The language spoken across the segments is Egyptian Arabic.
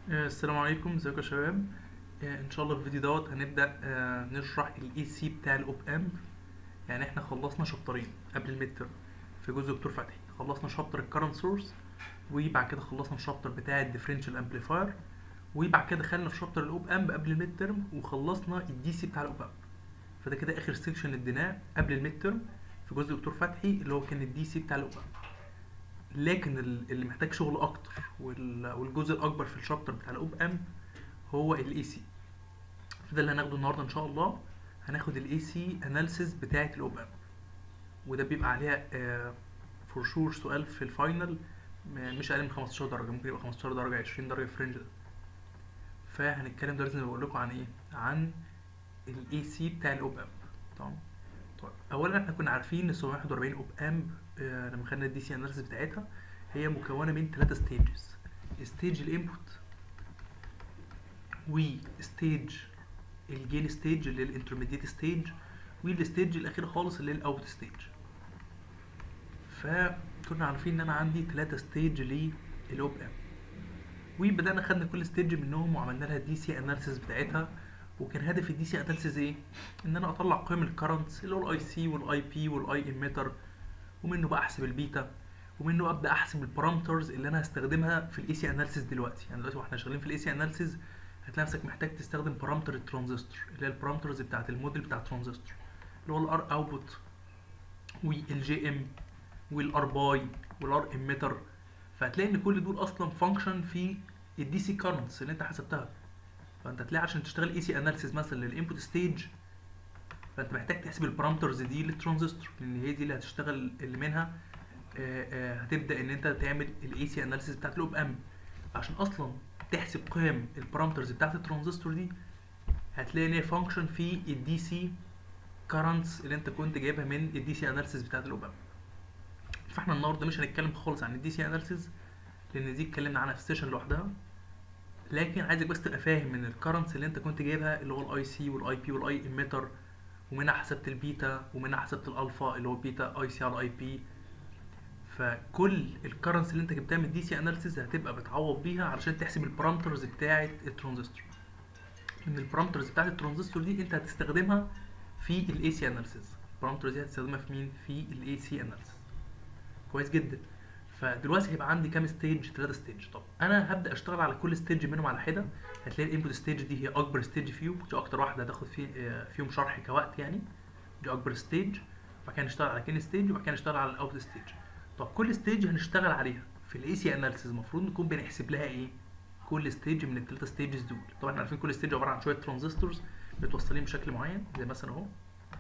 آه، السلام عليكم ازيكم يا شباب آه، ان شاء الله في الفيديو دوت هنبدا آه، نشرح الاي سي بتاع الاوب امب يعني احنا خلصنا شابترين قبل الميد ترم في جزء دكتور فتحي خلصنا شابتر الكرنت سورس وبعد كده خلصنا الشابتر بتاع الديفرنشال امبليفاير وبعد كده دخلنا في شابتر الاوب امب قبل الميد ترم وخلصنا الدي سي بتاع الاوب امب فده كده اخر سيكشن اديناه قبل الميد ترم في جزء دكتور فتحي اللي هو كان الدي سي بتاع الاوب امب لكن ال- اللي محتاج شغل اكتر وال- والجزء الاكبر في الشابتر بتاع الاوب امب هو الاي سي فده اللي هناخده النهارده ان شاء الله هناخد الاي سي اناليسيس بتاعه الاوب امب وده بيبقى عليها فور شور سؤال في الفاينل م- مش اقل من 15 درجه ممكن يبقى 15 درجه 20 درجه في الرينج ده فهنتكلم دلوقتي زي ما بقول لكم عن ايه عن الاي سي بتاع الاوب امب تمام طيب اولا احنا كنا عارفين ان 741 اوب امب آه، لما خدنا الدي سي اناليسيس بتاعتها هي مكونه من ثلاثه ستيجز ستيج الانبوت وستيج الجين ستيج اللي هي الانترميديت ستيج والستيج الاخير خالص اللي هي الاوت ستيج فكنا عارفين ان انا عندي ثلاثة ستيج للاوب ام وبدانا خدنا كل ستيج منهم وعملنا لها دي سي اناليسيس بتاعتها وكان هدف الدي سي اناليسيس ايه ان انا اطلع قيم الكرنتس اللي هو الاي سي والاي بي والاي اميتر ومنه بقى احسب البيتا ومنه ابدا احسب البارامترز اللي انا هستخدمها في الاي سي اناليسيس دلوقتي يعني دلوقتي واحنا شغالين في الاي سي اناليسيس هتلاقي نفسك محتاج تستخدم بارامتر الترانزستور اللي هي البارامترز بتاعت الموديل بتاع الترانزستور اللي هو الار اوتبوت والجي ام والار باي والار اميتر فهتلاقي ان كل دول اصلا فانكشن في الدي سي كارنتس اللي انت حسبتها فانت هتلاقي عشان تشتغل اي سي اناليسيس مثلا للانبوت ستيج فانت محتاج تحسب البارامترز دي للترانزستور لان هي دي اللي هتشتغل اللي منها آه، آه، هتبدا ان انت تعمل الاي سي اناليسيس بتاعت الاوب ام عشان اصلا تحسب قيم البارامترز بتاعت الترانزستور دي هتلاقي ان هي فانكشن في الدي سي كارنتس اللي انت كنت جايبها من الدي سي اناليسيس بتاعت الاوب ام فاحنا النهارده مش هنتكلم خالص عن الدي سي اناليسيس لان دي اتكلمنا عنها في سيشن لوحدها لكن عايزك بس تبقى فاهم ان الكرنتس اللي انت كنت جايبها اللي هو الاي سي والاي بي والاي اميتر ومنها حسبت البيتا ومنها حسبت الالفا اللي هو بيتا اي سي على اي بي فكل الكرنتس اللي انت جبتها من الدي سي اناليسيس هتبقى بتعوض بيها علشان تحسب البارامترز بتاعه الترانزستور ان البارامترز بتاعه الترانزستور دي انت هتستخدمها في الاي سي اناليسيس البارامترز دي هتستخدمها في مين في الاي سي اناليسيس كويس جدا فدلوقتي هيبقى عندي كام ستيج ثلاثة ستيج طب انا هبدا اشتغل على كل ستيج منهم على حده هتلاقي الانبوت ستيج دي هي اكبر ستيج فيهم دي اكتر واحده هتاخد فيه آه، فيهم شرح كوقت يعني دي اكبر ستيج وبعد كده نشتغل على كين ستيج وبعد كده نشتغل على الاوت ستيج طب كل ستيج هنشتغل عليها في الاي سي اناليسيس المفروض نكون بنحسب لها ايه كل ستيج من الثلاثه ستيجز دول طبعا احنا عارفين كل ستيج عباره عن شويه ترانزستورز متوصلين بشكل معين زي مثلا اهو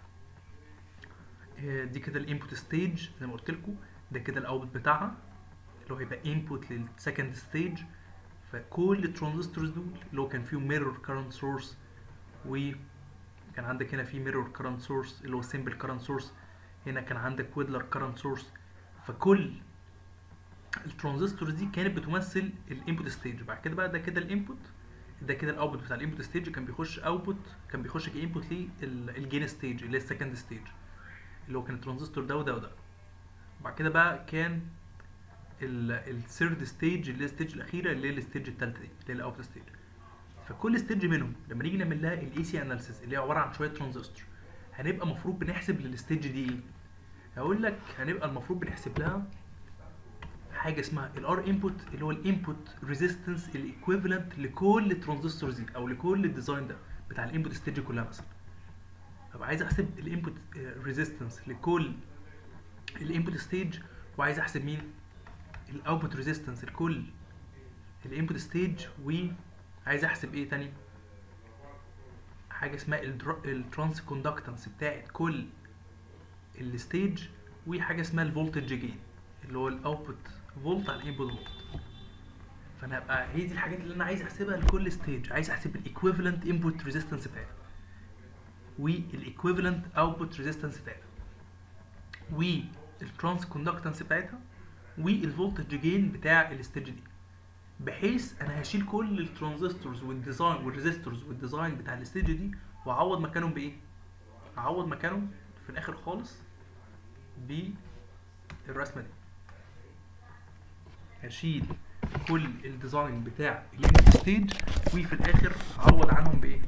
آه، دي كده الانبوت ستيج زي ما قلت لكم ده كده الاوتبوت بتاعها اللي هو هيبقى انبوت للسكند ستيج فكل الترانزستورز دول اللي هو كان فيهم ميرور كارنت سورس وكان عندك هنا في ميرور كارنت سورس اللي هو سمبل كارنت سورس هنا كان عندك ويدلر كارنت سورس فكل الترانزستورز دي كانت بتمثل الانبوت ستيج بعد كده بقى ده كده الانبوت ده كده الاوتبوت بتاع الانبوت ستيج كان بيخش اوتبوت كان بيخش كانبوت للجين ستيج اللي هي السكند ستيج اللي هو كان الترانزستور ده وده وده بعد كده بقى كان الثيرد ستيج اللي هي الستيج الاخيره اللي هي الستيج الثالثه دي اللي هي الاوت ستيج فكل ستيج منهم لما نيجي نعمل لها الاي سي اناليسيس اللي هي عباره عن شويه ترانزستور هنبقى المفروض بنحسب للستيج دي ايه هقول لك هنبقى المفروض بنحسب لها حاجه اسمها الار انبوت اللي هو الانبوت ريزيستنس الايكويفالنت لكل الترانزستورز دي او لكل الديزاين ده بتاع الانبوت ستيج كلها مثلا ابقى عايز احسب الانبوت ريزيستنس لكل الانبوت ستيج وعايز احسب مين الاوتبوت ريزيستنس لكل الانبوت ستيج وعايز احسب ايه تاني حاجه اسمها الترانس كوندكتنس بتاعت كل الستيج وحاجه اسمها الفولتج جين اللي هو الاوتبوت فولت على الانبوت فولت فانا هبقى هي دي الحاجات اللي انا عايز احسبها لكل ستيج عايز احسب الايكويفالنت انبوت ريزيستنس بتاعتها والايكويفالنت اوتبوت ريزيستنس بتاعتها والترانس كوندكتنس بتاعتها والفولتج جين بتاع الستيج دي بحيث انا هشيل كل الترانزستورز والديزاين والريزيستورز والديزاين بتاع الستيج دي واعوض مكانهم بايه اعوض مكانهم في الاخر خالص بالرسمه دي هشيل كل الديزاين بتاع الانبوت ستيج وفي الاخر عوض عنهم بايه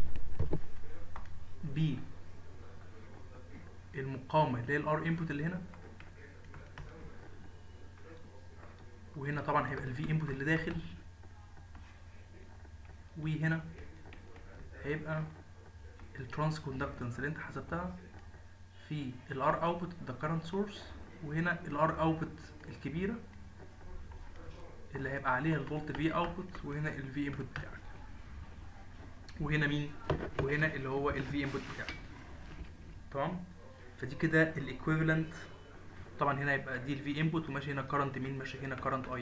ب المقاومه اللي هي الار انبوت اللي هنا وهنا طبعا هيبقى الفي انبوت اللي داخل وهنا هيبقى الترانس كوندكتنس اللي انت حسبتها في الار اوتبوت ده كارنت سورس وهنا الار اوتبوت الكبيره اللي هيبقى عليها الفولت في اوتبوت وهنا الفي انبوت بتاعك وهنا مين وهنا اللي هو الفي انبوت بتاعك تمام فدي كده الايكويفالنت طبعا هنا يبقى دي الفي انبوت وماشي هنا كارنت مين ماشي هنا كارنت اي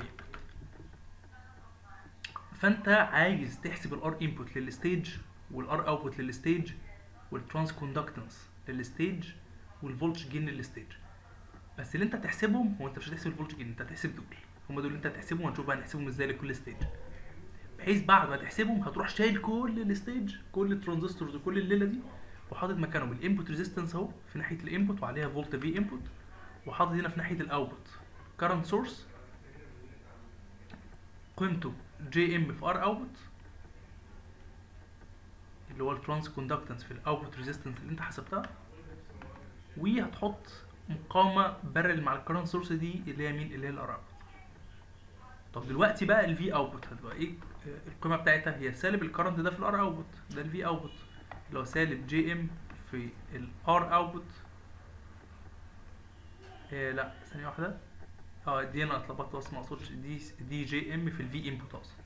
فانت عايز تحسب الار انبوت للستيج والار اوتبوت للستيج والترانس كوندكتنس للستيج والفولتج جين للستيج بس اللي انت هتحسبهم هو انت مش هتحسب الفولتج جين انت هتحسب دول هم دول اللي انت هتحسبهم وهنشوف بقى هنحسبهم ازاي لكل ستيج بحيث بعد ما تحسبهم هتروح شايل كل الستيج كل الترانزستورز وكل الليله دي وحاطط مكانهم الانبوت ريزيستنس اهو في ناحيه الانبوت وعليها فولت في انبوت وحاطط هنا في ناحيه الاوتبوت كارنت سورس قيمته جي ام في ار اوتبوت اللي هو الترانس كوندكتنس في الاوتبوت ريزيستنس اللي انت حسبتها وهتحط مقاومه بارل مع الكرنت سورس دي اللي هي مين اللي هي الار اوتبوت طب دلوقتي بقى الفي اوتبوت هتبقى ايه القيمه بتاعتها هي سالب الكرنت ده في الار اوتبوت ده الفي اوتبوت اللي هو سالب جي ام في الار اوتبوت إيه لا ثانيه واحده اه دي انا اتلخبطت بس ما اقصدش دي دي جي ام في الفي انبوت اصلا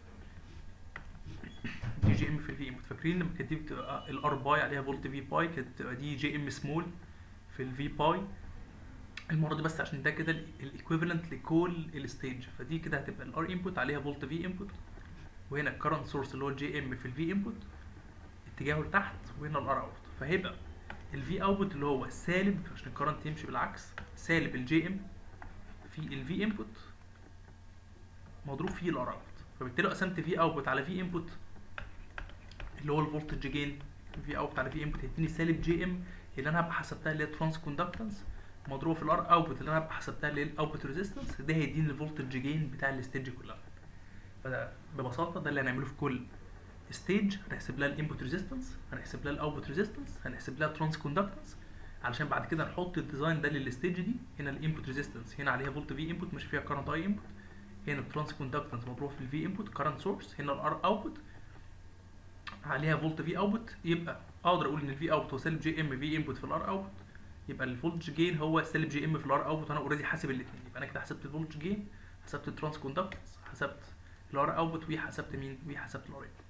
دي جي ام في الفي انبوت فاكرين لما كانت دي بتبقى الار باي عليها فولت في باي كانت بتبقى دي جي ام سمول في الفي باي المره دي بس عشان ده كده الايكويفالنت لكل الستيج فدي كده هتبقى الار انبوت عليها فولت في انبوت وهنا الكرنت سورس اللي هو الجي ام في الفي انبوت اتجاهه لتحت وهنا الار اوت فهيبقى الفي اوتبوت اللي هو سالب عشان الكرنت يمشي بالعكس سالب الجي ام في الفي انبوت مضروب فيه الار اوت فبالتالي لو قسمت في اوتبوت على في انبوت اللي هو الفولتج جين في اوتبوت على في انبوت هيديني سالب جي ام اللي انا هبقى حسبتها اللي هي ترانس كوندكتنس مضروبه في الار اوتبوت اللي انا هبقى حسبتها اللي هي الاوتبوت ريزيستنس ده هيديني الفولتج جين بتاع الستيج كلها فده ببساطه ده اللي هنعمله في كل ستيج هنحسب لها الانبوت ريزيستنس هنحسب لها الاوتبوت ريزيستنس هنحسب لها ترانس كوندكتنس علشان بعد كده نحط الديزاين ده للستيج دي هنا الانبوت ريزيستنس هنا عليها فولت في انبوت ماشي فيها كارنت اي انبوت هنا الترانس كوندكتنس مضروب في الفي انبوت كارنت سورس هنا الار اوتبوت عليها فولت في اوتبوت يبقى اقدر اقول ان الفي اوتبوت هو سالب جي ام في انبوت في الار اوتبوت يبقى الفولتج جين هو سالب جي ام في الار اوتبوت وانا اوريدي حاسب الاثنين يبقى انا كده حسبت الفولتج جين حسبت الترانس كوندكتنس حسبت الار اوتبوت وحسبت مين وحسبت الار انبوت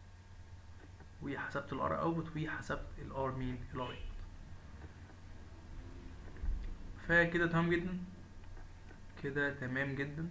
وحسبت الار اوتبوت وحسبت الار مين الار انبوت فكده تمام جدا كده تمام جدا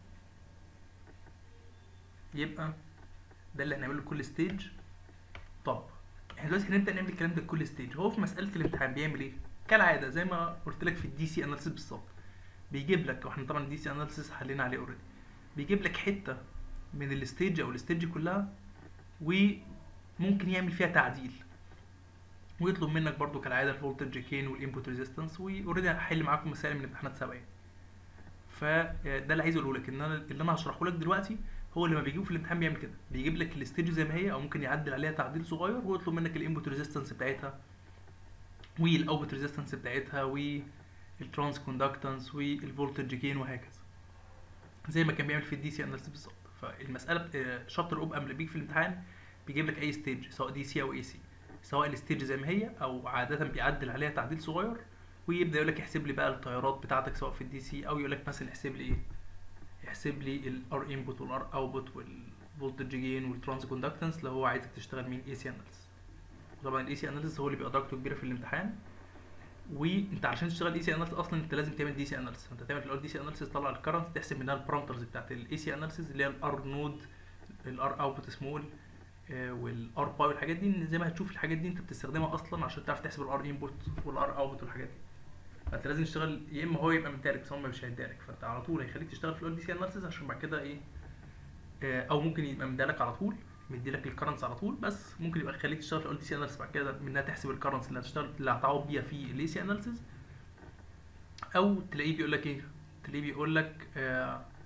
يبقى ده اللي هنعمله لكل ستيج طب احنا دلوقتي هنبدا نعمل الكلام ده لكل ستيج هو في مساله الامتحان بيعمل ايه كالعاده زي ما قلت لك في الدي سي اناليسيس بالظبط بيجيب لك واحنا طبعا الدي سي اناليسيس حلينا عليه اوريدي بيجيب لك حته من الستيج او الستيج كلها وممكن يعمل فيها تعديل ويطلب منك برضو كالعاده الفولتج كين والانبوت ريزيستنس واوريدي هحل معاكم مسائل من امتحانات سابقه فده اللي عايز اقوله لك ان انا اللي انا هشرحه لك دلوقتي هو اللي ما بيجيبه في الامتحان بيعمل كده بيجيب لك الستيج زي ما هي او ممكن يعدل عليها تعديل صغير ويطلب منك الانبوت ريزيستنس بتاعتها والاوتبوت ريزيستنس بتاعتها والترانس كوندكتنس والفولتج جين وهكذا زي ما كان بيعمل في الدي سي اناليسيس بالظبط فالمساله شابتر اوب قبل بيجي في الامتحان بيجيب لك اي ستيج سواء دي سي او اي سي سواء الستيج زي ما هي او عاده بيعدل عليها تعديل صغير ويبدا يقول لك احسب لي بقى التيارات بتاعتك سواء في الدي سي او يقول لك مثلا احسب لي ايه يحسب لي الار انبوت والار اوتبوت والفولتج جين والترانس كوندكتنس لو هو عايزك تشتغل مين اي سي اناليسيس طبعا الاي سي اناليسيس هو اللي بيبقى درجته كبيره في الامتحان وانت عشان تشتغل اي سي اناليسيس اصلا انت لازم تعمل دي سي اناليسيس انت تعمل الاول دي سي اناليسيس تطلع الكرنت تحسب منها البارامترز بتاعت الاي سي اناليسيس اللي هي الار نود الار اوتبوت سمول والار باي والحاجات دي زي ما هتشوف الحاجات دي انت بتستخدمها اصلا عشان تعرف تحسب الار انبوت والار اوتبوت والحاجات دي فانت لازم تشتغل يا اما هو يبقى مديلك بس هو مش هيديلك فانت على طول هيخليك تشتغل في الاول دي سي اناليسيس عشان بعد كده ايه اه او ممكن يبقى مديلك على طول مديلك الكرنتس على طول بس ممكن يبقى يخليك تشتغل في الاول دي سي اناليسيس بعد كده منها تحسب الكرنتس اللي هتشتغل اللي هتعوض بيها في الاي سي اناليسيس او تلاقيه بيقول لك ايه تلاقيه بيقول لك آه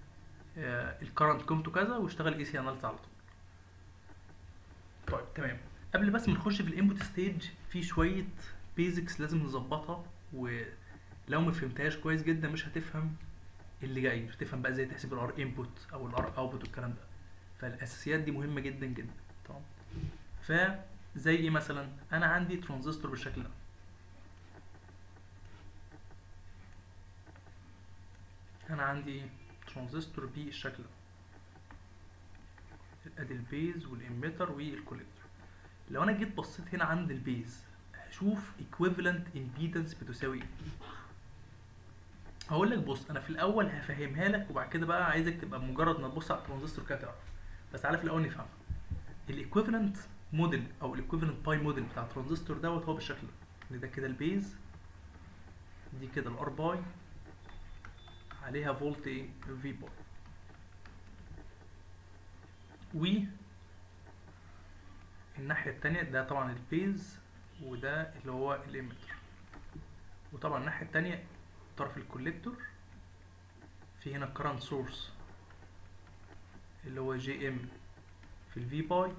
الكرنت قيمته كذا واشتغل اي سي اناليسيس على طول طيب تمام قبل بس ما نخش في الانبوت ستيج في شويه بيزكس لازم نظبطها ولو ما فهمتهاش كويس جدا مش هتفهم اللي جاي مش هتفهم بقى ازاي تحسب الار انبوت او الار اوتبوت والكلام ده فالاساسيات دي مهمه جدا جدا تمام فزي ايه مثلا انا عندي ترانزستور بالشكل ده انا عندي ايه ترانزستور بالشكل ده ادي البيز والاميتر والكوليكتور لو انا جيت بصيت هنا عند البيز هشوف equivalent impedance بتساوي ايه هقول لك بص انا في الاول هفهمها لك وبعد كده بقى عايزك تبقى مجرد ما تبص على الترانزستور كده تعرف بس تعالى في الاول نفهمها الايكويفالنت موديل او الايكويفالنت باي موديل بتاع الترانزستور دوت هو بالشكل ده ان ده كده البيز دي كده الار باي عليها فولت ايه في باي و الناحية التانية ده طبعا البيز وده اللي هو الاميتر وطبعا الناحية التانية طرف الكوليكتور في هنا current source اللي هو جي ام في الفي باي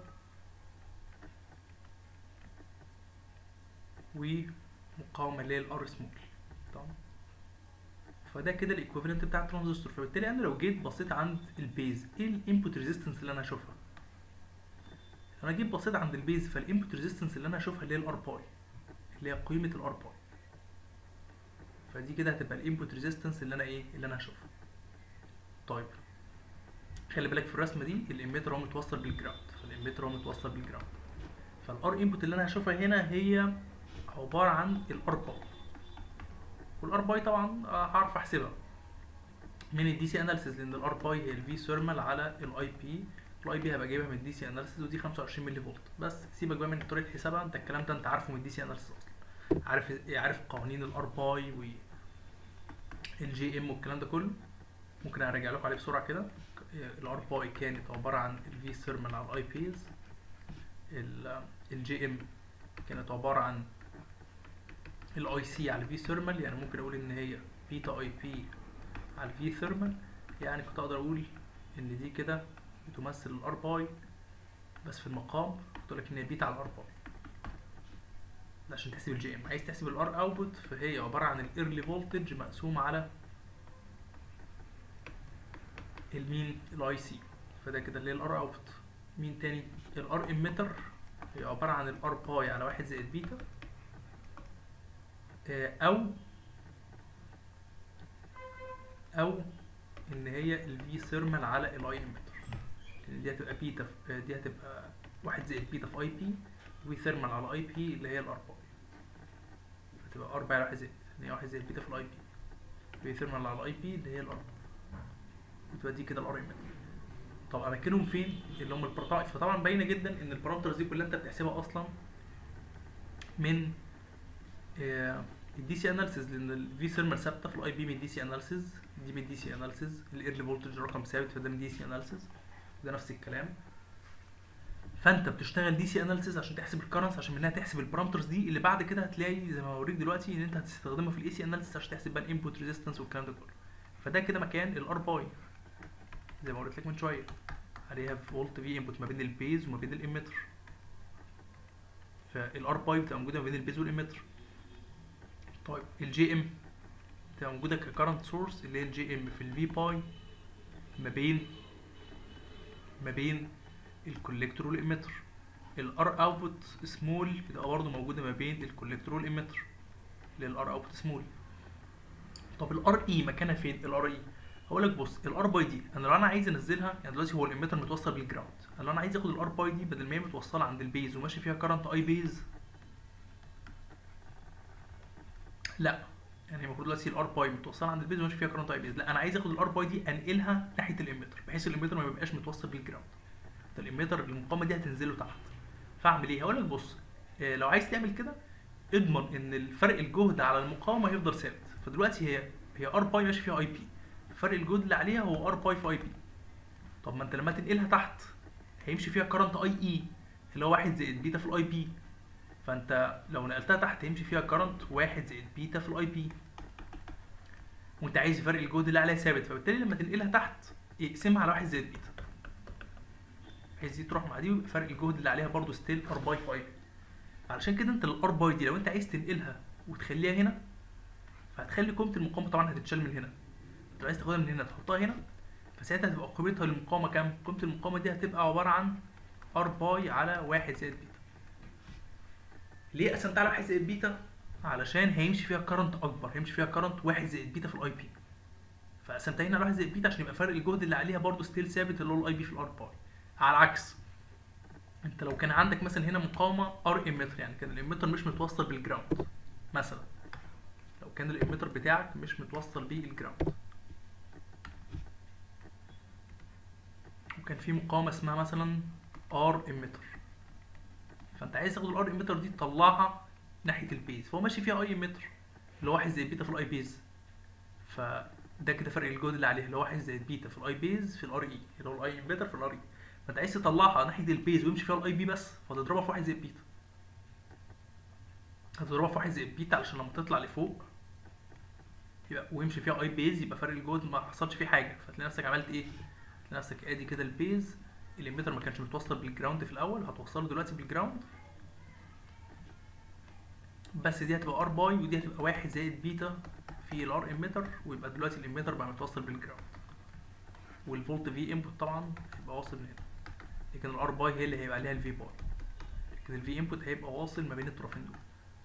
ومقاومة اللي هي الار سمول تمام فده كده الايكويفالنت بتاع الترانزستور فبالتالي انا لو جيت بصيت عند البيز ايه الانبوت ريزيستنس اللي انا هشوفها لو انا جيت بصيت عند البيز فالانبوت ريزيستنس اللي انا هشوفها اللي هي الار باي اللي هي قيمة الار باي فدي كده هتبقى الانبوت ريزيستنس اللي انا ايه اللي انا هشوفها طيب خلي بالك في الرسمه دي الاميتر هو متوصل بالجراوند فالاميتر هو متوصل بالجراوند فالار انبوت اللي انا هشوفها هنا هي عباره عن الار باي والار باي طبعا هعرف احسبها من الدي سي اناليسيز لان الار باي هي الفي ثيرمال على الاي بي الاي بي هبقى جايبها من الدي سي اناليسيز ودي 25 ملي فولت بس سيبك بقى من طريقه حسابها انت الكلام ده انت عارفه من الدي سي اناليسيز اصلا عارف عارف قوانين الار باي و الجي ام والكلام ده كله ممكن اراجع لكم عليه بسرعه كده الار باي كانت عباره عن الفي ثيرمال على الاي بيز الجي ام كانت عباره عن الاي سي على الفي ثيرمال يعني ممكن اقول ان هي بيتا اي بي على الفي ثيرمال يعني كنت اقدر اقول ان دي كده بتمثل الار باي بس في المقام قلت لك ان هي بيتا على الار باي ده عشان تحسب الجي ام عايز تحسب الار اوتبوت فهي عباره عن الايرلي فولتج مقسوم على المين الاي سي فده كده اللي هي الار اوتبوت مين تاني الار اميتر هي عباره عن الار باي على واحد زائد بيتا او او ان هي الفي ثيرمال على الاي اميتر دي هتبقى بيتا دي هتبقى واحد زائد بيتا في اي بي وي ثيرمال على اي بي اللي هي الار باي فتبقى ار باي على واحد زائد اللي هي واحد زائد بيتا في الاي بي وي ثيرمال على الاي بي اللي هي الار وتبقى دي كده الار اميتر طب اماكنهم فين اللي هم البارامترز فطبعا باينه جدا ان البارامترز دي كلها انت بتحسبها اصلا من الدي سي اناليسيز لان الفي ثيرمال ثابته في الاي بي من الدي سي اناليسيز دي من الدي سي اناليسيز الايرلي فولتج رقم ثابت فده من دي سي اناليسيز ده نفس الكلام فانت بتشتغل دي سي اناليسيز عشان تحسب الكرنس عشان منها تحسب البارامترز دي اللي بعد كده هتلاقي زي ما هوريك دلوقتي ان انت هتستخدمها في الاي سي اناليسيز عشان تحسب بقى الانبوت ريزيستنس والكلام ده كله فده كده مكان الار باي زي ما قلت لك من شويه عليها فولت في انبوت ما بين البيز وما بين الاميتر فالار باي بتبقى موجوده ما بين البيز والاميتر طيب الجي ام بتبقى موجوده ككرنت سورس اللي هي الجي ام في الفي باي ما بين ما بين الكوليكتور والاميتر الار اوتبوت سمول بتبقى برضه موجوده ما بين الكوليكتور والاميتر اللي هي الار اوتبوت سمول طب الار اي مكانها فين الار اي هقول لك بص الار باي دي انا لو انا عايز انزلها يعني دلوقتي هو الاميتر متوصل بالجراوند انا لو انا عايز اخد الار باي دي بدل ما هي متوصله عند البيز وماشي فيها كارنت اي بيز لا يعني المفروض دلوقتي الار باي متوصله عند البيز وماشي فيها كارنت اي بيز لا انا عايز اخد الار باي دي انقلها ناحيه الاميتر بحيث الاميتر ما يبقاش متوصل بالجراوند ده الاميتر المقاومه دي هتنزله تحت فاعمل ايه هقول لك بص إيه لو عايز تعمل كده اضمن ان الفرق الجهد على المقاومه هيفضل ثابت فدلوقتي هي هي ار باي ماشي فيها اي بي فرق الجهد اللي عليها هو ار باي في اي بي طب ما انت لما تنقلها تحت هيمشي فيها كرنت اي اي اللي هو واحد زائد بيتا في الاي بي فانت لو نقلتها تحت هيمشي فيها كرنت واحد زائد بيتا في الاي بي وانت عايز فرق الجهد اللي عليها ثابت فبالتالي لما تنقلها تحت يقسمها على واحد زائد بيتا بحيث دي تروح مع دي ويبقى فرق الجهد اللي عليها برضو ستيل ار باي في اي بي علشان كده انت الار باي دي لو انت عايز تنقلها وتخليها هنا فهتخلي قيمه المقاومه طبعا هتتشال من هنا انت عايز تاخدها من هنا تحطها هنا فساعتها هتبقى قيمتها للمقاومه كام قيمه المقاومه دي هتبقى عباره عن ار باي على واحد زائد بيتا ليه قسمتها على واحد زائد بيتا علشان هيمشي فيها كرنت اكبر هيمشي فيها كرنت واحد زائد بيتا في الاي بي فقسمتها هنا على واحد زائد بيتا عشان يبقى فرق الجهد اللي عليها برضو ستيل ثابت اللي هو الاي بي في الار باي على العكس انت لو كان عندك مثلا هنا مقاومه ار امتر يعني كان الامتر مش متوصل بالجراوند مثلا لو كان الامتر بتاعك مش متوصل بالجراوند وكان في مقاومه اسمها مثلا ار امتر فانت عايز تاخد الار امتر دي تطلعها ناحيه البيز فهو ماشي فيها اي امتر اللي هو واحد زائد بيتا في الاي بيز فده كده فرق الجهد اللي عليه اللي هو واحد زائد بيتا في الاي بيز في الار اي اللي هو الاي امتر في الار اي فانت عايز تطلعها ناحيه البيز ويمشي فيها الاي بي بس فتضربها في واحد زائد بيتا هتضربها في واحد زائد بيتا علشان لما تطلع لفوق يبقى ويمشي فيها اي بيز يبقى فرق الجهد ما حصلش فيه حاجه فتلاقي نفسك عملت ايه تلاقي نفسك ادي كده البيز الاميتر ما كانش متوصل بالجراوند في الاول هتوصله دلوقتي بالجراوند بس دي هتبقى ار باي ودي هتبقى واحد زائد بيتا في الار اميتر ويبقى دلوقتي الاميتر بقى متوصل بالجراوند والفولت في انبوت طبعا هيبقى واصل من هنا لكن الار باي هي اللي هيبقى عليها الفي باي لكن الفي انبوت هيبقى واصل ما بين الطرفين دول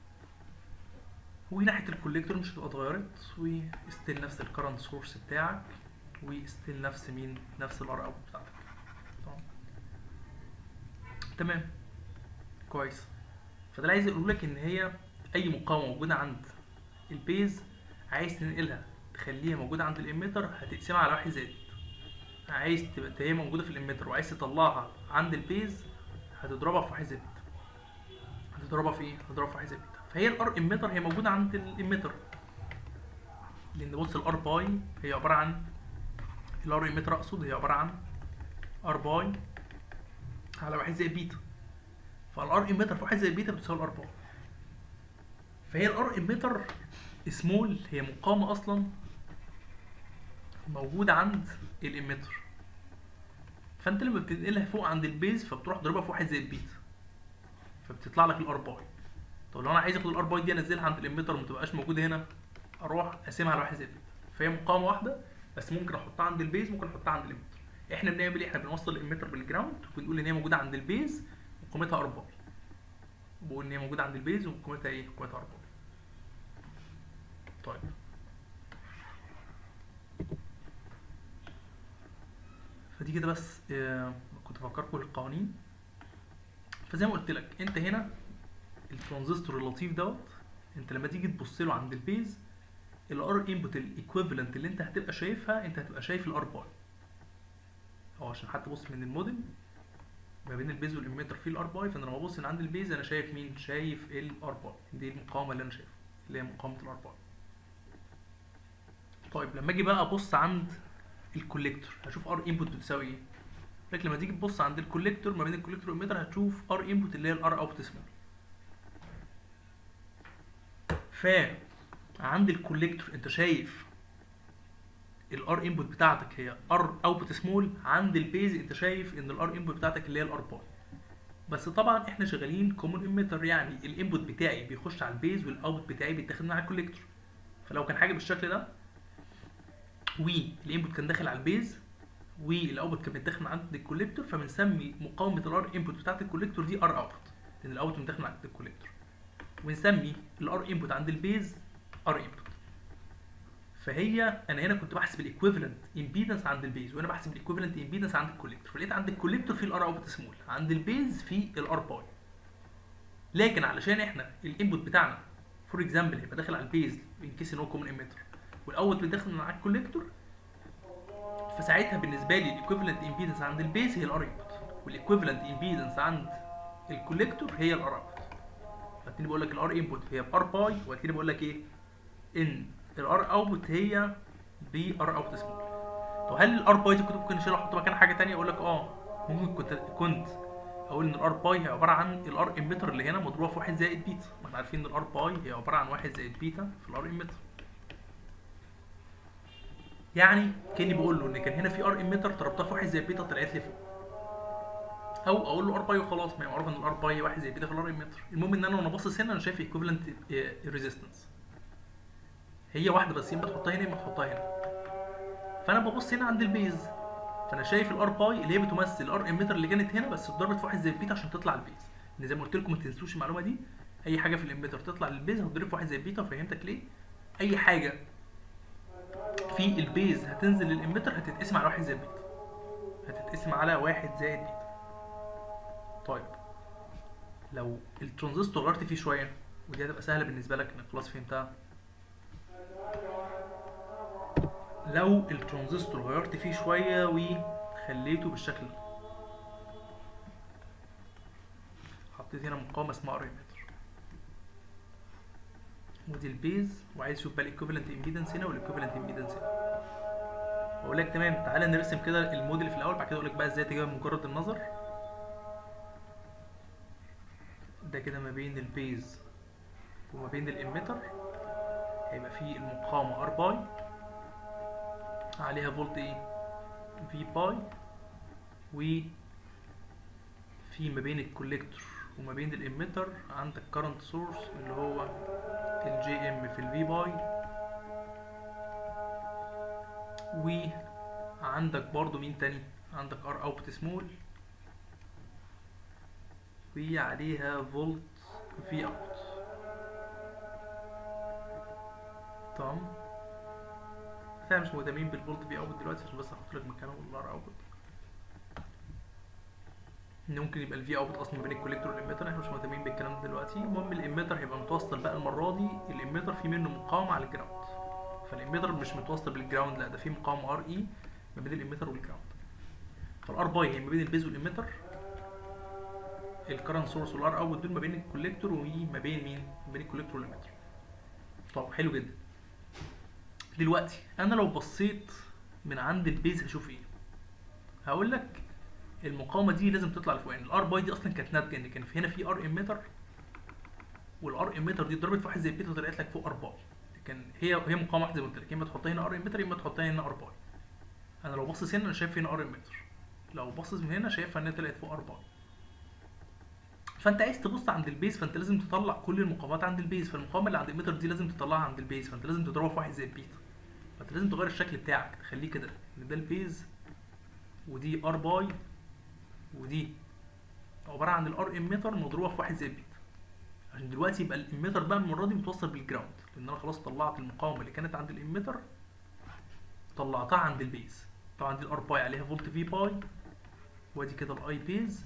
وناحية الكوليكتور مش هتبقى اتغيرت وستيل نفس الكرنت سورس بتاعك وستيل نفس مين نفس الار اوت بتاعتك تمام تمام كويس فده اللي عايز اقوله لك ان هي اي مقاومه موجوده عند البيز عايز تنقلها تخليها موجوده عند الاميتر هتقسمها على واحد زائد عايز تبقى هي موجوده في الاميتر وعايز تطلعها عند البيز هتضربها في واحد زائد هتضربها في ايه هتضربها في واحد زائد فهي الار اميتر هي موجوده عند الاميتر لان بص الار باي هي عباره عن الار اميتر اقصد هي عباره عن ار باي على واحد زائد بيتا فالار اميتر في واحد زائد بيتا بتساوي الار باي فهي الار اميتر سمول هي مقاومه اصلا موجوده عند الاميتر فانت لما بتنقلها فوق عند البيز فبتروح ضربها في واحد زائد بيتا فبتطلع لك الار باي طب لو انا عايز اخد الار باي دي انزلها عند الاميتر وما تبقاش موجوده هنا اروح اقسمها على واحد زائد بيتا فهي مقاومه واحده بس ممكن احطها عند البيز ممكن احطها عند الاميتر احنا بنعمل ايه احنا بنوصل الاميتر بالجراوند وبنقول ان هي موجوده عند البيز وقيمتها ار باي بقول ان هي موجوده عند البيز وقيمتها ايه قيمتها ار باي طيب فدي كده بس آه كنت بفكركم بالقوانين فزي ما قلت لك انت هنا الترانزستور اللطيف دوت انت لما تيجي تبص له عند البيز الار انبوت الايكويفالنت اللي انت هتبقى شايفها انت هتبقى شايف الار باي او عشان حتى بص من المودم ما بين البيز والاميتر في الار باي فانا لما ابص من عند البيز انا شايف مين شايف الار باي دي المقاومه اللي انا شايفها اللي هي مقاومه الار باي طيب لما اجي بقى ابص عند الكوليكتور هشوف ار انبوت بتساوي ايه لكن لما تيجي تبص عند الكوليكتور ما بين الكوليكتور والاميتر هتشوف ار انبوت اللي هي الار اوت سمول ف عند الكوليكتور انت شايف الار انبوت بتاعتك هي ار اوتبوت سمول عند البيز انت شايف ان الار انبوت بتاعتك اللي هي الار باي بس طبعا احنا شغالين كومون اميتر يعني الانبوت بتاعي بيخش على البيز والاوتبوت بتاعي بيتاخد مع الكوليكتور فلو كان حاجه بالشكل ده والانبوت كان داخل على البيز والاوتبوت كان متاخد من عند الكوليكتور فبنسمي مقاومه الار انبوت بتاعت الكوليكتور دي ار اوتبوت لان الاوتبوت متاخد من عند الكوليكتور ونسمي الار انبوت عند البيز ار انبوت فهي انا هنا كنت بحسب الايكويفالنت امبيدنس عند البيز وانا بحسب الايكويفالنت امبيدنس عند الكوليكتور فلقيت عند الكوليكتور في الار اوتبوت سمول عند البيز في الار باي لكن علشان احنا الانبوت بتاعنا فور اكزامبل هيبقى داخل على البيز ان كيس ان هو كومن اميتر والاوت اللي داخل مع الكوليكتور فساعتها بالنسبه لي الايكويفالنت امبيدنس عند البيز هي الار انبوت والايكويفالنت امبيدنس عند الكوليكتور هي الار اوت فاتني بقول لك الار انبوت هي بار باي واتني بقول لك ايه ان الار اوتبوت هي بار اوت سمول طب هل الار باي دي كنت ممكن اشيلها احط مكانها حاجه ثانيه اقول لك اه ممكن كنت كنت اقول ان الار باي هي عباره عن الار اميتر اللي هنا مضروبه في 1 زائد بيتا ما احنا عارفين ان الار باي هي عباره عن 1 زائد بيتا في الار اميتر يعني كاني بقول له ان كان هنا في ار اميتر ضربتها في واحد زي البيتا طلعت لي فوق او اقول له ار باي وخلاص ما هي معروف ان الار باي واحد زي البيتا في الار اميتر المهم ان انا وانا باصص هنا انا شايف ايكوفالنت ريزيستنس هي واحده بس يا اما تحطها هنا يا اما تحطها هنا فانا ببص هنا عند البيز فانا شايف الار باي اللي هي بتمثل الار اميتر اللي كانت هنا بس اتضربت في واحد زي البيتا عشان تطلع البيز ان زي ما قلت لكم ما تنسوش المعلومه دي اي حاجه في الاميتر تطلع للبيز هتضرب في واحد زي البيتا وفهمتك ليه اي حاجه في البيز هتنزل للاميتر هتتقسم على واحد زائد بيتا هتتقسم على واحد زائد بيتا طيب لو الترانزستور غيرت فيه شويه ودي هتبقى سهله بالنسبه لك انك خلاص فهمتها لو الترانزستور غيرت فيه شويه وخليته بالشكل ده حطيت هنا مقاومه اسمها ار اميتر ودي البيز وعايز اشوف بقى الايكوفالنت امبيدنس هنا والايكوفالنت امبيدنس هنا اقول لك تمام تعالى نرسم كده الموديل في الاول بعد كده اقول لك بقى ازاي تجيبها بمجرد النظر ده كده ما بين البيز وما بين الاميتر هيبقى فيه المقاومه ار باي عليها فولت ايه في باي و في ما بين الكوليكتور وما بين الاميتر عندك كارنت سورس اللي هو الجي ام في الفي باي وعندك برضو مين تاني عندك ار اوت سمول وعليها فولت في اوت تمام فعلا مش مهتمين بالفولت في اوت دلوقتي عشان بس احط لك مكانه الار اوت ان ممكن يبقى الفي اوت اصلا بين الكوليكتور والاميتر احنا مش مهتمين بالكلام ده دلوقتي المهم الاميتر هيبقى متوصل بقى المره دي الاميتر في منه مقاومه على الجراوند فالاميتر مش متوصل بالجراوند لا ده في مقاومه ار اي ما بين الاميتر والجراوند فالار باي هي ما بين البيز والاميتر الكرنت سورس والار اوت دول ما بين الكوليكتور وما بين مين ما بين الكوليكتور والاميتر طب حلو جدا دلوقتي انا لو بصيت من عند البيز هشوف ايه هقول لك المقاومه دي لازم تطلع لفوق يعني الار باي دي اصلا كانت ناتجه ان كان في هنا في ار اميتر والار اميتر دي اتضربت في واحد زي البيتا طلعت لك فوق ار باي كان هي هي مقاومه واحده زي ما قلت لك يا اما تحطها هنا ار اميتر يا اما تحطها هنا ار باي انا لو باصص هنا انا شايف هنا ار اميتر لو باصص من هنا شايفها انها طلعت فوق ار باي فانت عايز تبص عند البيز فانت لازم تطلع كل المقاومات عند البيز فالمقاومه اللي عند الاميتر دي لازم تطلعها عند البيز فانت لازم تضربها في واحد زي البيتا فانت لازم تغير الشكل بتاعك تخليه كده ان ده البيز ودي ار باي ودي عباره عن الار اميتر مضروبه في واحد زي البيتا عشان دلوقتي يبقى الاميتر بقى المره دي متوصل بالجراوند لان انا خلاص طلعت المقاومه اللي كانت عند الاميتر طلعتها عند البيز طبعا دي الار باي عليها فولت في باي وادي كده الاي بيز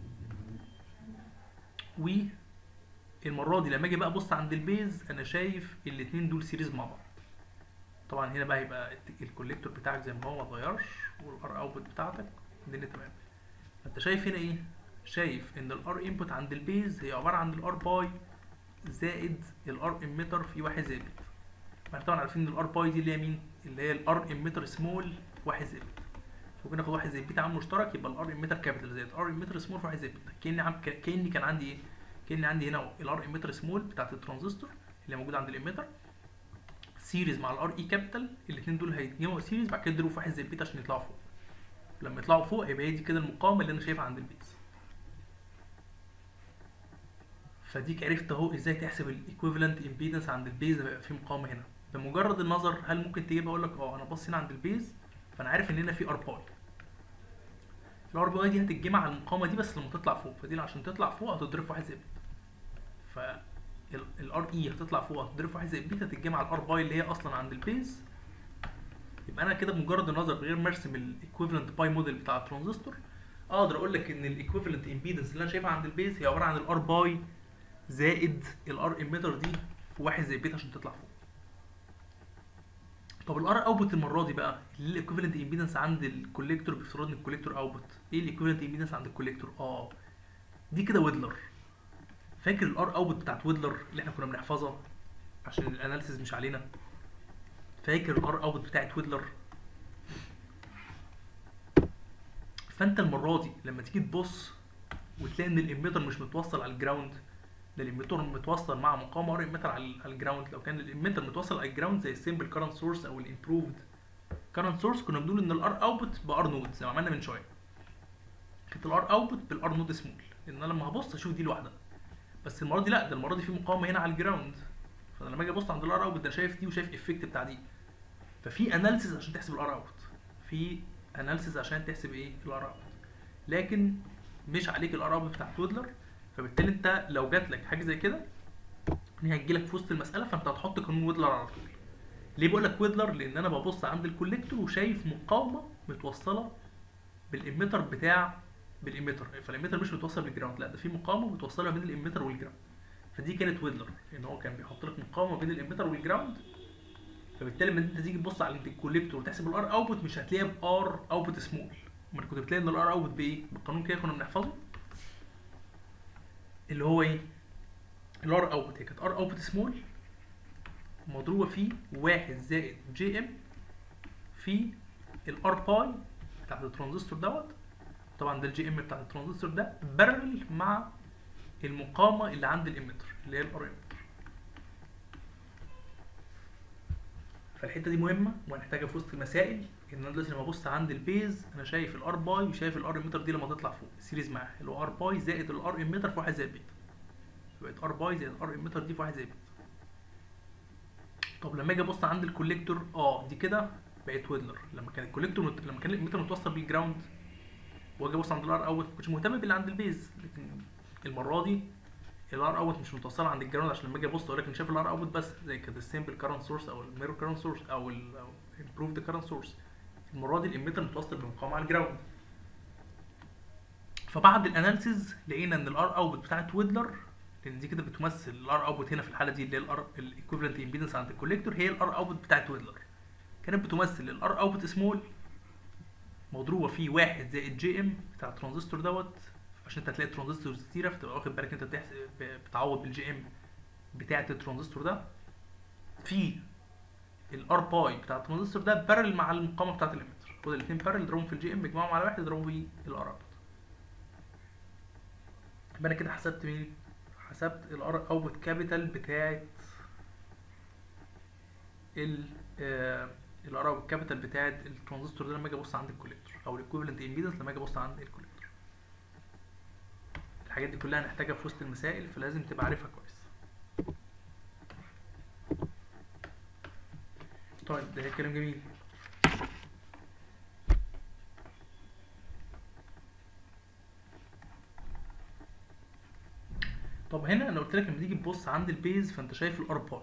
والمره دي لما اجي بقى ابص عند البيز انا شايف الاتنين دول سيريز مع بعض طبعا هنا بقى يبقى الكوليكتور بتاعك زي ما هو ما اتغيرش والار اوتبوت بتاعتك الدنيا تمام فانت شايف هنا ايه شايف ان الار انبوت عند البيز هي عباره عن الار باي زائد الار اميتر في واحد زائد بيتا احنا طبعا عارفين ان الار باي دي اللي هي مين اللي هي الار اميتر سمول واحد زائد بيتا ممكن ناخد واحد زائد بيتا عامل مشترك يبقى الار اميتر كابيتال زائد ار اميتر سمول في واحد زائد بيتا كاني عم كاني كان عندي ايه كاني عندي هنا الار اميتر سمول بتاعت الترانزستور اللي موجوده عند الاميتر سيريز مع الار اي كابيتال الاثنين دول هيتجمعوا سيريز بعد كده يضربوا في واحد زائد بيتا عشان يطلعوا فوق لما يطلعوا فوق يبقى هي دي كده المقاومه اللي انا شايفها عند البيز فديك عرفت اهو ازاي تحسب الايكويفالنت امبيدنس عند البيز بيبقى في مقاومه هنا بمجرد النظر هل ممكن تجيبها اقول لك اه انا باصص هنا عند البيز فانا عارف ان هنا في ار باي الار باي دي هتتجمع على المقاومه دي بس لما تطلع فوق فدي عشان تطلع فوق هتضرب في واحد زائد بيتا ف الار اي هتطلع فوق هتضرب في واحد زائد بيتا تتجمع على الار باي اللي هي اصلا عند البيز يبقى انا كده بمجرد النظر غير ما ارسم الايكويفالنت باي موديل بتاع الترانزستور اقدر اقول لك ان الايكويفالنت امبيدنس اللي انا شايفها عند البيز هي عباره عن الار باي زائد الار اميتر دي في واحد زائد بيتا عشان تطلع فوق طب الار اوتبوت المره دي بقى اللي الايكويفالنت امبيدنس عند الكوليكتور بافتراض ان الكوليكتور اوتبوت ايه الايكويفالنت امبيدنس عند الكوليكتور اه دي كده ويدلر فاكر الار اوتبوت بتاعت ويدلر اللي احنا كنا بنحفظها عشان الاناليسيز مش علينا فاكر الار اوتبوت بتاعت ويدلر فانت المره دي لما تيجي تبص وتلاقي ان الاميتر مش متوصل على الجراوند ده الاميتر متوصل مع مقاومه ار اميتر على الجراوند لو كان الاميتر متوصل على الجراوند زي السيمبل كارنت سورس او الامبروفد كارنت سورس كنا بنقول ان الار اوتبوت بار نود زي ما عملنا من شويه كانت الار اوتبوت بالار نود سمول لان انا لما هبص اشوف دي لوحدها بس المره دي لا ده المره دي في مقاومه هنا على الجراوند فانا لما اجي ابص عند الار اوتبوت ده شايف دي وشايف افكت بتاع دي ففي اناليسيز عشان تحسب الار اوت في اناليسيز عشان تحسب ايه الار اوت لكن مش عليك الار اوت بتاع تويدلر فبالتالي انت لو جات لك حاجه زي كده ان هي هتجيلك في وسط المساله فانت هتحط قانون ويدلر على طول ليه بقول لك ويدلر لان انا ببص عند الكوليكتور وشايف مقاومه متوصله بالاميتر بتاع بالاميتر فالاميتر مش متوصل بالجراوند لا ده في مقاومه متوصله بين الاميتر والجراوند فدي كانت ويدلر ان هو كان بيحط لك مقاومه بين الاميتر والجراوند فبالتالي لما انت تيجي تبص على الكوليكتور وتحسب الار اوتبوت مش هتلاقيها بار اوتبوت سمول امال كنت بتلاقي ان الار اوتبوت بايه بالقانون كده كنا بنحفظه اللي هو ايه الار اوتبوت هي كانت ار اوتبوت سمول مضروبه في واحد زائد جي ام في الار باي بتاعت الترانزستور دوت طبعا ده الجي ام بتاع الترانزستور ده بارل مع المقاومه اللي عند الاميتر اللي هي الار اميتر فالحته دي مهمه وهنحتاجها في وسط المسائل ان انا دلوقتي لما ابص عند البيز انا شايف الار باي وشايف الار اميتر دي لما تطلع فوق السيريز معاها اللي هو ار باي زائد الار اميتر في 1 زائد بيتا بقت ار باي زائد الار اميتر دي في 1 زائد بيتا طب لما اجي ابص عند الكوليكتور اه دي كده بقت ويدلر لما كان الكوليكتور مت... لما كان الاميتر متوصل بالجراوند واجي ابص عند الار اوت ما كنتش مهتم باللي عند البيز لكن المره دي الار اوت مش متوصله عند الجراوند عشان لما اجي ابص اقول لك انا شايف الار اوت بس زي كده السيمبل كارنت سورس او الميرور كارنت سورس او الامبروفد كارنت سورس المره دي الاميتر متوصل بمقاومه على الجراوند فبعد الاناليسيز لقينا ان الار اوت بتاعت ويدلر لان دي كده بتمثل الار اوتبوت هنا في الحاله دي اللي هي الار الايكوفالنت امبيدنس عند الكوليكتور هي الار اوتبوت بتاعت ويدلر كانت بتمثل الار اوتبوت سمول مضروبه في واحد زائد جي ام بتاع الترانزستور دوت عشان انت هتلاقي ترانزستورز كتيره فتبقى واخد بالك انت بتحسب بتعوض بالجي ام بتاعت الترانزستور ده في الار باي بتاع الترانزستور ده بارل مع المقاومه بتاعت الاميتر خد الاثنين بارل اضربهم في الجي ام اجمعهم على واحد اضربهم في الار اوت يبقى انا كده حسبت مين؟ حسبت الار اوتبوت كابيتال بتاعت ال الار اوتبوت كابيتال بتاعت الترانزستور ده لما اجي ابص عند الكوليكتور او الايكوفالنت امبيدنس لما اجي ابص عند الكوليكتور الحاجات دي كلها هنحتاجها في وسط المسائل فلازم تبقى عارفها كويس طيب ده كلام جميل طب هنا انا قلت لك لما تيجي تبص عند البيز فانت شايف الار باي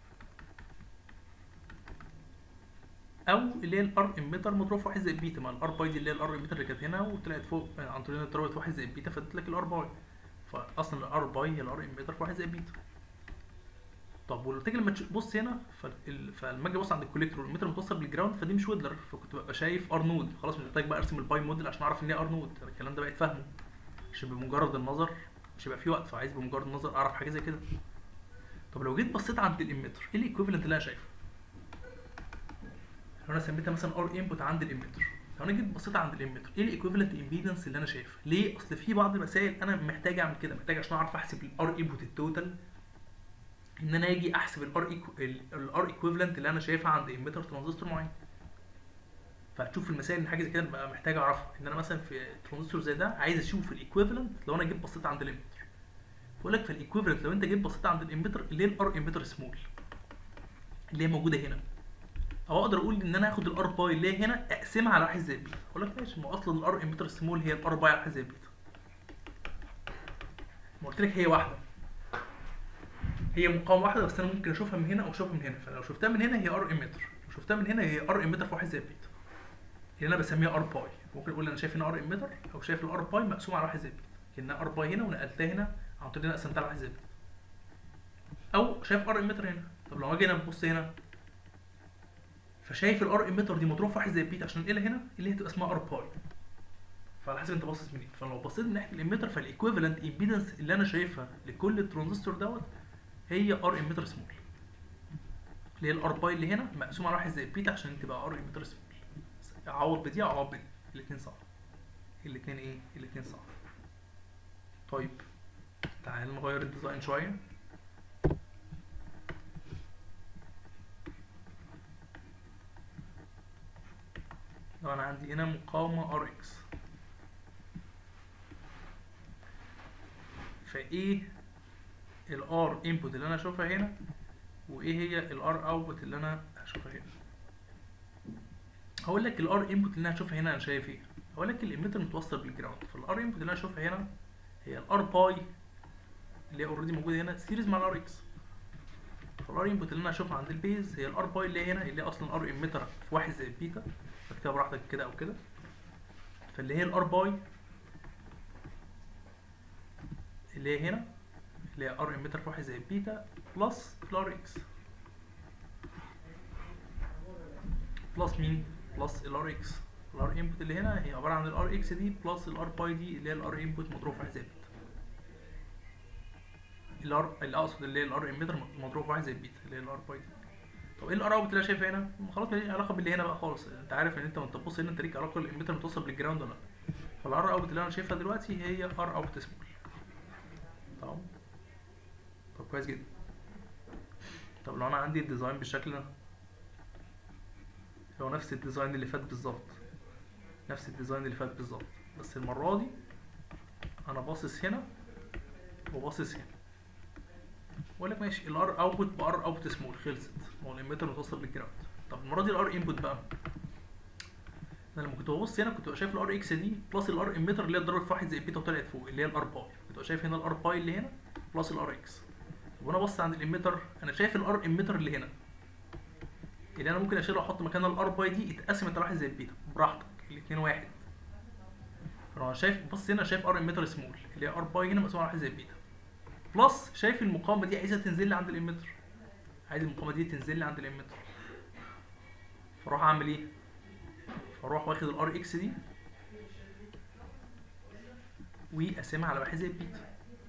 او اللي هي الار اميتر مضروب في 1 زائد بيتا ما الار باي دي اللي هي الار اميتر اللي كانت هنا وطلعت فوق عن طريق ان اتضربت في 1 زائد بيتا فادت لك الار باي فاصلا الار باي هي الار اميتر في 1 زائد بيتا طب ولو تيجي لما تبص هنا فال- فلما اجي ابص عند الكوليكتور والمتر متوصل بالجراوند فدي مش ويدلر فكنت ببقى شايف ار نود خلاص مش محتاج بقى ارسم الباي موديل عشان اعرف ان هي ار نود أنا الكلام ده بقيت فاهمه مش بمجرد النظر مش هيبقى في وقت فعايز بمجرد النظر اعرف حاجه زي كده طب لو جيت بصيت عند الاميتر ايه الايكويفالنت اللي انا شايفه لو انا سميتها مثلا ار انبوت عند الاميتر لو انا جيت بصيت عند الاميتر ايه الايكويفالنت امبيدنس اللي انا شايفها ليه اصل في بعض المسائل انا محتاج اعمل كده محتاج عشان اعرف احسب الار انبوت التوتال ان انا اجي احسب الار الار ايكويفالنت اللي انا شايفها عند اميتر ترانزستور معين فهتشوف المسائل ان حاجه زي كده ببقى محتاج اعرفها ان انا مثلا في ترانزستور زي ده عايز اشوف الايكويفالنت لو انا جيت بصيت عند الاميتر بقول لك فالايكويفالنت لو انت جيت بصيت عند الاميتر اللي هي الار اميتر سمول اللي هي موجوده هنا او اقدر اقول ان انا هاخد الار باي اللي هي هنا اقسمها على 1 زائد بيتا اقول لك ماشي ما هو اصلا الار اميتر سمول هي الار باي على 1 زائد بيتا ما قلت لك هي واحده هي مقاومه واحده بس انا ممكن اشوفها من هنا او اشوفها من هنا فلو شفتها من هنا هي ار اميتر لو شفتها من هنا هي ار اميتر في 1 زائد بيتا اللي انا بسميها ار باي ممكن اقول انا شايف هنا ار اميتر او شايف الار باي مقسوم على 1 زائد بيتا كانها ار باي هنا ونقلتها هنا عن طريق ان انا قسمتها على 1 زائد بيتا او شايف ار اميتر هنا طب لو اجي انا ببص هنا فشايف الار اميتر دي مضروب في 1 زائد بيتا عشان انقلها هنا اللي هي هتبقى اسمها ار باي فعلى حسب انت باصص منين فلو بصيت من ناحيه الاميتر فالايكويفالنت امبيدنس اللي انا شايفها لكل الترانزستور دوت هي ار اميتر سمول اللي هي الار باي اللي هنا مقسوم على 1 زائد بيتا عشان تبقى ار اميتر سمول اعوض بدي اعوض بدي الاثنين صح الاثنين ايه الاثنين صح طيب تعال نغير الديزاين شويه لو انا عندي هنا مقاومة ار اكس فايه الار انبوت اللي انا اشوفها هنا وايه هي الار اوتبوت اللي انا هشوفها هنا هقول لك الار انبوت اللي انا هشوفها هنا انا شايف ايه هقول لك الاميتر متوصل بالجراوند فالار انبوت اللي انا اشوفها هنا هي الار باي اللي هي اوريدي موجوده هنا سيريز مع الار اكس فالار انبوت اللي انا اشوفها عند البيز هي الار باي اللي هي هنا اللي هي اصلا ار اميتر في واحد زي البيتا اكتبها براحتك كده او كده فاللي هي الار باي اللي هي هنا اللي هي ار اميتر في واحد زي البيتا بلس الار اكس بلس مين؟ بلس الار اكس الار انبوت اللي هنا هي عباره عن الار اكس دي بلس الار باي دي اللي هي الار انبوت مضروب في واحد زي البيتا الار اللي اقصد اللي هي الار اميتر مضروب في واحد زي البيتا اللي هي الار باي دي طب ايه الار اوت اللي انا شايفها هنا؟ خلاص ماليش علاقه باللي هنا بقى خالص انت عارف ان انت وانت تبص هنا انت ليك علاقه الاميتر متوصل بالجراوند ولا لا فالار اوت اللي انا شايفها دلوقتي هي ار اوت سمول تمام طب كويس جدا طب لو انا عندي الديزاين بالشكل ده هو نفس الديزاين اللي فات بالظبط نفس الديزاين اللي فات بالظبط بس المره دي انا باصص هنا وباصص هنا بقول لك ماشي الار اوتبوت بار اوتبوت سمول خلصت هو الاميتر متوصل بالجراوند طب المره دي الار انبوت بقى انا لما كنت ببص هنا كنت ببقى شايف الار اكس دي بلس الار اميتر اللي هي اتضربت في واحد زي بيتا وطلعت فوق اللي هي الار باي كنت ببقى شايف هنا الار باي اللي هنا بلس الار اكس وانا بص عند الاميتر انا شايف الار اميتر اللي هنا اللي انا ممكن اشيله واحط مكانها الار باي دي اتقسمت على واحد زي البيتا براحتك الاثنين واحد فانا شايف بص هنا شايف ار اميتر سمول اللي هي ار باي هنا مقسومه على واحد زي البيتا بلس شايف المقاومه دي عايزه تنزل لي عند الاميتر عايز المقاومه دي تنزل لي عند الاميتر فاروح اعمل ايه فاروح واخد الار اكس دي واقسمها على واحد زي البيتا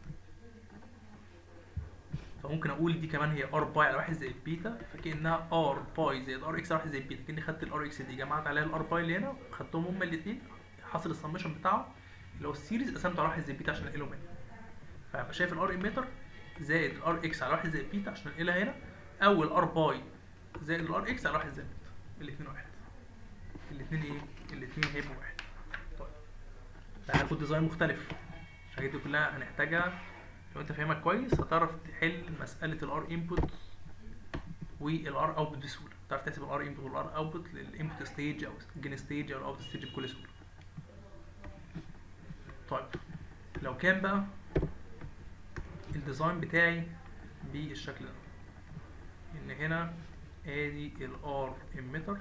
فممكن اقول دي كمان هي ار باي على واحد زي البيتا فكانها ار باي زائد ار اكس على واحد زي البيتا كاني خدت الار اكس دي جمعت عليها الار باي اللي هنا خدتهم هما الاثنين حاصل السمشن بتاعهم اللي هو السيريز قسمته على واحد زي البيتا عشان انقله منه فهبقى شايف الار اميتر زائد الار اكس على واحد زي البيتا عشان انقلها هنا او الار باي زائد الار اكس على واحد زي البيتا الاثنين واحد الاثنين ايه الاثنين هيبقوا واحد طيب فهناخد ديزاين مختلف الحاجات دي كلها هنحتاجها لو انت فاهمها كويس هتعرف تحل مساله الار انبوت والار اوتبوت بسهوله تعرف تحسب الار انبوت والار اوتبوت للانبوت ستيج او الجين ستيج او الاوت ستيج بكل سهوله طيب لو كان بقى الديزاين بتاعي بالشكل ده ان هنا ادي الار اميتر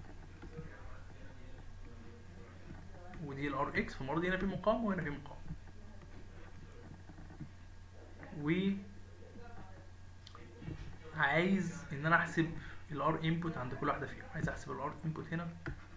ودي الار اكس فالمره دي هنا في مقاومه وهنا في مقاومه و عايز ان انا احسب الار انبوت عند كل واحده فيهم عايز احسب الار انبوت هنا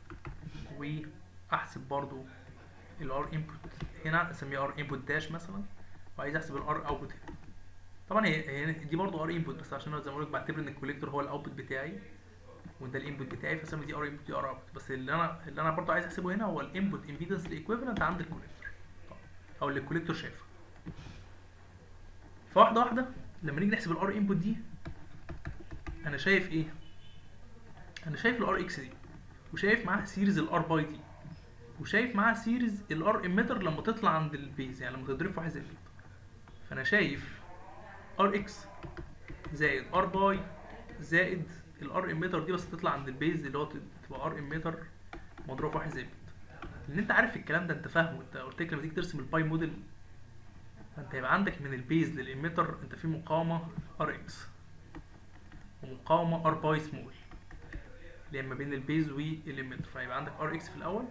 واحسب برضو الار انبوت هنا اسميها ار انبوت داش مثلا وعايز احسب الار اوتبوت هنا طبعا هي هي دي برضو ار انبوت بس عشان انا زي ما بقولك بعتبر ان الكوليكتور هو الاوتبوت بتاعي وده الانبوت بتاعي فاسمي دي ار انبوت دي ار اوتبوت بس اللي انا اللي انا برضو عايز احسبه هنا هو الانبوت امبيدنس الايكويفالنت عند الكوليكتور او اللي الكوليكتور شايفه فواحده واحده لما نيجي نحسب الار انبوت دي انا شايف ايه انا شايف الار اكس دي وشايف معاها سيريز الار باي دي وشايف معاها سيريز الار اميتر لما تطلع عند البيز يعني لما تضرب في واحد زي البيت فانا شايف ار اكس زائد ار باي زائد الار اميتر دي بس تطلع عند البيز اللي هو تبقى ار اميتر مضروب في واحد زي البيت لان انت عارف الكلام ده انت فاهمه انت قلت لك لما تيجي ترسم الباي موديل فانت هيبقى عندك من البيز للاميتر انت في مقاومه ار اكس ومقاومه ار باي سمول اللي هي ما بين البيز والاميتر فيبقى عندك ار اكس في الاول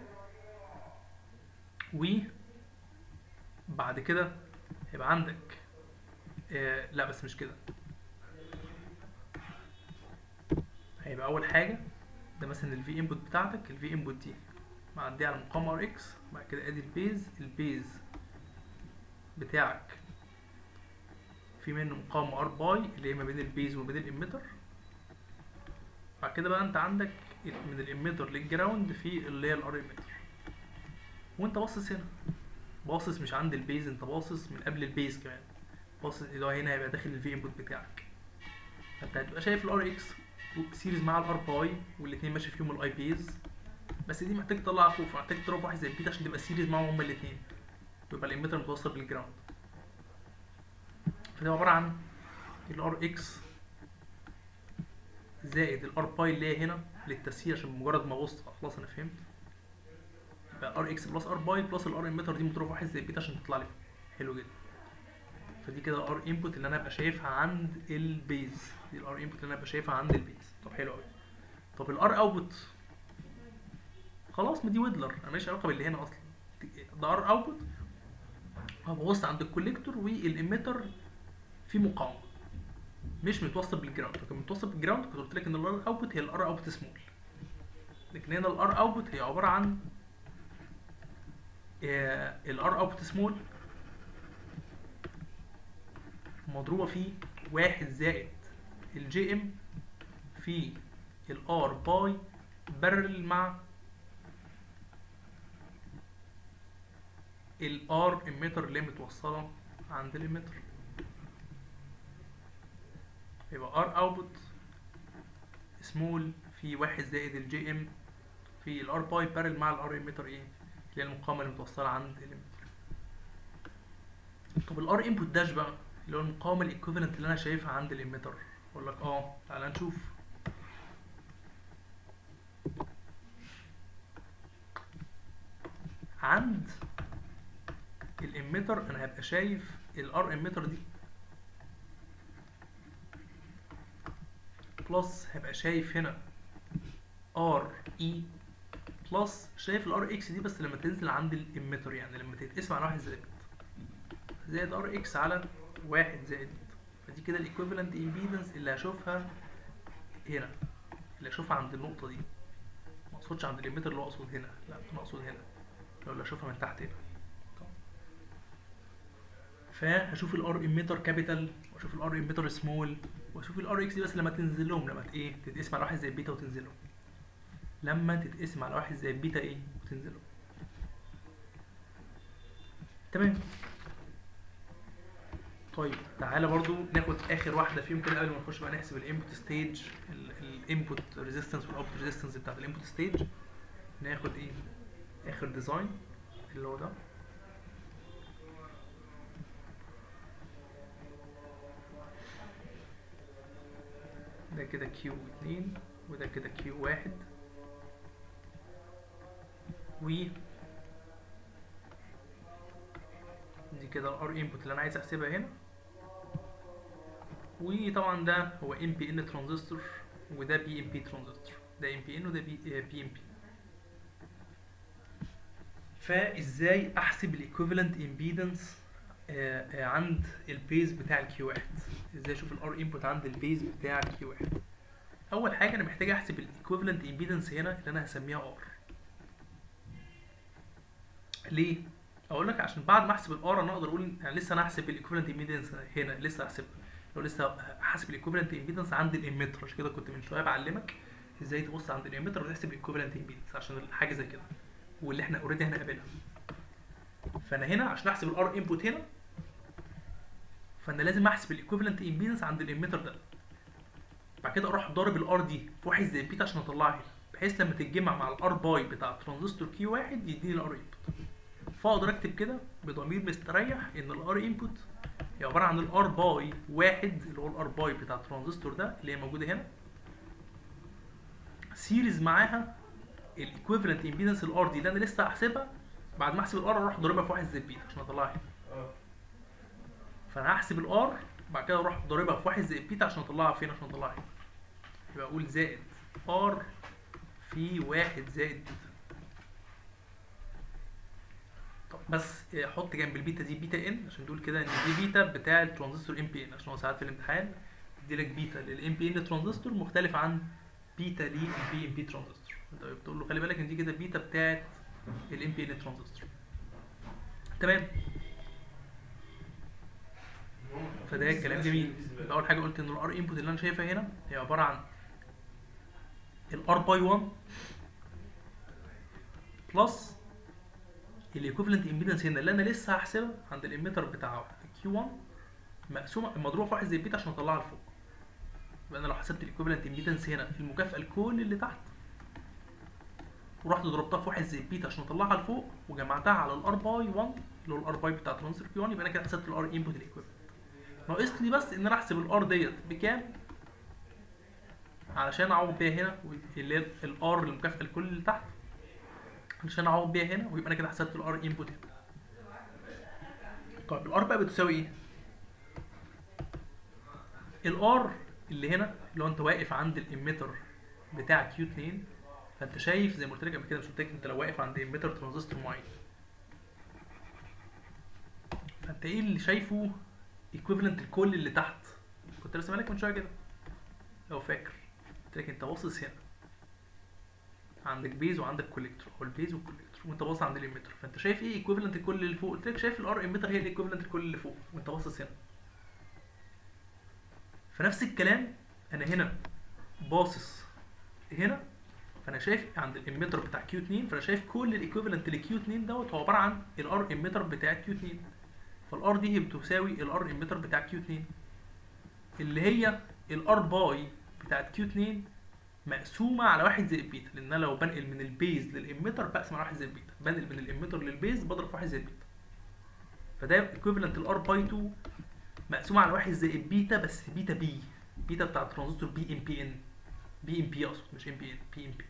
و بعد كده هيبقى عندك آه لا بس مش كده هيبقى اول حاجه ده مثلا الفي انبوت بتاعتك الفي انبوت دي معديه على مقاومه ار اكس بعد كده ادي البيز البيز بتاعك في منه مقاومه ار باي اللي هي ما بين البيز وما بين الاميتر بعد كده بقى انت عندك من الاميتر للجراوند في اللي هي الار اميتر وانت باصص هنا باصص مش عند البيز انت باصص من قبل البيز كمان باصص اللي هو هنا هيبقى داخل الفي انبوت بتاعك فانت هتبقى شايف الار اكس سيريز مع الار باي والاتنين ماشي فيهم الاي بيز بس دي محتاج تطلعها فوق فمحتاج تضرب واحد زي البيتا عشان تبقى سيريز معاهم هما الاثنين ويبقى الاميتر متوصل بالجراوند فده عباره عن الار اكس زائد الار باي اللي هي هنا للتسهيل عشان بمجرد ما ابص خلاص انا فهمت يبقى ار اكس بلس ار باي بلس الار اميتر دي مضروب واحد زي البيتا عشان تطلع لي فوق. حلو جدا فدي كده الار انبوت اللي انا ابقى شايفها عند البيز دي الار انبوت اللي انا ابقى شايفها عند البيز طب حلو قوي طب الار اوتبوت خلاص ما دي ويدلر انا ماليش علاقه باللي هنا اصلا ده ار اوتبوت هبص عند الكوليكتور والاميتر في مقاومه مش متوصل بالجراوند لو كان متوصل بالجراوند كنت قلت لك ان الار اوتبوت هي الار اوتبوت سمول لكن هنا الار اوتبوت هي عباره عن الار اوتبوت سمول مضروبه في واحد زائد الجي ام في الار باي بارل مع الار اميتر اللي هي متوصله عند الاميتر يبقى ار اوتبوت سمول في واحد زائد الجي ام في الار باي بارل مع الار اميتر ايه اللي هي المقاومه اللي متوصله عند الاميتر طب الار انبوت داش بقى اللي هو المقاومه الايكوفالنت اللي انا شايفها عند الاميتر اقول لك اه تعالى نشوف عند الاميتر انا هبقى شايف الار اميتر دي بلس هبقى شايف هنا ار اي بلس شايف الار اكس دي بس لما تنزل عند الاميتر يعني لما تتقسم على واحد زائد زائد ار اكس على واحد زائد فدي كده الايكوفالنت امبيدنس اللي هشوفها هنا اللي هشوفها عند النقطة دي ما اقصدش عند الاميتر اللي هو اقصد هنا لا انا اقصد هنا لو اللي هشوفها من تحت هنا فهشوف الار اميتر كابيتال واشوف الار اميتر سمول واشوف الار اكس دي بس لما تنزل لهم لما ت- ايه تتقسم على واحد زي البيتا وتنزل لهم لما تتقسم على واحد زي البيتا ايه وتنزل لهم تمام طيب تعالى برضو ناخد اخر واحده فيهم كده قبل ما نخش بقى نحسب الانبوت ستيج الانبوت ريزيستنس والاوتبوت ريزيستنس بتاعت الانبوت ستيج ناخد ايه اخر ديزاين اللي هو ده ده كده كيو اتنين وده كده كيو واحد و دي كده الار انبوت اللي انا عايز احسبها هنا وطبعا ده هو ام بي ان ترانزستور وده بي ام بي ترانزستور ده ام بي ان وده بي بي ام بي فازاي احسب الايكوفالنت امبيدنس عند البيز بتاع الكيو واحد ازاي اشوف الار انبوت عند البيز بتاع الكيو واحد اول حاجه انا محتاج احسب الايكوفالنت امبيدنس هنا اللي انا هسميها ار ليه اقول لك عشان بعد ما احسب الار انا اقدر اقول يعني لسه انا هحسب الايكوفالنت امبيدنس هنا لسه هحسب لو لسه هحسب الايكوفالنت امبيدنس عند الاميتر عشان كده كنت من شويه بعلمك ازاي تبص عند الاميتر وتحسب الايكوفالنت امبيدنس عشان حاجه زي كده واللي احنا اوريدي احنا قابلها فانا هنا عشان احسب الار انبوت هنا فانا لازم احسب الايكوفالنت امبيدنس عند الاميتر ده بعد كده اروح ضارب الار دي في واحد زي البيتا عشان اطلعها هنا بحيث لما تتجمع مع الار باي بتاع الترانزستور كيو واحد يديني الار انبوت فاقدر اكتب كده بضمير مستريح ان الار انبوت هي عباره عن الار باي واحد اللي هو الار باي بتاع الترانزستور ده اللي هي موجوده هنا سيريز معاها الايكويفالنت امبيدنس الار دي اللي انا لسه هحسبها بعد ما احسب الار اروح ضاربها في واحد زي البيتا عشان اطلعها هنا اه فانا هحسب الار بعد كده اروح ضاربها في واحد زي البيتا عشان اطلعها فين عشان اطلعها هنا يبقى اقول زائد ار في واحد زائد بيتا طب بس احط جنب البيتا دي بيتا ان عشان تقول كده ان دي بيتا بتاع الترانزستور ام بي ان عشان هو ساعات في الامتحان يدي لك بيتا للام بي ان ترانزستور مختلف عن بيتا للبي ام بي ترانزستور انت بتقول له خلي بالك ان دي كده بيتا بتاعت الام بي ان ترانزستور تمام فده كلام جميل يبقى اول حاجه قلت ان الار انبوت اللي انا شايفها هنا هي عباره عن الار باي 1 بلس الايكوفالنت امبيدنس هنا اللي انا لسه هحسبها عند الاميتر بتاع كيو 1 مقسومه مضروبه في واحد زي بيتا عشان اطلعها لفوق يبقى انا لو حسبت الايكوفالنت امبيدنس هنا المكافاه لكل اللي تحت ورحت ضربتها في واحد زائد بيتا عشان اطلعها لفوق وجمعتها على الار باي 1 اللي هو الار باي بتاع ترانزستور بي 1 يبقى انا كده حسبت الار انبوت الايكويفالنت ناقص لي بس ان انا احسب الار ديت بكام علشان اعوض بيها هنا اللي هي الار المكافئه لكل اللي تحت علشان اعوض بيها هنا ويبقى انا كده حسبت الار انبوت هنا طيب الار بقى بتساوي ايه؟ الار اللي هنا اللي هو انت واقف عند الاميتر بتاع كيو 2 فانت شايف زي ما قلت لك قبل كده مش قلت لك انت لو واقف عند اميتر ترانزستور معين فانت ايه اللي شايفه ايكويفالنت لكل اللي تحت كنت راسمها لك من شويه كده لو فاكر قلت لك انت باصص هنا عندك بيز وعندك كوليكتور او البيز والكوليكتور وانت باصص عند الاميتر فانت شايف ايه ايكويفالنت لكل اللي فوق قلت لك شايف الار اميتر هي الايكويفالنت لكل اللي فوق وانت باصص هنا فنفس الكلام انا هنا باصص هنا فانا شايف عند الاميتر بتاع كيو 2 فانا شايف كل الايكويفالنت لكيو 2 دوت هو عباره عن الار اميتر بتاع كيو 2 فالار دي هي بتساوي الار اميتر بتاع كيو 2 اللي هي الار باي بتاعت كيو 2 مقسومه على واحد زائد بيتا لان انا لو بنقل من البيز للاميتر بقسم على واحد زائد بيتا بنقل من الاميتر للبيز بضرب في واحد زائد بيتا فده ايكويفالنت الار باي 2 مقسومه على واحد زائد بيتا بس بيتا بي بيتا بتاع الترانزستور بي ام بي ان بي ام بي اقصد مش ام بي ان بي ام بي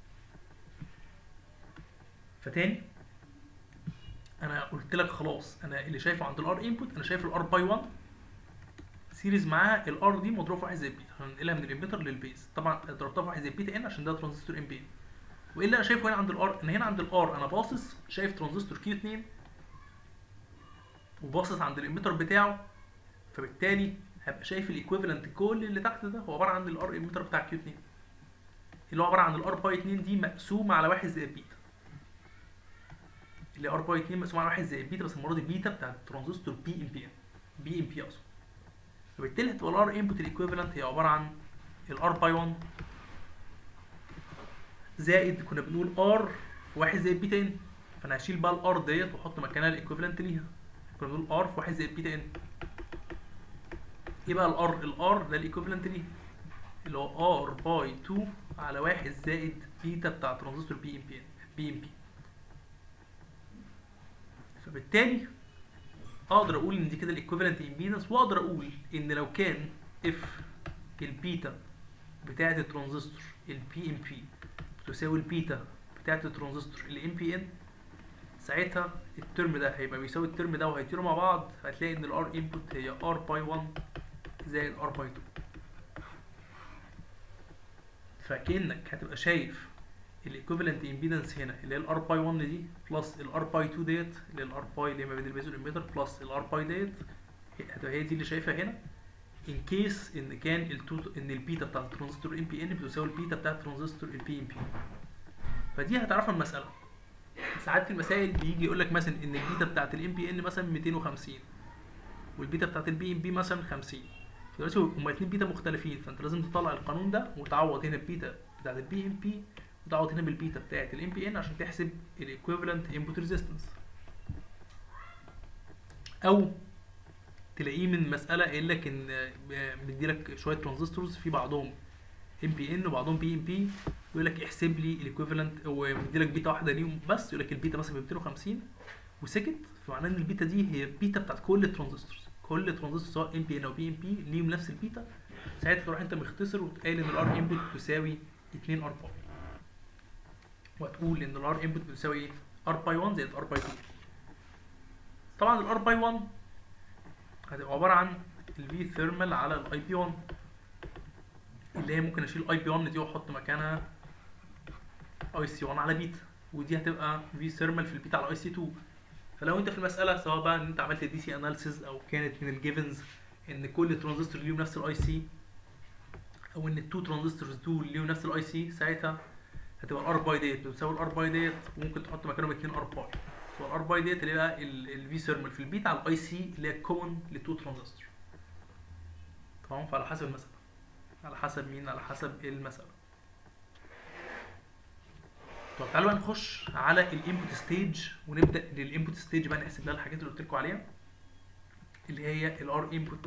فتاني انا قلت لك خلاص انا اللي شايفه عند الار انبوت انا شايف الار باي 1 سيريز معاها الار دي مضروبه في واحد زائد بيتا هننقلها من الامبيتر للبيز طبعا ضربتها في واحد زائد بيتا ان عشان ده ترانزستور ام بي ان وايه اللي انا شايفه هنا عند الار انا هنا عند الار انا باصص شايف ترانزستور كيو 2 وباصص عند الامبيتر بتاعه فبالتالي هبقى شايف الايكويفالنت كل اللي تحت ده هو عباره عن الار اميتر بتاع كيو 2 اللي هو عباره عن الار باي 2 دي مقسومه على واحد زائد بيتا اللي ار باي 2 مقسومه على واحد زائد بيتا بس المره دي بيتا بتاع الترانزستور بي ام بي ان بي ام بي اقصد فبالتالي هتبقى الار انبوت الايكويفالنت هي عباره عن الار باي 1 زائد كنا بنقول ار في واحد زائد بيتا ان فانا هشيل بقى الار ديت واحط مكانها الايكويفالنت ليها كنا بنقول ار في واحد زائد بيتا ان ايه بقى الار الار ده الايكوفالنت ليه اللي هو ار باي 2 على واحد زائد بيتا بتاع ترانزستور بي ام بي بي ام بي فبالتالي اقدر اقول ان دي كده الايكوفالنت امبيدنس واقدر اقول ان لو كان اف البيتا بتاعه الترانزستور البي ام بي تساوي البيتا بتاعه الترانزستور الام بي ان ساعتها الترم ده هيبقى بيساوي الترم ده وهيطيروا مع بعض هتلاقي ان الار انبوت هي ار باي 1 زائد ار باي 2 فكانك هتبقى شايف الايكوفالنت امبيدنس هنا اللي هي الار باي 1 دي بلس الار باي 2 ديت اللي هي الار باي اللي هي ما بين البيز والامبيتر بلس الار باي ديت هتبقى هي دي اللي شايفها هنا ان كيس ان كان التو ان البيتا بتاعت الترانزستور ام بي ان بتساوي البيتا بتاعت الترانزستور البي ام بي فدي هتعرفها المساله ساعات في المسائل بيجي يقول لك مثلا ان البيتا بتاعت الام بي ان مثلا 250 والبيتا بتاعت البي ام بي مثلا 50 دلوقتي هما الاثنين بيتا مختلفين فانت لازم تطلع القانون ده وتعوض هنا البيتا بتاعت البي ام بي وتعوض هنا بالبيتا بتاعت الام بي ان عشان تحسب الايكويفالنت انبوت ريزيستنس او تلاقيه من مساله قايل لك ان مديلك شويه ترانزستورز في بعضهم ام بي ان وبعضهم بي ام بي ويقول لك احسب لي الايكويفالنت هو مديلك بيتا واحده ليهم بس يقول لك البيتا مثلا ب 250 وسكت فمعناه ان البيتا دي هي البيتا بتاعت كل الترانزستورز كل ترانزستور سواء ام بي ان او بي ام بي ليهم نفس البيتا ساعتها تروح انت مختصر وتقال ان الار انبوت تساوي 2 ار باي وتقول ان الار انبوت بتساوي ايه؟ ار باي 1 زائد ار باي 2 طبعا الار باي 1 هتبقى عباره عن الفي ثيرمال على الاي بي 1 اللي هي ممكن اشيل الاي بي 1 دي واحط مكانها اي سي 1 على بيتا ودي هتبقى في ثيرمال في البيتا على اي سي 2 فلو انت في المساله سواء بقى ان انت عملت دي سي اناليسيز او كانت من الجيفنز ان كل ترانزستور ليهم نفس الاي سي او ان التو ترانزستورز دول ليهم نفس الاي سي ساعتها هتبقى الار باي ديت بتساوي الار باي ديت وممكن تحط مكانهم 2 ار باي فالار باي ديت اللي هي الفي ثيرمال في البيتا على الاي سي اللي هي كومن للتو ترانزستور تمام فعلى حسب المساله على حسب مين على حسب المساله طب تعالوا بقى نخش على الانبوت ستيج ونبدا للانبوت ستيج بقى نحسب لها الحاجات اللي قلت لكم عليها اللي هي الار انبوت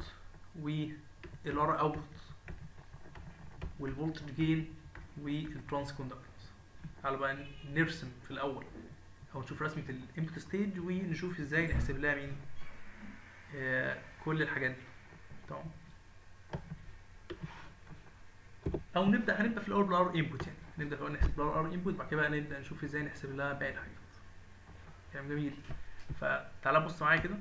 والار اوتبوت والفولتج جين والترانس كوندكتنس تعالوا بقى نرسم في الاول او نشوف رسمه الانبوت ستيج ونشوف ازاي نحسب لها مين آه كل الحاجات دي تمام او نبدا هنبدا في الاول بالار انبوت يعني نبدا في الاول نحسب بالار انبوت بعد كده بقى نبدا نشوف ازاي نحسب لها باقي الحاجات كلام جميل فتعالى بص معايا كده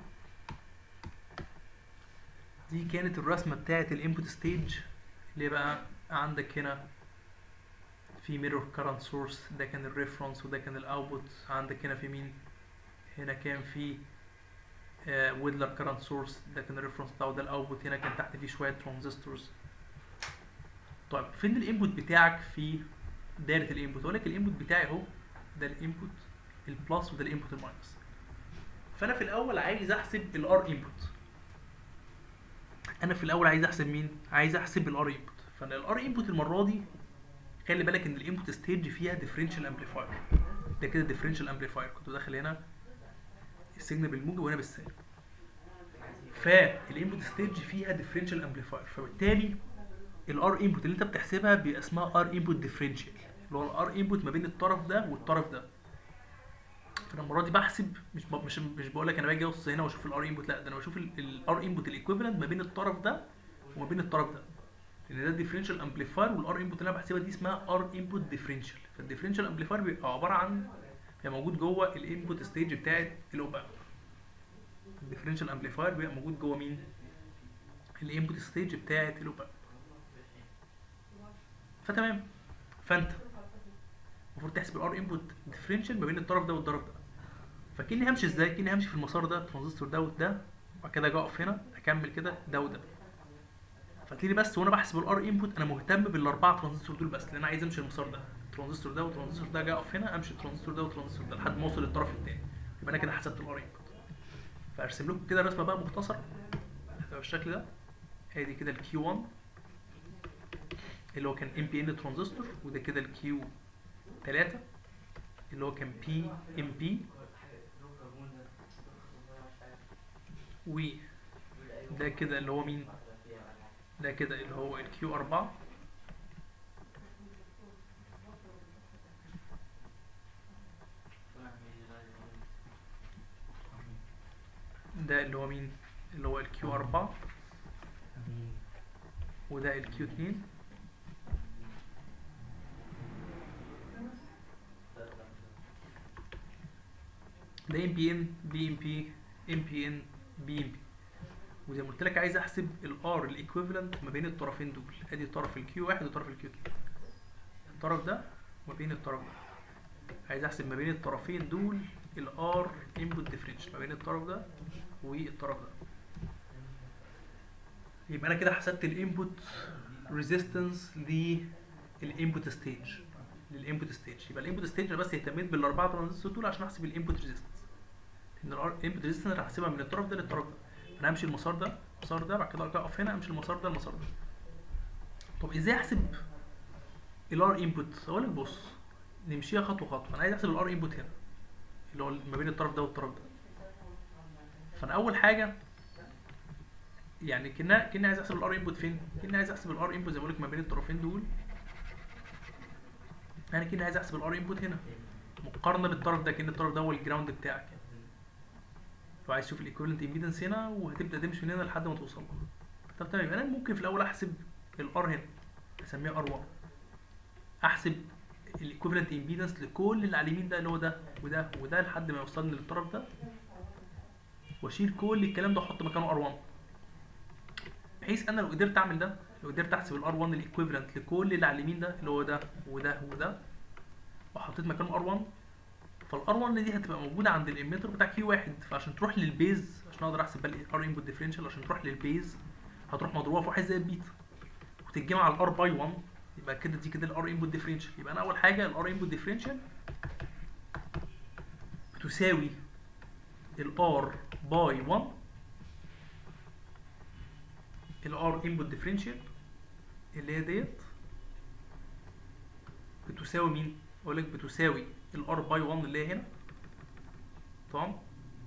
دي كانت الرسمه بتاعه الانبوت ستيج اللي بقى عندك هنا في ميرور كارنت سورس ده كان الريفرنس وده كان الاوتبوت عندك هنا في مين هنا كان في ويدلر كارنت سورس ده كان الريفرنس بتاعه ده الاوتبوت هنا كان تحت فيه شويه ترانزستورز طيب فين الانبوت بتاعك في دايره الانبوت اقول لك الانبوت بتاعي اهو ده الانبوت البلس وده الانبوت الماينس فانا في الاول عايز احسب الار انبوت انا في الاول عايز احسب مين عايز احسب الار انبوت فانا الار انبوت المره دي خلي بالك ان الانبوت ستيج فيها ديفرنشال امبليفاير ده كده ديفرنشال امبليفاير كنت داخل هنا السيجنال بالموجب وهنا بالسالب فالانبوت ستيج فيها ديفرنشال امبليفاير فبالتالي الار انبوت اللي انت بتحسبها بيبقى اسمها ار انبوت ديفرنشال اللي هو الار انبوت ما بين الطرف ده والطرف ده فانا المره دي بحسب مش ب... مش مش بقول لك انا باجي ابص هنا واشوف الار انبوت لا ده انا بشوف الار انبوت الايكويفالنت ما بين الطرف ده وما بين الطرف ده لان ده الديفرنشال امبليفاير والار انبوت اللي انا بحسبها دي اسمها ار انبوت ديفرنشال فالديفرنشال امبليفاير بيبقى عباره عن هي موجود جوه الانبوت ستيج بتاعت الاوب امب الديفرنشال امبليفاير بيبقى موجود جوه مين الانبوت ستيج بتاعت الاوب امب فتمام فانت المفروض تحسب الار انبوت ديفرنشال ما بين الطرف ده والطرف ده فكني همشي ازاي كني همشي في المسار ده الترانزستور ده وده وبعد كده اجي اقف هنا اكمل كده ده وده فتلاقيني بس وانا بحسب الار انبوت انا مهتم بالاربعه ترانزستور دول بس لان انا عايز امشي المسار ده الترانزستور ده والترانزستور ده اجي اقف هنا امشي الترانزستور ده والترانزستور ده لحد ما اوصل للطرف الثاني يبقى انا كده حسبت الار انبوت فارسم لكم كده رسمه بقى مختصره هتبقى بالشكل ده ادي كده الكيو 1 اللي هو كان ام بي ان ترانزستور وده كده الكيو 3 اللي هو كان بي ام بي وده كده اللي هو مين ده كده اللي هو الكيو 4 ده اللي هو مين اللي هو الكيو 4 وده الكيو 2 ده ام بي ان بي ام بي ام بي ان بي ام بي وزي ما قلت لك عايز احسب الار الايكويفالنت ما بين الطرفين دول ادي طرف الكيو 1 وطرف الكيو 2 الطرف ده ما بين الطرف ده عايز احسب ما بين الطرفين دول الار انبوت ديفرنشال ما بين الطرف ده والطرف ده يبقى انا كده حسبت الانبوت ريزيستنس للانبوت ستيج للانبوت ستيج يبقى الانبوت ستيج انا بس اهتميت بالاربعه ترانزستور دول عشان احسب الانبوت ريزيستنس ان الانبوت ريزيستنس انا هحسبها من الطرف ده للطرف ده انا همشي المسار ده المسار ده بعد كده ارجع اقف هنا امشي المسار ده المسار ده طب ازاي احسب الار انبوت اقول لك بص نمشيها خطوه خطوه انا عايز احسب الار انبوت هنا اللي هو ما بين الطرف ده والطرف ده فانا اول حاجه يعني كنا كنا عايز احسب الار انبوت فين كنا عايز احسب الار انبوت زي ما بقول لك ما بين الطرفين دول انا كده عايز احسب الار انبوت هنا مقارنه بالطرف ده كان الطرف ده هو الجراوند بتاعك فعايز تشوف الايكويفالنت امبيدنس هنا وهتبدا تمشي من هنا لحد ما توصل له طب تمام انا ممكن في الاول احسب الار هنا اسميها ار 1 احسب الايكويفالنت امبيدنس لكل اللي على اليمين ده اللي هو ده وده وده لحد ما يوصلني للطرف ده واشيل كل الكلام ده واحط مكانه ار 1 بحيث انا لو قدرت اعمل ده لو قدرت احسب الار 1 الايكويفالنت لكل اللي على اليمين ده اللي هو ده وده وده وحطيت مكانه ار 1 فالار 1 دي هتبقى موجوده عند الاميتر بتاع كيو 1 فعشان تروح للبيز عشان اقدر احسب بقى الار انبوت ديفرنشال عشان تروح للبيز هتروح مضروبه في واحد زائد بيتا وتتجمع على الار باي 1 يبقى كده دي كده الار انبوت ديفرنشال يبقى انا اول حاجه الار انبوت ديفرنشال بتساوي الار باي 1 الار انبوت ديفرنشال اللي هي ديت بتساوي مين؟ اقول لك بتساوي الار باي 1 اللي هي هنا تمام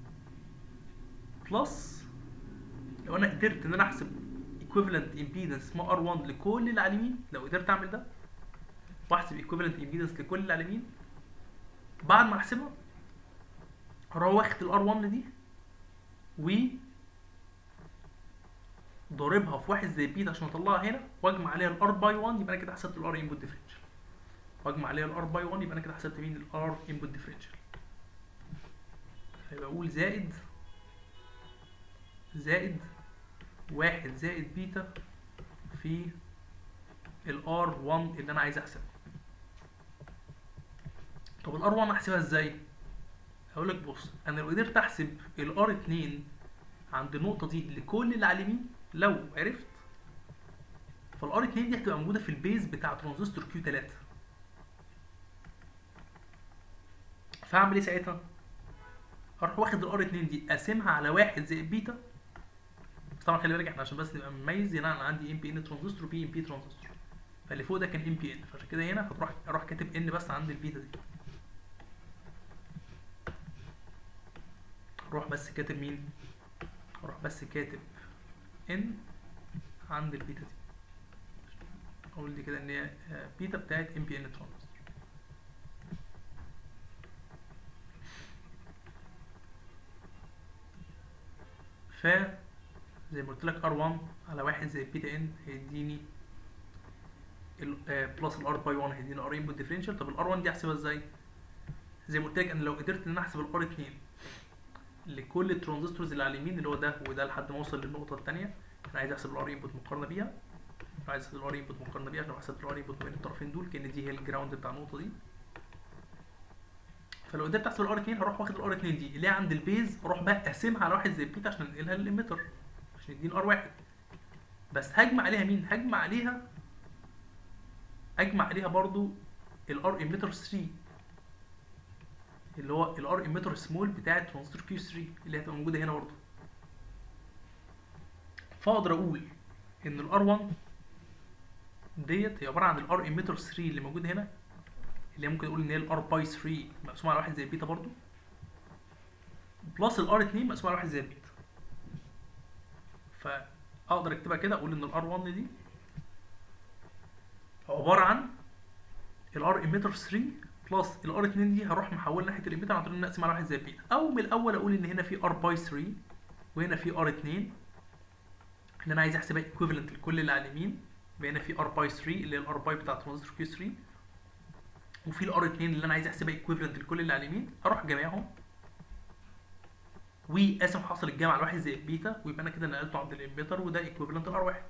بلس لو انا قدرت ان انا احسب equivalent impedance اسمها ار 1 لكل اللي على اليمين لو قدرت اعمل ده واحسب ايكويفالنت امبيدنس لكل اللي على اليمين بعد ما احسبها هروح واخد الار 1 دي و ضاربها في واحد زي بيتا عشان اطلعها هنا واجمع عليها الار باي 1 يبقى انا كده حسبت الار انبوت ديفرنشال واجمع عليها الار باي 1 يبقى انا كده حسبت مين الار انبوت ديفرنشال هيبقى اقول زائد زائد واحد زائد بيتا في الار 1 اللي انا عايز احسبها طب الار 1 احسبها ازاي هقول لك بص انا لو قدرت احسب الار 2 عند النقطه دي لكل اللي على اليمين لو عرفت فالار 2 دي هتبقى موجوده في البيز بتاع ترانزستور كيو 3 فاعمل ايه ساعتها هروح واخد الار 2 دي اقسمها على واحد زائد بيتا بس طبعا خلي بالك احنا عشان بس نبقى مميز هنا انا عندي ام بي ان ترانزستور وبي ام بي ترانزستور فاللي فوق ده كان ام بي ان فعشان كده هنا هتروح اروح كاتب ان بس عند البيتا دي اروح بس كاتب مين اروح بس كاتب ان عند البيتا دي اقول دي كده ان هي آه، بيتا بتاعت ام بي ان ترانزستور ف زي ما قلت لك R1 على واحد زي بيتا ان هيديني ال بلس الار باي 1 هيديني ار انبوت ديفرنشال طب الار 1 دي احسبها ازاي؟ زي ما قلت لك انا لو قدرت ان انا احسب الار 2 لكل الترانزستورز اللي على اليمين اللي هو ده وده لحد ما اوصل للنقطه الثانيه انا عايز احسب الار انبوت مقارنه بيها أنا عايز احسب الار انبوت مقارنه بيها عشان لو حسبت الار انبوت بين الطرفين دول كان دي هي الجراوند بتاع النقطه دي فلو قدرت احسب الار 2 هروح واخد الار 2 دي اللي هي عند البيز اروح بقى اقسمها على واحد زي بيتا عشان انقلها للاميتر عشان يديني ار 1 بس هجمع عليها مين؟ هجمع عليها اجمع عليها برضو الار اميتر 3 اللي هو الار اميتر سمول بتاع ترانزستور كيو 3 اللي هتبقى موجوده هنا برضو فاقدر اقول ان الار 1 ديت هي عباره عن الار اميتر 3 اللي موجود هنا اللي هي ممكن اقول ان هي الار باي 3 مقسومه على واحد زي بيتا برضو بلس الار 2 مقسومه على واحد زي بيتا فاقدر اكتبها كده اقول ان الار 1 دي عباره عن الار اميتر 3 بلس الار 2 دي هروح محول ناحيه الاميتر عن طريق ان اقسم على واحد زي بيتا او من الاول اقول ان هنا في ار باي 3 وهنا في ار 2 اللي انا عايز احسبها ايكويفالنت لكل اللي على اليمين يبقى هنا في ار باي 3 اللي هي الار باي بتاع ترانزستور كيو 3 وفي الار 2 اللي انا عايز احسبها ايكويفالنت لكل اللي على اليمين اروح جامعهم وقاسم حاصل الجمع على واحد زي بيتا ويبقى انا كده نقلته عند الاميتر وده ايكويفالنت الار 1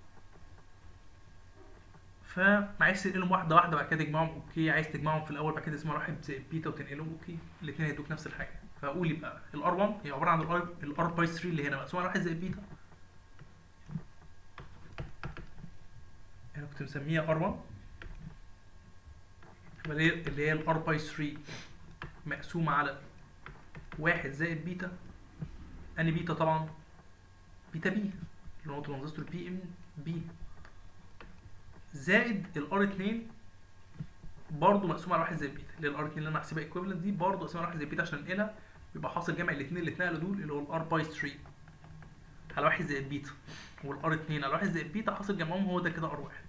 فعايز تنقلهم واحده واحده بعد كده تجمعهم اوكي عايز تجمعهم في الاول بعد كده تسمع واحد زي بيتا وتنقلهم اوكي الاثنين هيدوك نفس الحاجه فاقول يبقى الار 1 هي عباره عن الار الار باي 3 اللي هنا مقسومه على واحد زي بيتا انا كنت مسميها ار 1 اللي هي اللي هي الار باي 3 مقسومه على واحد زائد بيتا اني بيتا طبعا بيتا بي اللي هو ترانزستور بي ام بي زائد الار 2 برضه مقسوم على واحد زي بيتا اللي هي الار 2 اللي انا هحسبها ايكويفالنت دي برضه مقسوم على واحد زي بيتا عشان انقلها يبقى حاصل جمع الاثنين اللي اتنقلوا دول اللي هو الار باي 3 على واحد زائد بيتا والار 2 على واحد زائد بيتا حاصل جمعهم هو ده كده ار 1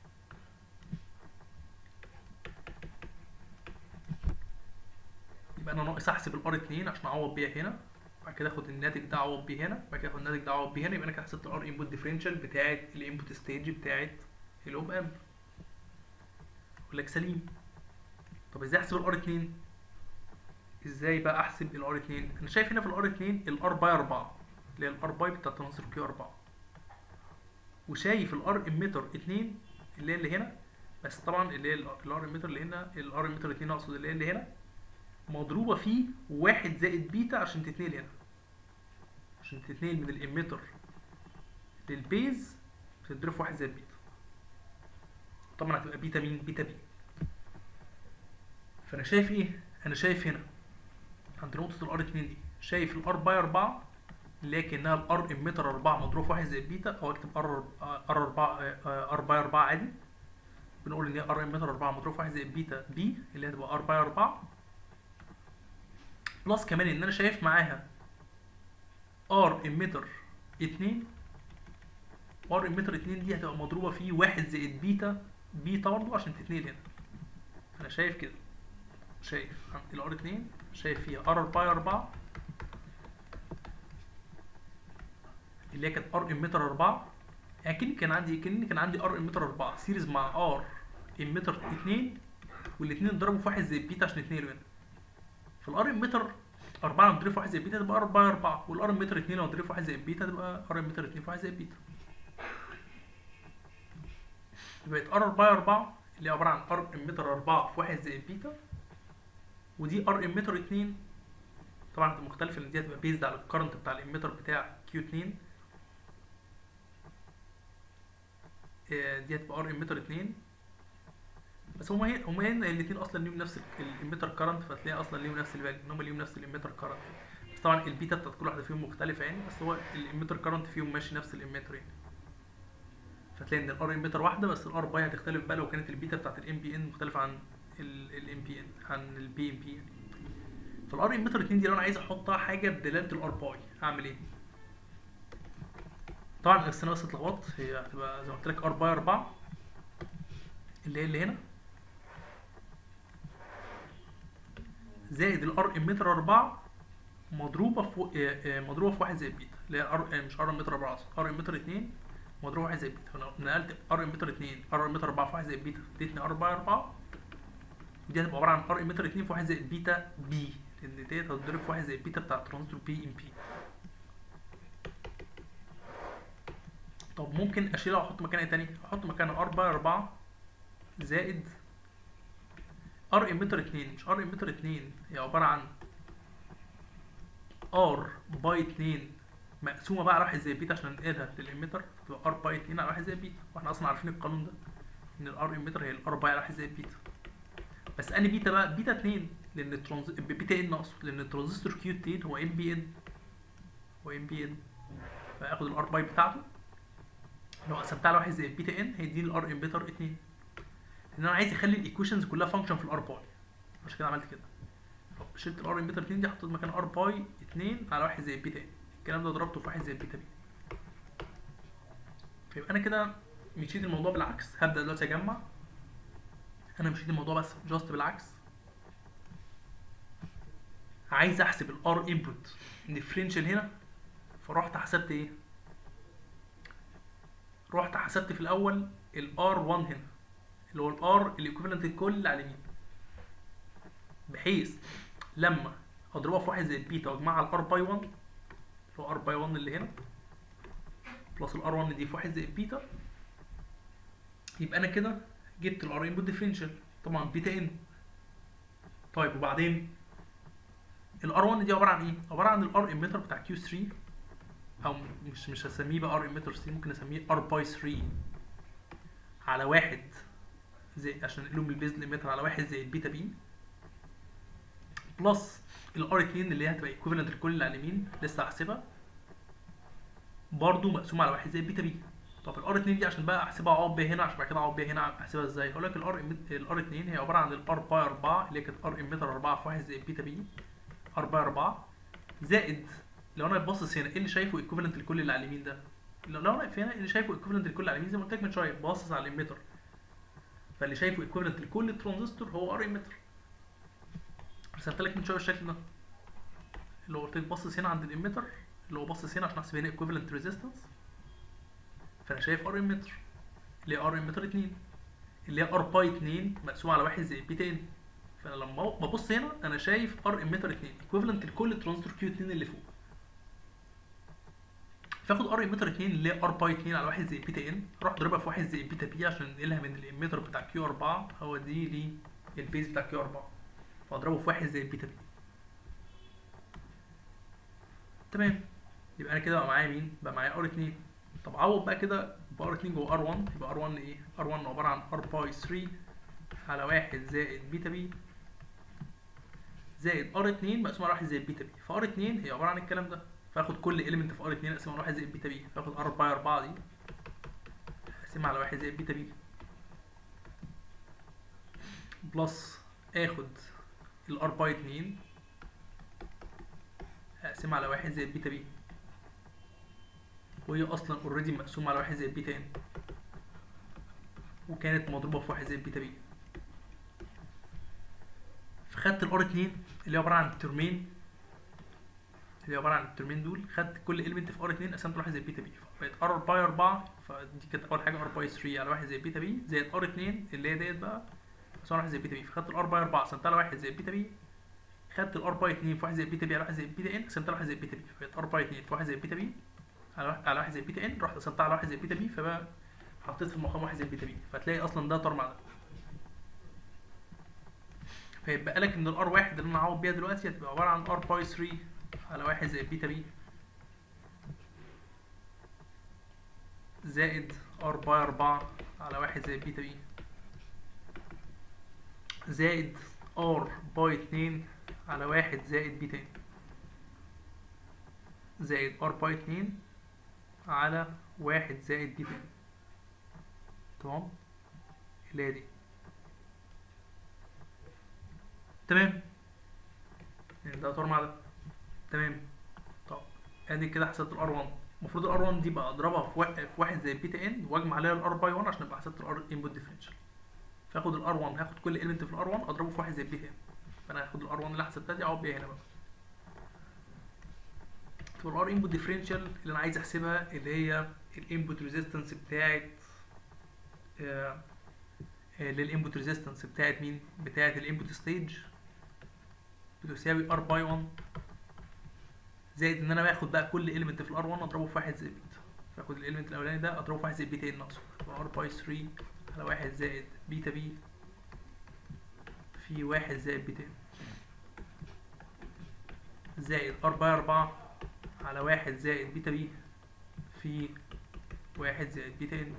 يبقى انا ناقص احسب الار 2 عشان اعوض بيها هنا بعد كده اخد الناتج ده اعوض بيه هنا بعد كده اخد الناتج ده اعوض بيه هنا يبقى انا كده حسبت الار انبوت ديفرنشال بتاعت الانبوت ستيج بتاعت الاوب امب اقول لك سليم طب ازاي احسب الار 2 ازاي بقى احسب الار 2 انا شايف هنا في الار 2 الار باي 4 اللي هي الار باي بتاع ترانزستور كيو 4 وشايف الار اميتر 2 اللي هي اللي هنا بس طبعا اللي هي الار اميتر اللي هنا الار اميتر 2 اقصد اللي هي اللي هنا مضروبة في واحد زائد بيتا عشان تتنقل هنا عشان تتنقل من الاميتر للبيز بتضرب في واحد زائد بيتا طبعا هتبقى بيتا مين بيتا بي فانا شايف ايه انا شايف هنا عند نقطة الار 2 دي شايف الار باي 4 لكنها الار اميتر 4 مضروب في واحد زائد بيتا او اكتب ار ار 4 ار باي 4 عادي بنقول ان هي ار اميتر 4 مضروب في واحد زائد بيتا بي اللي هتبقى ار باي 4 بلس كمان ان انا شايف معاها ار اميتر 2 ار اميتر 2 دي هتبقى مضروبه في واحد زائد بيتا بيتا برضه عشان تتنقل هنا انا شايف كده شايف الار 2 شايف فيها ار 4 4 اللي هي كانت ار اميتر 4 يعني كأني كان عندي كأني كان عندي ار اميتر 4 سيريز مع ار اميتر 2 والاثنين اتضربوا في واحد زي بيتا عشان يتنقلوا هنا فالار اميتر 4 لو ضرب في واحد زي بيتا تبقى ار 4 4 والار اميتر 2 لو ضرب في واحد زي بيتا تبقى ار اميتر 2 في واحد زي بيتا بقت ار 4 4 اللي هي عباره عن ار اميتر 4 في واحد زي بيتا ودي ار اميتر 2 طبعا مختلفه لان دي هتبقى بيزد على الكرنت بتاع الاميتر بتاع كيو 2 دي هتبقى ار اميتر 2 بس هما هي هما هنا الاثنين اصلا ليهم نفس الاميتر كرنت فتلاقي اصلا ليهم نفس الفاليو ان هما ليهم نفس الاميتر كرنت بس طبعا البيتا بتاعت كل واحده فيهم مختلفه يعني بس هو الاميتر كرنت فيهم ماشي نفس الاميتر يعني فتلاقي ان الار اميتر واحده بس الار باي هتختلف بقى لو كانت البيتا بتاعت الام بي ان مختلفه عن الام بي ان عن البي ام بي يعني فالار اميتر 2 دي لو انا عايز احطها حاجه بدلاله الار باي اعمل ايه؟ طبعا بس انا بس اتلخبطت هي هتبقى زي ما قلت لك ار باي 4 اللي هي اللي هنا زائد الار اميتر 4 مضروبه في مضروبه في واحد زي البيتا اللي هي ار مش ار اميتر 4 اصلا ار اميتر 2 مضروبه واحد زي البيتا فانا نقلت ار اميتر 2 ار اميتر 4 في واحد زي البيتا اديتني ار باي 4 دي هتبقى عباره عن ار اميتر 2 في واحد زي البيتا بي لان ديت هتضرب في واحد زي البيتا بتاع ترانزستور بي ام بي طب ممكن اشيلها واحط مكانها تاني احط مكانها ار باي 4 زائد ار اميتر 2 مش ار اميتر 2 هي عباره عن ار باي 2 مقسومه بقى على واحد زي بيتا عشان ننقلها للاميتر تبقى ار باي 2 على واحد زي بيتا واحنا اصلا عارفين القانون ده ان الار اميتر هي الار باي على واحد زي بيتا بس اني بيتا بقى بيتا 2 لان الترانز بيتا ان اقصد لان الترانزستور كيو 2 هو ام بي ان هو ام بي ان فاخد الار باي بتاعته لو قسمتها على واحد زي البيتا ان هيديني الار امبيتر 2 لان انا عايز اخلي الايكويشنز كلها فانكشن في الار باي عشان كده عملت كده شلت الار امبيتر 2 دي حطيت مكان ار باي 2 على واحد زي البيتا ان الكلام ده ضربته في واحد زي البيتا بي فيبقى انا كده مشيت الموضوع بالعكس هبدا دلوقتي اجمع انا مشيت الموضوع بس جاست بالعكس عايز احسب الار انبوت ديفرنشال هنا فرحت حسبت ايه رحت حسبت في الاول الار 1 هنا اللي هو الار الايكوفالنت الكل على اليمين بحيث لما اضربها في واحد زي البيتا واجمعها على الار باي 1 اللي هو ار باي 1 اللي هنا بلس الار 1 دي في واحد زي البيتا يبقى انا كده جبت الار انبوت ديفرنشال طبعا بيتا ان طيب وبعدين الار 1 دي عباره عن ايه؟ عباره عن الار اميتر بتاع كيو 3 او مش مش هسميه بقى ار اميتر 3 ممكن اسميه ار باي 3 على واحد زي عشان نقلهم البيز ليميتر على واحد زي البيتا بي بلس الار 2 اللي هي هتبقى ايكوفالنت لكل اللي على اليمين لسه هحسبها برضه مقسومه على واحد زي البيتا بي طب الار 2 دي عشان بقى احسبها اقعد بيها هنا عشان بعد كده اقعد بيها هنا احسبها ازاي؟ هقول لك الار الار 2 هي عباره عن الار باي 4 اللي هي كانت ار اميتر 4 في واحد زي البيتا بي ار باي 4 زائد لو انا باصص هنا ايه اللي شايفه ايكوفالنت لكل اللي على اليمين ده؟ لو انا واقف هنا اللي شايفه ايكوفالنت لكل اللي على اليمين زي ما قلت لك من شويه باصص على الاميتر فاللي شايفه ايكوفالنت لكل الترانزستور هو ار اميتر رسمت لك من شويه الشكل ده اللي هو قلت لك باصص هنا عند الاميتر اللي هو باصص هنا عشان احسب هنا ايكوفالنت ريزيستنس فانا شايف ار اميتر اللي هي ار اميتر 2 اللي هي ار باي 2 مقسومه على واحد زي بيتا ان فانا لما ببص هنا انا شايف ار اميتر 2 ايكوفالنت لكل الترانزستور كيو 2 اللي فوق فاخد ار اميتر 2 اللي هي ار باي 2 على واحد زي بيتا ان اروح اضربها في واحد زي بيتا بي عشان انقلها من الاميتر بتاع كيو 4 هو دي للبيز بتاع كيو 4 فاضربه في واحد زي بيتا بي تمام يبقى انا كده بقى معايا مين؟ بقى معايا ار 2 طب عوض بقى كده يبقى ار 2 جوه ار 1 يبقى ار 1 ايه؟ ار 1 عباره عن ار باي 3 على واحد زائد بيتا بي زائد ار 2 مقسوم على واحد زائد بيتا بي فار 2 هي عباره عن الكلام ده فاخد كل اليمنت في ار 2 اقسمها على واحد زائد بيتا بي فاخد ار باي 4 دي اقسمها على واحد زائد بيتا بي بلس اخد الار باي 2 اقسمها على واحد زائد بيتا بي وهي اصلا اوريدي مقسومه على واحد زائد بيتا ان وكانت مضروبه في واحد زائد بيتا بي فخدت الار 2 اللي هي عباره عن الترمين اللي هي عباره عن الترمين دول خدت كل اليمنت في ار 2 قسمت واحد زي بيتا بي فبقت ار باي 4 فدي كانت اول حاجه ار باي 3 على واحد زي بيتا بي زائد ار 2 اللي هي ديت بقى قسمت واحد زي بيتا بي فخدت الار باي 4 قسمتها على واحد زي بيتا بي خدت الار باي 2 في واحد زي بيتا بي على واحد زي بيتا ان قسمتها على واحد زي بيتا بي فبقت ار باي 2 في واحد زي بيتا بي على واحد على واحد زي بيتا ان رحت قسمتها على واحد زي بيتا بي فبقى حطيت في المقام واحد زي بيتا بي فتلاقي اصلا ده طار مع ده فيبقى لك ان الار واحد اللي انا هعوض بيها دلوقتي هتبقى عباره عن ار باي 3 على واحد زائد بيتا بي زائد ار باي 4 على واحد زائد بيتا بي زائد ار باي 2 على واحد زائد بيتا ان زائد ار باي 2 على واحد زائد بيتا ان تمام اللي هي دي تمام يعني ده طار مع ده تمام طب ادي كده حسبت الار 1 المفروض الار 1 دي بقى اضربها في واحد, في واحد زي بيتا ان واجمع عليها الار باي 1 عشان ابقى حسبت الار انبوت ديفرنشال فاخد الار 1 هاخد كل اليمنت في الار 1 اضربه في واحد زي بيتا ان فانا هاخد الار 1 اللي حسبتها دي اقعد بيها هنا بقى تبقى الار انبوت ديفرنشال اللي انا عايز احسبها اللي هي الانبوت ريزيستنس بتاعت آه للانبوت ريزيستنس بتاعت مين بتاعت الانبوت ستيج بتساوي ار باي 1 زائد ان انا باخد بقى كل اليمنت في الار 1 اضربه في واحد زائد بيتا فاخد الاليمنت الاولاني ده اضربه في واحد زائد بيتا ان ناقصه ار باي 3 على واحد زائد بيتا بي في واحد زائد بيتا زائد ار باي 4 على واحد زائد بيتا بي في واحد زائد بيتا ان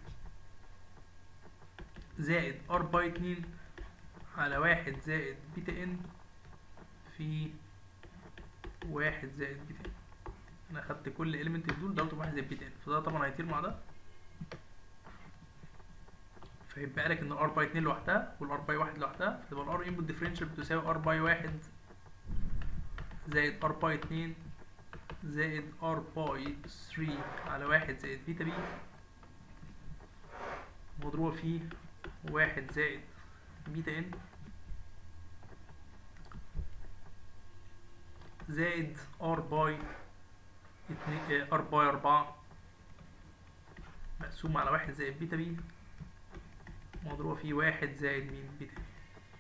زائد ار باي 2 على واحد زائد بيتا ان في واحد زائد بيتا ان انا اخدت كل اليمنت دول ضربته بواحد زائد بيتا ان فده طبعا هيطير مع ده فيبقى لك ان الار باي 2 لوحدها والار باي 1 لوحدها فتبقى الار انبوت ديفرنشال بتساوي ار باي 1 زائد ار باي 2 زائد ار باي 3 على واحد زائد بيتا بي مضروبة في واحد زائد بيتا ان زائد ار باي اتنين ار باي اربعة مقسوم على واحد زائد بيتا بي مضروبة في واحد زائد مين بيتا بي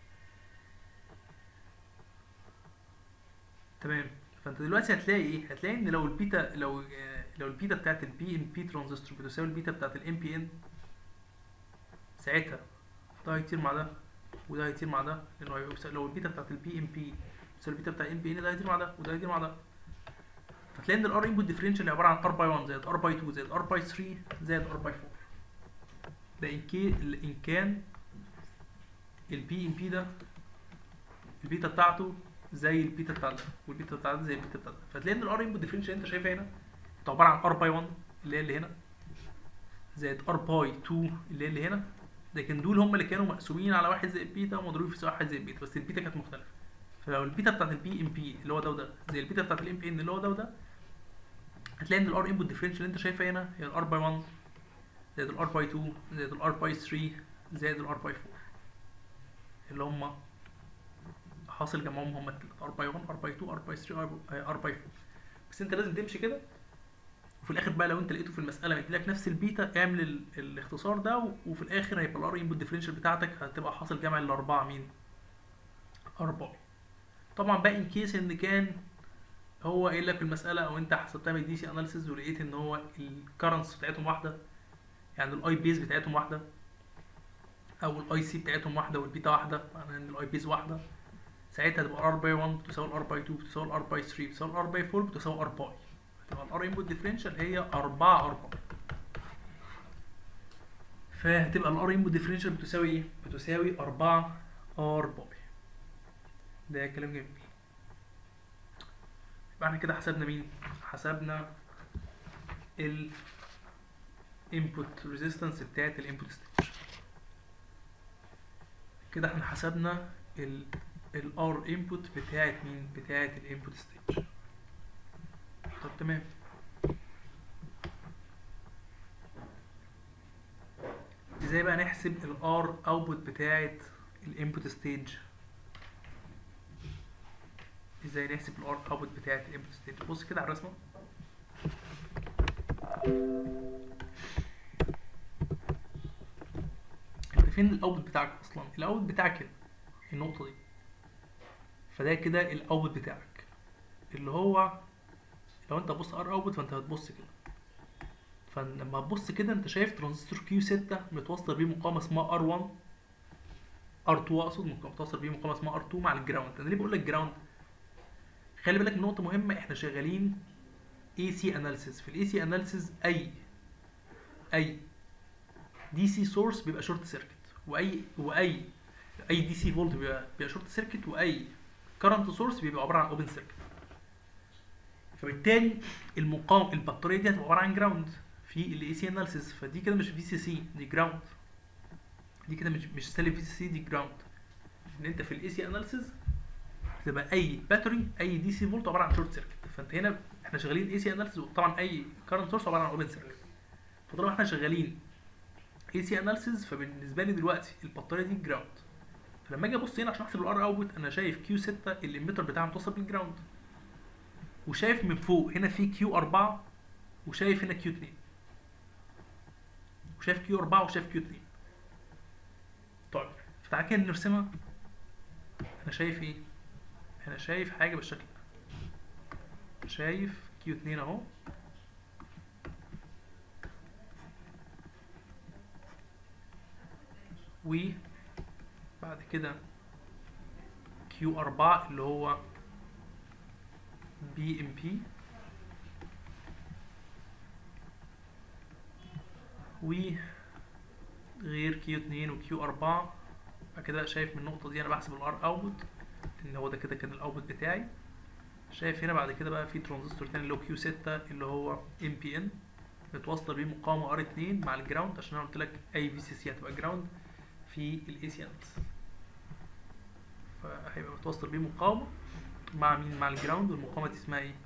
تمام فانت دلوقتي هتلاقي ايه هتلاقي ان لو البيتا لو لو البيتا بتاعت البي ام بي ترانزستور بتساوي البيتا بتاعت الام بي ان ساعتها ده هيطير مع ده وده هيطير مع ده لانه هيبقى لو البيتا بتاعت البي ام بي بتساوي البيتا بتاع الام بي ان ده هيطير مع ده وده هيطير مع ده فتلاقي ان الار انبوت ديفرنشال عباره عن ار باي 1 زائد ار باي 2 زائد ار باي 3 زائد ار باي 4 ده ان كي ان كان البي ام بي ده البيتا بتاعته زي البيتا بتاع ده والبيتا بتاع ده زي البيتا بتاع ده فتلاقي ان الار انبوت ديفرنشال انت شايفها هنا ده عباره عن ار باي 1 اللي هي اللي هنا زائد ار باي 2 اللي هي اللي هنا لكن دول هم اللي كانوا مقسومين على واحد زائد بيتا ومضروبين في واحد زائد بيتا بس البيتا كانت مختلفه فلو البيتا بتاعت البي ام بي اللي هو ده وده زي البيتا بتاعت الام بي ان اللي هو ده وده هتلاقي ان الار انبوت ديفرنشال اللي انت شايفها هنا هي الار باي 1 زائد الار باي 2 زائد الار باي 3 زائد الار باي 4 اللي هم حاصل جمعهم هم ار باي 1 ار باي 2 ار باي 3 ار باي 4 بس انت لازم تمشي كده وفي الاخر بقى لو انت لقيته في المساله مديلك نفس البيتا اعمل ال- الاختصار ده وفي الاخر هيبقى الار انبوت ديفرنشال بتاعتك هتبقى حاصل جمع الاربعه مين اربعه طبعا بقى ان كيس ان كان هو قايل لك في المساله او انت حسبتها من دي سي اناليسيز ولقيت ان هو الكرنس بتاعتهم واحده يعني الاي بيز بتاعتهم واحده او الاي سي بتاعتهم واحده والبيتا واحده معناها ان الاي بيز واحده ساعتها تبقى الار باي 1 بتساوي الار باي 2 بتساوي الار باي 3 بتساوي الار باي 4 بتساوي ار باي تبقى الار انبوت ديفرنشال هي 4 ار باي فهتبقى الار انبوت ديفرنشال بتساوي ايه؟ بتساوي 4 ار باي ده كلام جميل يبقى احنا كده حسبنا مين؟ حسبنا ال input resistance بتاعت ال input stage كده احنا حسبنا ال ال R input بتاعت مين؟ بتاعت ال input stage طب تمام ازاي بقى نحسب ال R output بتاعت ال input stage ازاي نحسب الار اوتبوت بتاعت الانبوت ستيج بص كده على الرسمه انت فين الاوتبوت بتاعك اصلا الاوتبوت بتاعك هنا النقطه دي فده كده الاوتبوت بتاعك اللي هو لو انت بص ار اوتبوت فانت هتبص كده فلما تبص كده انت شايف ترانزستور كيو 6 متوصل بيه مقاومه اسمها ار 1 ار 2 اقصد متوصل بيه مقاومه اسمها ار 2 مع الجراوند انا ليه بقول لك جراوند خلي بالك من نقطه مهمه احنا شغالين اي سي اناليسيس في الاي سي اناليسيس اي اي دي سي سورس بيبقى شورت سيركت واي واي اي دي سي فولت بيبقى بيبقى شورت سيركت واي كرنت سورس بيبقى عباره عن اوبن سيركت فبالتالي المقاوم البطاريه دي هتبقى عباره عن جراوند في الاي سي اناليسيس فدي كده مش في سي سي دي جراوند دي كده مش مش سالب في سي سي دي جراوند ان انت في الاي سي اناليسيس تبقى اي باتري اي دي سي فولت عباره عن شورت سيركت فانت هنا احنا شغالين اي سي اناليسيس وطبعا اي كارنت سورس عباره عن اوبن سيركت فطالما احنا شغالين اي سي اناليسيس فبالنسبه لي دلوقتي البطاريه دي جراوند فلما اجي ابص هنا عشان احسب الار اوتبوت انا شايف كيو 6 الاميتر بتاعها متوصل بالجراوند وشايف من فوق هنا في كيو 4 وشايف هنا كيو 2 وشايف كيو 4 وشايف كيو 2 طيب فتعالى كده نرسمها انا شايف ايه انا شايف حاجه بالشكل ده شايف كيو 2 اهو وبعد كده كيو 4 اللي هو بي ام بي وغير كيو 2 وكيو 4 بعد كده شايف من النقطة دي أنا بحسب الار اوتبوت إن هو ده كده كان الاوتبوت بتاعي شايف هنا بعد كده بقى في ترانزستور تاني اللي هو كيو 6 اللي هو ام بي ان متوصل بيه مقاومة ار 2 مع الجراوند عشان أنا قلت لك أي في سي سي هتبقى جراوند في الاي سي انس فهيبقى متوصل بيه مقاومة مع مين مع الجراوند والمقاومة دي اسمها ايه؟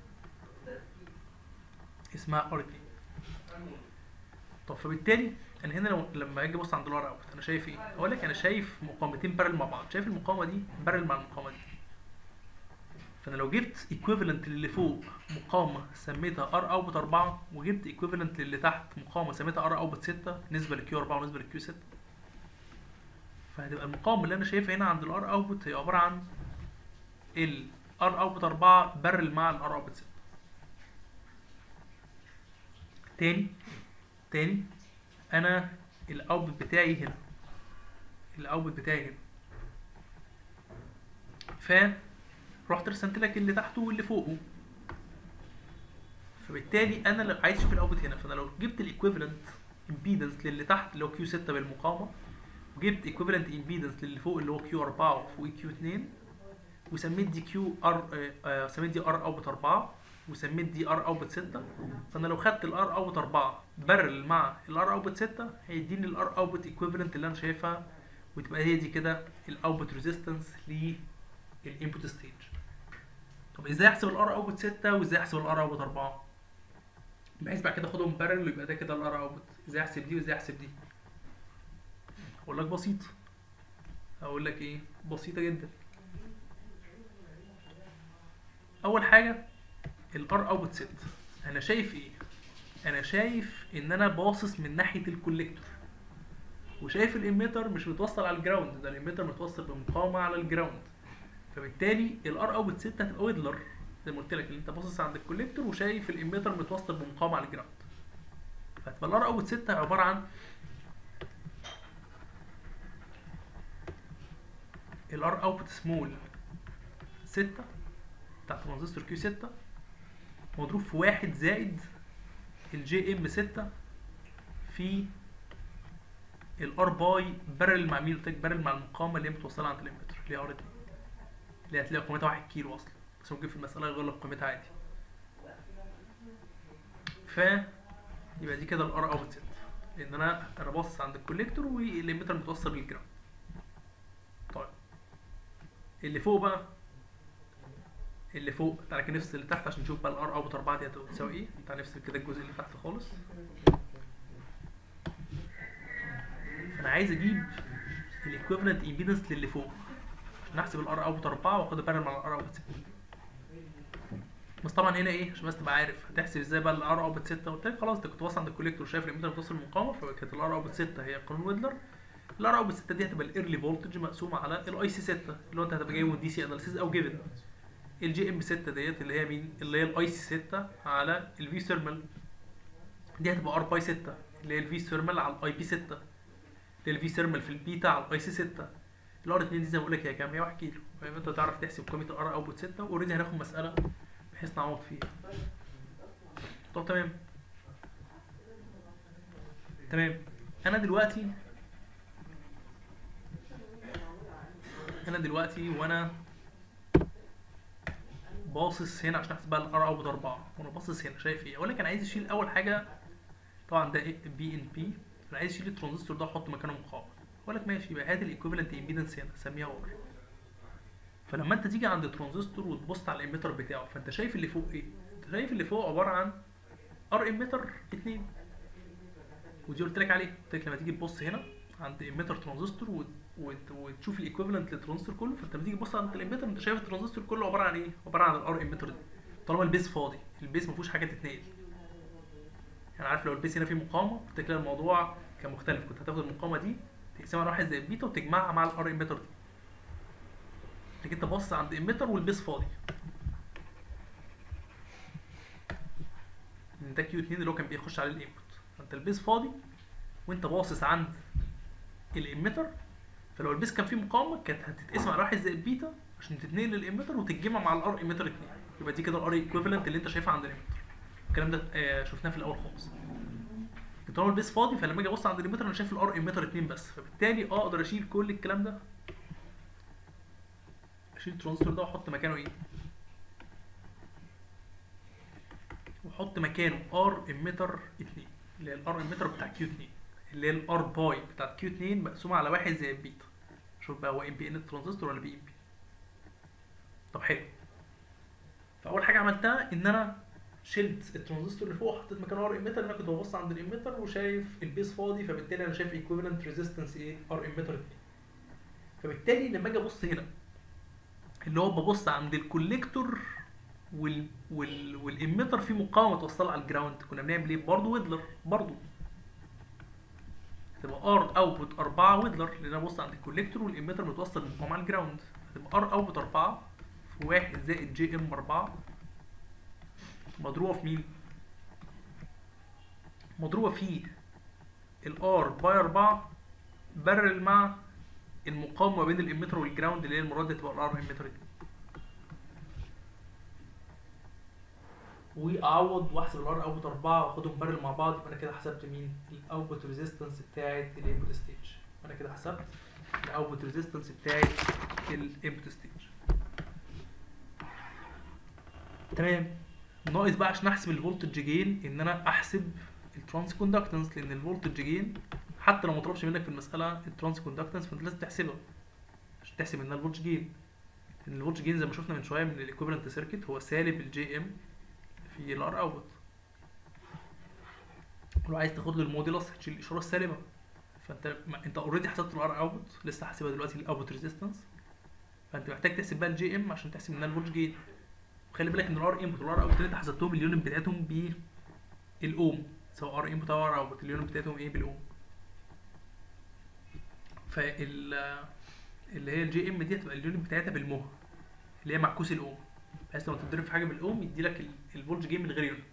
اسمها ار 2 طب فبالتالي انا هنا لو لما اجي ابص عند الار اوت انا شايف ايه؟ اقول لك انا شايف مقاومتين بارل مع بعض شايف المقاومه دي بارل مع المقاومه دي فانا لو جبت ايكويفالنت للي فوق مقاومه سميتها ار اوت 4 وجبت ايكويفالنت للي تحت مقاومه سميتها ار اوت 6 نسبه لكيو 4 ونسبه لكيو 6 فهتبقى المقاومه اللي انا شايفها هنا عند الار اوت هي عباره عن الار اوت 4 بارل مع الار اوت 6 تاني تاني انا الاوتبوت بتاعي هنا الاوتبوت بتاعي هنا ف رحت رسمت لك اللي تحته واللي فوقه فبالتالي انا لو عايز اشوف الاوتبوت هنا فانا لو جبت الايكويفالنت امبيدنس للي تحت اللي هو كيو 6 بالمقاومه وجبت ايكويفالنت امبيدنس للي فوق اللي هو كيو 4 وفوق كيو 2 وسميت دي كيو ار آه سميت دي ار اوتبوت 4 وسميت دي ار اوتبوت 6 فانا لو خدت الار اوتبوت 4 بارل مع الار اوتبوت 6 هيديني الار اوتبوت ايكويفالنت اللي انا شايفها وتبقى هي دي كده الاوتبوت ريزيستنس للانبوت ستيج طب ازاي احسب الار اوتبوت 6 وازاي احسب الار اوتبوت 4 بحيث بعد كده اخدهم بارل ويبقى ده كده الار اوتبوت ازاي احسب دي وازاي احسب دي اقول لك بسيط اقول لك ايه بسيطه جدا اول حاجه الار اوتبوت 6 انا شايف ايه انا شايف ان انا باصص من ناحيه الكوليكتور وشايف الاميتر مش متوصل على الجراوند ده الاميتر متوصل بمقاومه على الجراوند فبالتالي الار اوتبوت 6 هتبقى ويدلر زي ما قلت لك اللي انت باصص عند الكوليكتور وشايف الاميتر متوصل بمقاومه على الجراوند فهتبقى الار اوتبوت 6 عباره عن الار اوتبوت سمول 6 بتاع ترانزستور كيو 6 مضروب في واحد زائد الجي ام 6 في الار باي بارل مع مين قلت لك بارل مع المقاومه اللي هي متوصله عند الامتر اللي هي ار 2 اللي هتلاقي قيمتها 1 كيلو اصلا بس ممكن في المساله يغير لك قيمتها عادي ف يبقى دي كده الار اوت 6 لان انا انا باصص عند الكوليكتور والامتر متوصل بالجراوند طيب اللي فوق بقى اللي فوق تعالى كده نفصل اللي تحت عشان نشوف بقى الار اوت 4 دي هتساوي ايه تعالى نفصل كده الجزء اللي تحت خالص فانا عايز اجيب الايكويفالنت امبيدنس للي فوق عشان احسب الار اوت 4 واخدها بارل مع الار اوت 6 بس طبعا هنا ايه عشان بس تبقى عارف هتحسب ازاي بقى الار اوت 6 قلت لك خلاص انت كنت واصل عند الكوليكتور شايف الاميتر بتوصل المقاومه فكانت الار اوت 6 هي قانون ويدلر الار اوت 6 دي هتبقى الايرلي فولتج مقسومه على الاي سي 6 اللي هو انت هتبقى جايبه من دي سي اناليسيز او جيفن الجي ام 6 ديت اللي هي مين اللي هي الاي سي 6 على الفي ثيرمال دي هتبقى ار باي 6 اللي هي الفي ثيرمال على الاي بي 6 اللي هي الفي ثيرمال في البيتا على الاي سي 6 الار 2 دي زي ما بقول لك هي كام هي 1 كيلو فاهم انت تعرف تحسب قيمه الار اوتبوت 6 واوريدي هناخد مساله بحيث نعوض فيها طب تمام تمام انا دلوقتي انا دلوقتي وانا باصص هنا عشان احسب بقى الار اوت 4 وانا باصص هنا شايف ايه اقول لك انا عايز اشيل اول حاجه طبعا ده بي ان بي انا عايز اشيل الترانزستور ده واحط مكانه مقاومه اقول لك ماشي يبقى هات الايكوفالنت امبيدنس هنا سميها ار فلما انت تيجي عند الترانزستور وتبص على الاميتر بتاعه فانت شايف اللي فوق ايه انت شايف اللي فوق عباره عن ار اميتر 2 ودي قلت لك عليه قلت لك لما تيجي تبص هنا عند اميتر ترانزستور وت- وت- وتشوف الايكوفالنت للترانزستور كله فانت لما تيجي تبص عند الاميتر انت شايف الترانزستور كله عباره عن ايه عباره عن الار اميتر دي طالما البيز فاضي البيز ما فيهوش حاجه تتنقل يعني عارف لو البيز هنا فيه مقاومه كنت كده الموضوع كان مختلف كنت هتاخد المقاومه دي تقسمها على واحد زي البيتا وتجمعها مع الار اميتر دي لكن انت باصص عند اميتر والبيز فاضي من ده كيو 2 اللي هو كان بيخش عليه الانبوت فانت البيز فاضي وانت باصص عند الاميتر فلو البيز كان فيه مقاومه كانت هتتقسم على واحد زي البيتا عشان تتنقل للاميتر وتتجمع مع الار اميتر 2 يبقى دي كده الار ايكويفالنت اللي انت شايفها عند الاميتر الكلام ده آه شفناه في الاول خالص لكن طالما البيز فاضي فلما اجي ابص عند الاميتر انا شايف الار اميتر 2 بس فبالتالي اقدر اشيل كل الكلام ده اشيل الترانزستور ده واحط مكانه ايه واحط مكانه ار اميتر 2 اللي هي الار اميتر بتاع كيو 2 اللي هي الار باي بتاع كيو 2 مقسومه على واحد زي البيتا شوف بقى هو ام بي ان الترانزستور ولا بي ام بي طب حلو فاول حاجه عملتها ان انا شلت الترانزستور اللي فوق حطيت مكانه ار اميتر انا كنت ببص عند الاميتر وشايف البيس فاضي فبالتالي انا شايف ايكويفالنت ريزيستنس ايه ار اميتر 2 فبالتالي لما اجي ابص هنا اللي هو ببص عند الكوليكتور وال وال والاميتر فيه مقاومه توصل على الجراوند كنا بنعمل ايه برضه ويدلر برضه تبقى ار اوتبوت 4 ويدلر لان انا ببص عند الكوليكتور والاميتر متوصل بالمقاومه على الجراوند هتبقى ار اوتبوت 4 في 1 زائد جي ام 4 مضروبه في مين؟ مضروبه في الار باي 4 برل مع المقاومه ما بين الاميتر والجراوند اللي هي المره دي تبقى الار اميتر 2 واعوض واحسب الار اوتبوت 4 واخدهم بارل مع بعض يبقى انا كده حسبت مين الاوتبوت ريزيستنس بتاعت الانبوت ستيج انا كده حسبت الاوتبوت ريزيستنس بتاعت الانبوت ستيج تمام ناقص بقى عشان احسب الفولتج جين ان انا احسب الترانس كوندكتنس لان الفولتج جين حتى لو ما طلبش منك في المساله الترانس كوندكتنس فانت لازم تحسبها عشان تحسب منها الفولتج جين لان الفولتج جين زي ما شفنا من شويه من الايكوفالنت سيركت هو سالب الجي ام في الار اوت ولو عايز تاخد له الموديلس هتشيل الاشاره السالبه فانت ما انت اوريدي حسبت الار اوت لسه حاسبها دلوقتي الاوتبوت ريزيستنس فانت محتاج تحسب بقى الجي ام عشان تحسب منها الفولتج جين وخلي بالك ان الار انبوت والار اوت اللي انت حسبتهم اليونت بتاعتهم بالاوم سواء ار انبوت او ار اوت اليونت بتاعتهم ايه بالاوم فال اللي هي الجي ام دي هتبقى اليونت بتاعتها بالمه اللي هي معكوس الاوم بحيث لما تضرب في حاجه بالاوم يدي لك الفولج جيم من غير يونت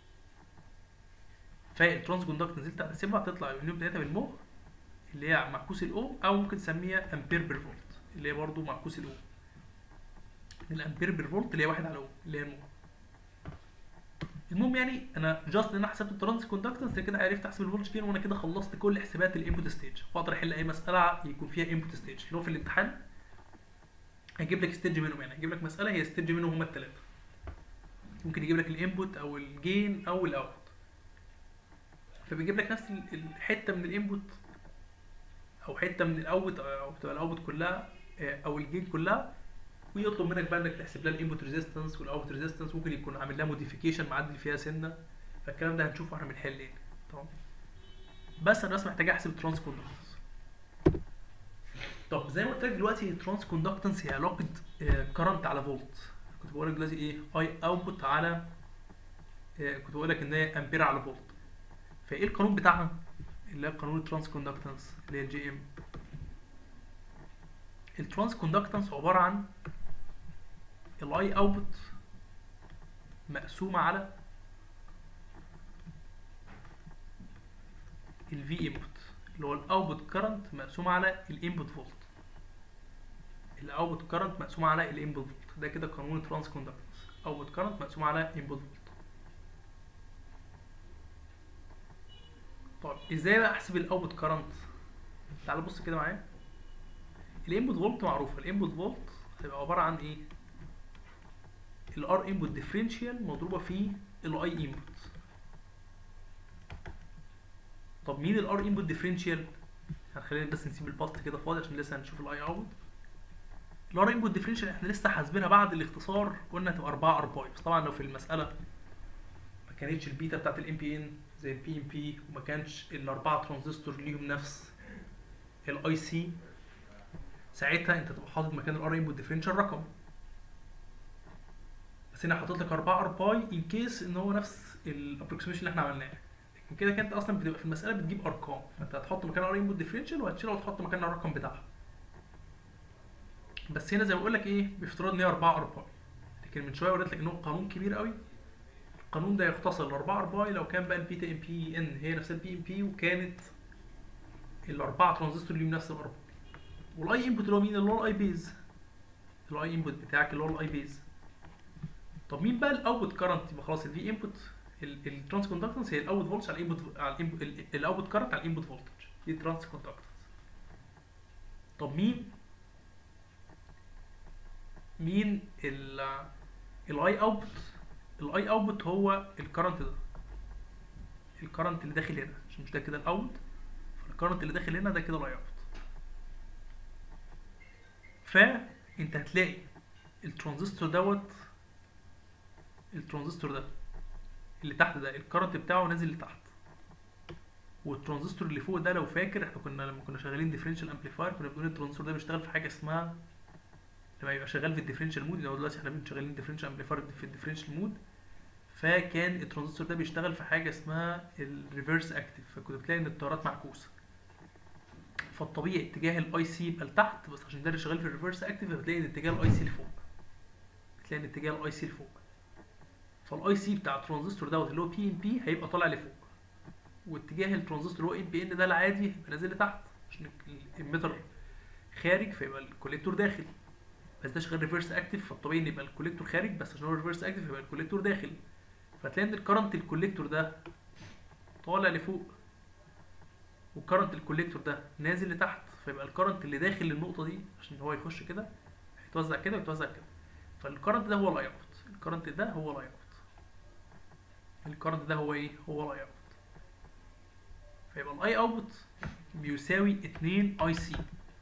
فالترانس كوندكتنس اللي انت هتحسبها هتطلع اليونت بتاعتها بالمه اللي هي معكوس الاوم او ممكن تسميها امبير بير فولت اللي هي برضه معكوس الاوم الامبير بير فولت اللي هي واحد على اوم اللي هي المهم المهم يعني انا جاست ان انا حسبت الترانس كوندكتنس كده عرفت احسب الفولج جين وانا كده خلصت كل حسابات الانبوت ستيج واقدر احل اي مساله يكون فيها انبوت ستيج اللي هو في الامتحان هيجيب لك ستيج منهم يعني هيجيب لك مساله هي ستيج منهم هما الثلاثه ممكن يجيب لك الانبوت او الجين او الاوتبوت فبيجيب لك نفس الحته من الانبوت او حته من الاوت او تبقى الاوتبوت كلها او الجين كلها ويطلب منك بقى انك تحسب لها الانبوت ريزيستنس والاوتبوت ريزيستنس ممكن يكون عامل لها موديفيكيشن معدل فيها سنه فالكلام ده هنشوفه واحنا بنحل يعني تمام بس انا بس محتاج احسب الترانس كوندكتنس طب زي ما قلت لك دلوقتي الترانس كوندكتنس هي علاقه كرنت على فولت كنت بقول لك دلوقتي ايه اي اوتبوت على آه، كنت بقول لك ان هي امبير على فولت فايه القانون بتاعها اللي هي قانون الترانس كوندكتنس اللي هي الجي ام الترانس كوندكتنس عباره عن الاي اوتبوت مقسومه على الفي انبوت اللي هو الاوتبوت كرنت مقسومه على الانبوت فولت الاوتبوت كرنت مقسومه على الانبوت فولت ده كده قانون الترانس كوندكتنس اوتبوت كرنت مقسومه على انبوت فولت طيب ازاي بقى احسب الاوتبوت كرنت تعال بص كده معايا الانبوت فولت معروفه الانبوت فولت هيبقى عباره عن ايه الار انبوت ديفرنشال مضروبه في الاي انبوت طب مين الار انبوت ديفرنشال خلينا بس نسيب الباست كده فاضي عشان لسه هنشوف الاي اوت الار انبوت ديفرنشال احنا لسه حاسبينها بعد الاختصار قلنا هتبقى 4 ار باي بس طبعا لو في المساله ما كانتش البيتا بتاعت الام بي ان زي البي ام بي وما كانش الاربعه ترانزستور ليهم نفس الاي سي ساعتها انت تبقى حاطط مكان الار انبوت ديفرنشال رقم بس هنا حاطط لك 4 ار باي ان كيس ان هو نفس الابروكسيميشن اللي احنا عملناه لكن كده كانت اصلا بتبقى في المساله بتجيب ارقام فانت هتحط مكان الار انبوت ديفرنشال وهتشيلها وتحط مكانها الرقم بتاعها بس هنا زي ما بقول لك ايه بافتراض ان هي 4 ار باي لكن من شويه وريت لك ان هو قانون كبير قوي القانون ده يختصر ل 4 ار باي لو كان بقى البيتا ام بي ان هي نفسها البي ام بي وكانت الاربعه ترانزستور ليهم نفس الاربعه والاي انبوت اللي هو مين اللي هو الاي بيز الاي انبوت بتاعك اللي هو الاي بيز طب مين بقى الاوتبوت كارنت يبقى خلاص الفي انبوت الترانس كوندكتنس هي الاوتبوت فولتج على الانبوت على الاوتبوت كارنت على الانبوت فولتج دي ترانس كوندكتنس طب مين مين ال الاي اوتبوت الاي اوتبوت هو الكرنت ده الكرنت اللي داخل هنا عشان مش ده كده الاوت فالكرنت اللي داخل هنا ده كده الاي اوت فانت هتلاقي الترانزستور دوت الترانزستور ده اللي تحت ده الكرنت بتاعه نازل لتحت والترانزستور اللي فوق ده لو فاكر احنا كنا لما كنا شغالين ديفرنشال امبليفاير كنا بنقول الترانزستور ده بيشتغل في حاجه اسمها لما يبقى شغال في الديفرنشال مود لو دلوقتي احنا شغالين ديفرنشال امبليفاير في الديفرنشال مود فكان الترانزستور ده بيشتغل في حاجه اسمها الريفرس اكتيف فكنت بتلاقي ان التيارات معكوسه فالطبيعي اتجاه الاي سي يبقى لتحت بس عشان ده اللي شغال في الريفرس اكتيف فبتلاقي ان اتجاه الاي سي لفوق بتلاقي ان اتجاه الاي سي لفوق فالاي سي بتاع الترانزستور دوت اللي هو بي ان بي هيبقى طالع لفوق واتجاه الترانزستور اللي هو ام بي ان ده العادي هيبقى نازل لتحت عشان الاميتر خارج فيبقى الكوليكتور داخل بس ده شغال ريفرس اكتيف فالطبيعي ان يبقى الكوليكتور خارج بس عشان هو ريفرس اكتيف يبقى الكوليكتور داخل فتلاقي ان الكرنت الكوليكتور ده طالع لفوق والكرنت الكوليكتور ده نازل لتحت فيبقى الكرنت اللي داخل للنقطه دي عشان هو يخش كده هيتوزع كده ويتوزع كده فالكرنت ده هو الاي اوت الكرنت ده هو الاي اوت الكرنت ده هو ايه هو الاي اوت فيبقى الاي اوت بيساوي 2 اي سي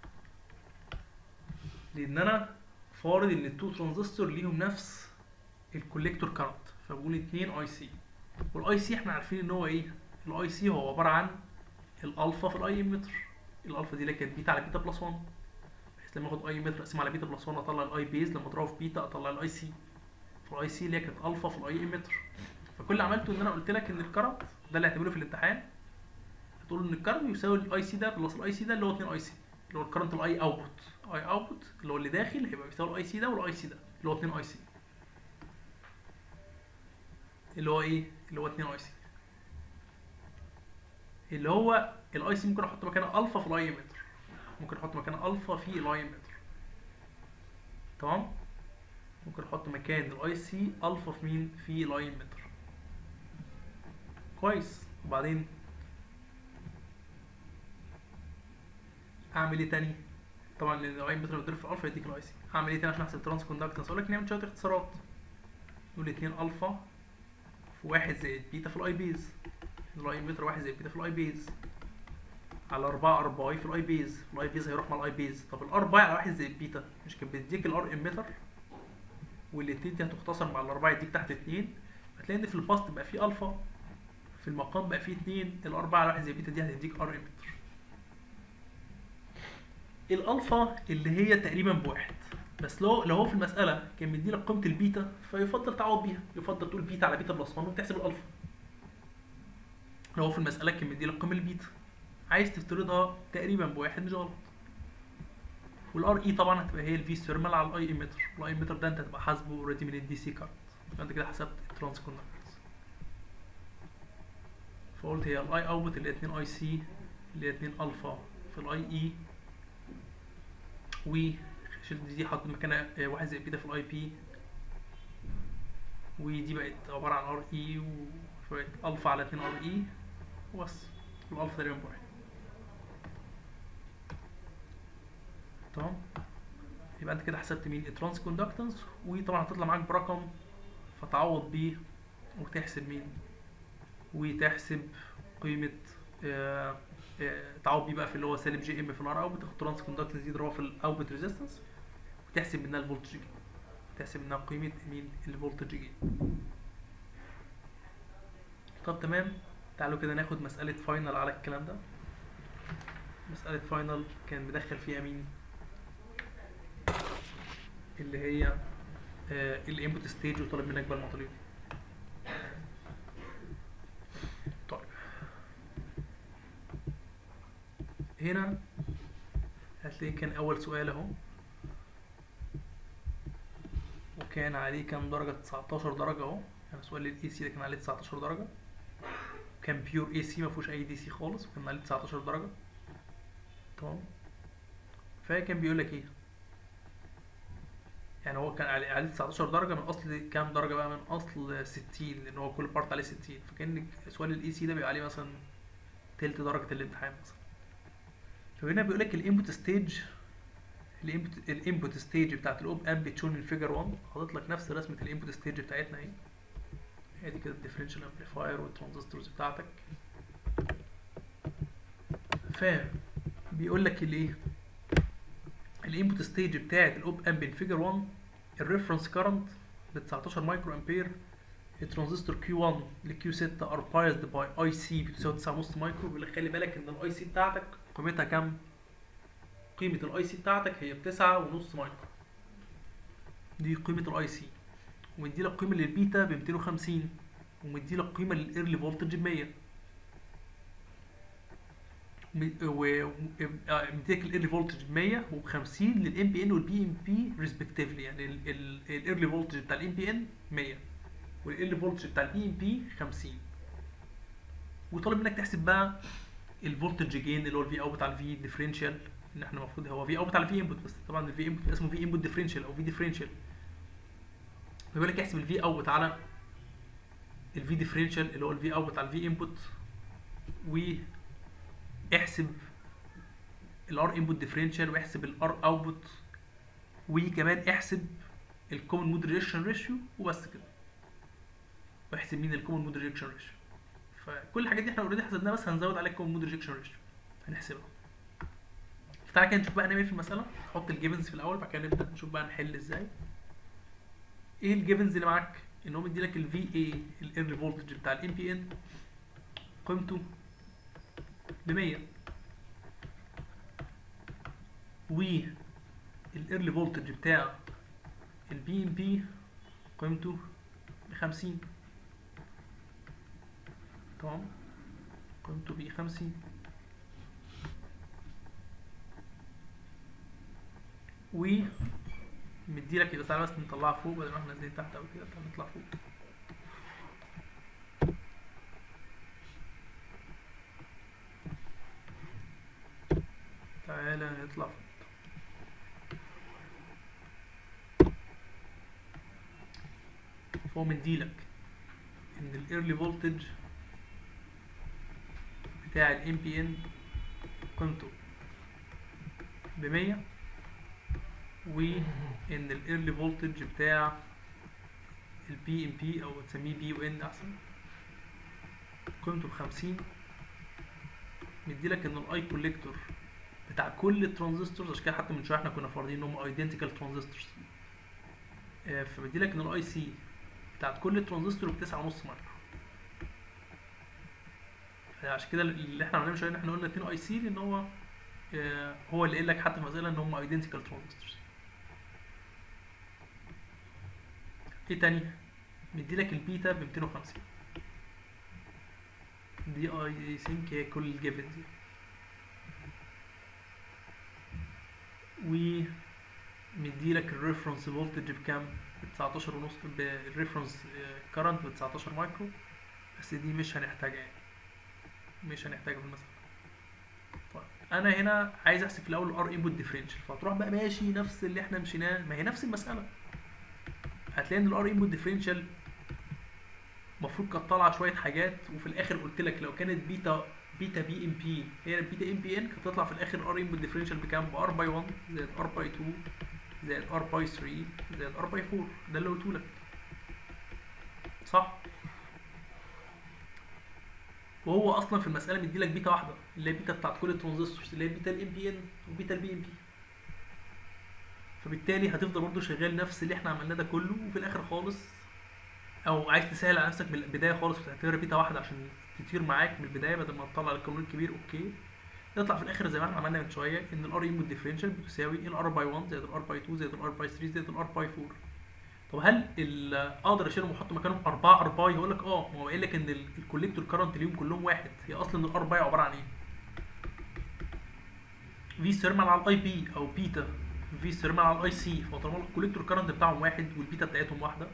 لان انا فارض ان التو ترانزستور ليهم نفس الكوليكتور كارنت فبقول 2 اي سي والاي سي احنا عارفين ان هو ايه الاي سي هو عباره عن الالفا في الاي امتر الالفا دي اللي كانت بيتا على بيتا بلس 1 بحيث لما اخد اي امتر اقسم على بيتا بلس 1 اطلع الاي بيز لما اضربه في بيتا اطلع الاي سي فالاي سي اللي هي كانت الفا في الاي امتر فكل اللي عملته ان انا قلت لك ان الكرنت ده اللي هتعمله في الامتحان هتقول ان الكرنت يساوي الاي سي ده بلس الاي سي ده اللي هو 2 اي سي اللي هو الكرنت الاي اوتبوت اي اوتبوت اللي هو اللي داخل هيبقى بيساوي الاي سي ده والاي سي ده اللي هو 2 اي سي اللي هو ايه اللي هو 2 اي سي اللي هو الاي سي ممكن احط مكانه الفا في الاي متر ممكن احط مكانه الفا في الاي متر تمام ممكن احط مكان الاي سي الفا في مين في الاي متر كويس وبعدين اعمل ايه تاني طبعا لان الاي متر بتضرب في الفا يديك الاي سي اعمل ايه تاني عشان احسب ترانس كوندكتنس اقول لك نعمل شويه اختصارات نقول 2 الفا في 1 زائد بيتا في الاي بيز الاي متر 1 زائد بيتا في الاي بيز على 4 ار باي في الاي بيز الاي بيز هيروح مع الاي بيز طب الار باي على 1 زائد بيتا مش كانت بتديك الار امتر والاتنين دي هتختصر مع الاربعه يديك تحت اتنين هتلاقي ان في الباست بقى فيه الفا في المقام بقى فيه اتنين الاربعه على 1 زائد بيتا دي هتديك ار امتر الالفا اللي هي تقريبا بواحد بس لو لو هو في المساله كان مديلك قيمه البيتا فيفضل تعوض بيها يفضل تقول بيتا على بيتا بلس 1 وتحسب الالفا لو هو في المساله كان مديلك قيمه البيتا عايز تفترضها تقريبا بواحد مش غلط والار اي طبعا هتبقى هي الفي ثيرمال على الاي ايميتر الاي ايميتر ده انت هتبقى حاسبه اوريدي من الدي سي كارت فانت كده حسبت الترانس كوندكتنس فقلت هي الاي اوتبوت اللي هي 2 اي سي اللي هي 2 الفا في الاي اي و شلت دي حط مكانها آه، واحد زائد بيتا في الاي بي ودي بقت عبارة عن ار اي وبقت الفا على 2 ار اي وبس والالفا تقريبا بواحد تمام يبقى انت كده حسبت مين الترانس كوندكتنس وطبعا هتطلع معاك برقم فتعوض بيه وتحسب مين وتحسب قيمة آه آه تعوض بيه بقى في اللي هو سالب جي ام في الار اوت تاخد ترانس كوندكتنس دي تضربها في الاوتبوت ريزيستنس وتحسب منها الفولتج جين تحسب منها قيمة مين الفولتج جين طب تمام تعالوا كده ناخد مسألة فاينل على الكلام ده مسألة فاينل كان مدخل فيها مين اللي هي الانبوت ستيج وطلب منك بقى المطالب طيب هنا هتلاقي كان اول سؤال اهو وكان عليه كام درجة 19 درجة اهو يعني سؤال الاي سي ده كان عليه 19 درجة كان بيور اي سي ما فيهوش اي دي سي خالص وكان عليه 19 درجة تمام فكان بيقول لك ايه يعني هو كان عليه عليه 19 درجة من أصل كام درجة بقى من أصل 60 لأن هو كل بارت عليه 60 فكأن سؤال الإي سي ده بيبقى عليه مثلا تلت درجة الامتحان مثلا فهنا بيقول لك الانبوت ستيج الانبوت الانبوت ستيج بتاعت الاوب امب بتشون الفيجر 1 حاطط لك نفس رسمة الانبوت ستيج بتاعتنا اهي ادي كده الديفرنشال امبليفاير والترانزستورز بتاعتك ف بيقول لك الايه الانبوت ستيج بتاعت الاوب امب فيجر 1 الريفرنس كارنت ب 19 مايكرو امبير الترانزستور كيو 1 لكيو 6 ار بايزد باي اي سي بتساوي 9.5 مايكرو بيقول لك خلي بالك ان الاي سي بتاعتك قيمتها كام؟ قيمة الاي سي بتاعتك هي ب 9.5 مايكرو دي قيمة الاي سي ومدي لك قيمة للبيتا ب 250 ومدي لك قيمة للايرلي فولتج ب 100 ومديك الايرلي فولتج 100 و50 للام بي ان والبي ام بي ريسبكتيفلي يعني الايرلي فولتج بتاع الام بي ان 100 والايرلي فولتج بتاع البي ام بي 50 وطالب منك تحسب بقى الفولتج جين اللي هو الفي اوت على الفي ديفرنشال ان احنا المفروض هو في اوت على الفي انبوت بس طبعا الفي انبوت اسمه في انبوت ديفرنشال او في ديفرنشال فبيقول لك احسب الفي اوت على الفي ديفرنشال اللي هو الفي اوت على الفي انبوت و احسب الار انبوت ديفرنشال واحسب الار اوتبوت وكمان احسب الكومن مود ريجكشن ريشيو وبس كده واحسب مين الكومن مود ريجكشن ريشيو فكل الحاجات دي احنا اوريدي حسبناها بس هنزود عليها الكومن مود ريجكشن ريشيو هنحسبها فتعالى كده نشوف بقى نعمل ايه في المساله نحط الجيفنز في الاول بعد كده نبدا نشوف بقى نحل ازاي ايه الجيفنز اللي معاك ان هو مديلك الفي اي الايرلي فولتج بتاع الام بي ان قيمته ب 100 والايرلي فولتج بتاع البي ام بي قيمته ب 50 تمام قيمته ب 50 و مديلك يبقى تعالى بس نطلعها فوق بدل ما احنا نازلين تحت او كده تعالى نطلع فوق تعالى نطلع فوق فهو مديلك ان الايرلي فولتج بتاع الام بي ان قيمته ب 100 وان الايرلي فولتج بتاع البي ام بي او تسميه بي او ان احسن قيمته ب 50 مديلك ان الاي كوليكتور بتاع كل الترانزستورز عشان كده حتى من شويه احنا كنا فارضين ان هم ايدنتيكال ترانزستورز فمديلك ان الاي سي بتاعت كل ترانزستور ب 9.5 مايكرو عشان كده اللي احنا عملناه من شويه ان احنا قلنا 2 اي سي لان هو آه هو اللي قال لك حتى في المساله ان هم ايدنتيكال ترانزستورز ايه تاني مديلك البيتا ب 250 دي اي ثينك هي كل الجيفنز و مديلك الريفرنس فولتج بكام ب 19 ونص بالريفرنس كارنت ب 19 مايكرو بس دي مش هنحتاجها يعني مش هنحتاجها في المسألة طيب انا هنا عايز احسب في الاول الار انبوت ديفرنشال فتروح بقى ماشي نفس اللي احنا مشيناه ما هي نفس المسألة هتلاقي ان الار انبوت ديفرنشال المفروض كانت طالعه شويه حاجات وفي الاخر قلت لك لو كانت بيتا بيتا بي ام بي هي البيتا ام بي ان كانت تطلع في الاخر ار انبوت ديفرنشال بكام؟ بار باي 1 زائد ار باي 2 زائد ار باي 3 زائد ار باي 4 ده اللي قلته لك صح؟ وهو اصلا في المساله مديلك بيتا واحده اللي هي بيتا بتاعت كل الترانزستورز اللي هي بيتا الام بي ان وبيتا البي ام بي فبالتالي هتفضل برضه شغال نفس اللي احنا عملناه ده كله وفي الاخر خالص او عايز تسهل على نفسك من البدايه خالص وتعتبر بيتا واحده عشان تطير معاك من البدايه بدل ما تطلع القانون الكبير اوكي يطلع في الاخر زي ما احنا عملنا من شويه ان الار انبوت ديفرنشال بتساوي الار باي 1 زائد الار باي 2 زائد الار باي 3 زائد الار باي 4 طب هل ال- اقدر اشيلهم واحط مكانهم 4 ار باي هقول لك اه ما هو قايل لك ان الكوليكتور كارنت ليهم كلهم واحد هي اصلا الار باي عباره عن ايه؟ في ثيرمال على الاي بي او بيتا في ثيرمال على الاي سي فطالما الكوليكتور كارنت بتاعهم واحد والبيتا بتاعتهم واحده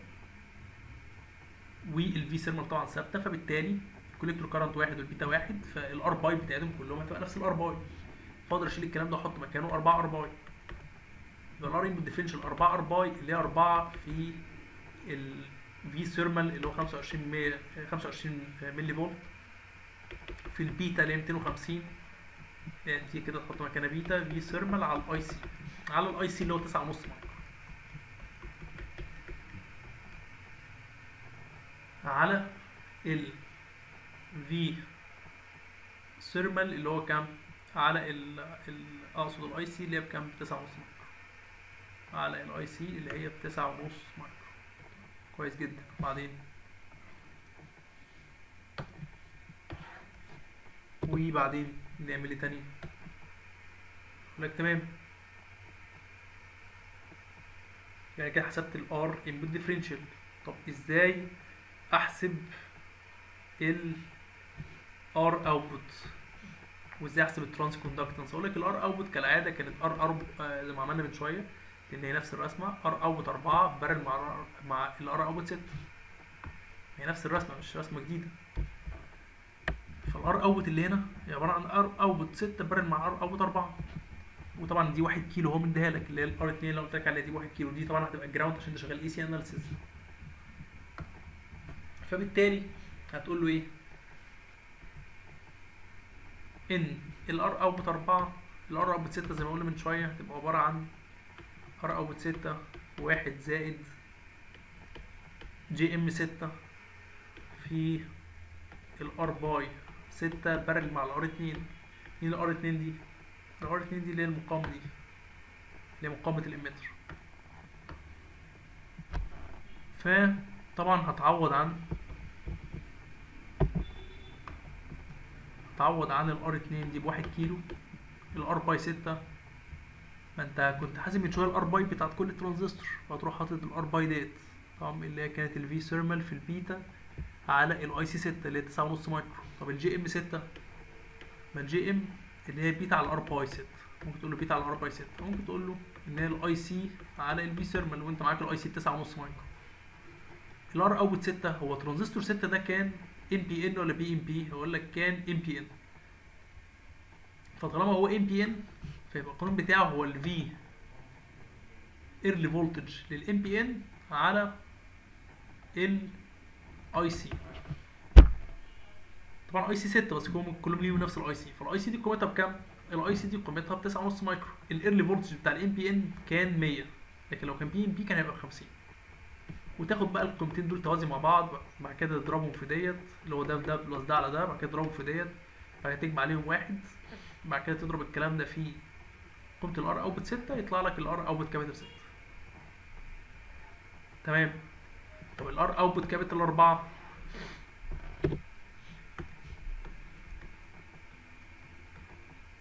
والفي ثيرمال طبعا ثابته فبالتالي الكوليكتور كارنت واحد والبيتا واحد فالار باي بتاعتهم كلهم هتبقى نفس الار باي فاقدر اشيل الكلام ده واحط مكانه 4 ار باي يبقى الار انبوت ديفرنشال 4 ار باي اللي هي 4 في ال في ثيرمال اللي هو 25 مية 25 ملي فولت في البيتا اللي هي 250 يعني دي كده تحط مكانها بيتا في ثيرمال على الاي سي على الاي سي اللي هو 9.5 مايكرو على ال في ثيرمال اللي هو كام على ال ال اقصد الاي سي اللي هي بكام 9.5 مايكرو على الاي سي اللي هي ب 9.5 مايكرو كويس جدا بعدين وبعدين نعمل ايه تاني لك تمام يعني كده حسبت الار انبوت ديفرنشال طب ازاي احسب ال ار اوتبوت وازاي احسب الترانس كوندكتنس اقول لك الار اوتبوت كالعاده كانت ار ار آه زي ما عملنا من شويه لان هي نفس الرسمه ار اوتبوت 4 بارل مع مع الار اوتبوت 6 هي نفس الرسمه مش رسمه جديده فالار اوت اللي هنا هي عباره عن ار اوت 6 بارل مع ار اوت 4 وطبعا دي 1 كيلو هو مديها لك اللي هي الار 2 اللي قلت لك عليها دي 1 كيلو دي طبعا هتبقى جراوند عشان انت شغال اي سي اناليسيس فبالتالي هتقول له ايه ان الار اوت 4 الار اوت 6 زي ما قلنا من شويه هتبقى عباره عن ار اوت 6 واحد زائد جي ام 6 في الار باي 6 بارل مع الار 2 مين الار 2 دي الار 2 دي اللي هي المقاومه دي اللي هي مقاومه الامتر فطبعا هتعوض عن هتعوض عن الار 2 دي بواحد كيلو الار باي 6 ما انت كنت حاسب من شويه الار باي بتاعت كل ترانزستور فهتروح حاطط الار باي ديت تمام اللي هي كانت الفي ثيرمال في البيتا على الاي سي 6 اللي هي 9.5 مايكرو طب الجي ام 6 ما الجي ام اللي هي بيتا على الار باي 6 ممكن تقول له بيتا على الار باي 6 ممكن تقول له ان هي الاي سي على الفي ثيرمال وانت معاك الاي سي 9.5 مايكرو الار اوت 6 هو ترانزستور 6 ده كان ام بي ان ولا بي ام بي هقول لك كان ام بي ان فطالما هو ام بي ان فيبقى القانون بتاعه هو الفي ايرلي فولتج للام بي ان على الاي سي طبعا اي سي 6 بس كلهم كلهم ليهم نفس الاي سي فالاي سي دي قيمتها بكام؟ الاي سي دي قيمتها ب 9.5 مايكرو الايرلي فولتج بتاع الام بي ان كان 100 لكن لو كان بي ام بي كان هيبقى 50 وتاخد بقى القيمتين دول توازي مع بعض بعد كده تضربهم في ديت اللي هو ده في ده بلس ده على ده بعد كده تضربهم في ديت بعد كده تجمع عليهم واحد بعد كده تضرب الكلام ده في قيمة الار اوتبوت 6 يطلع لك الار اوتبوت كابيتال 6 تمام طب الار اوتبوت كابيتال 4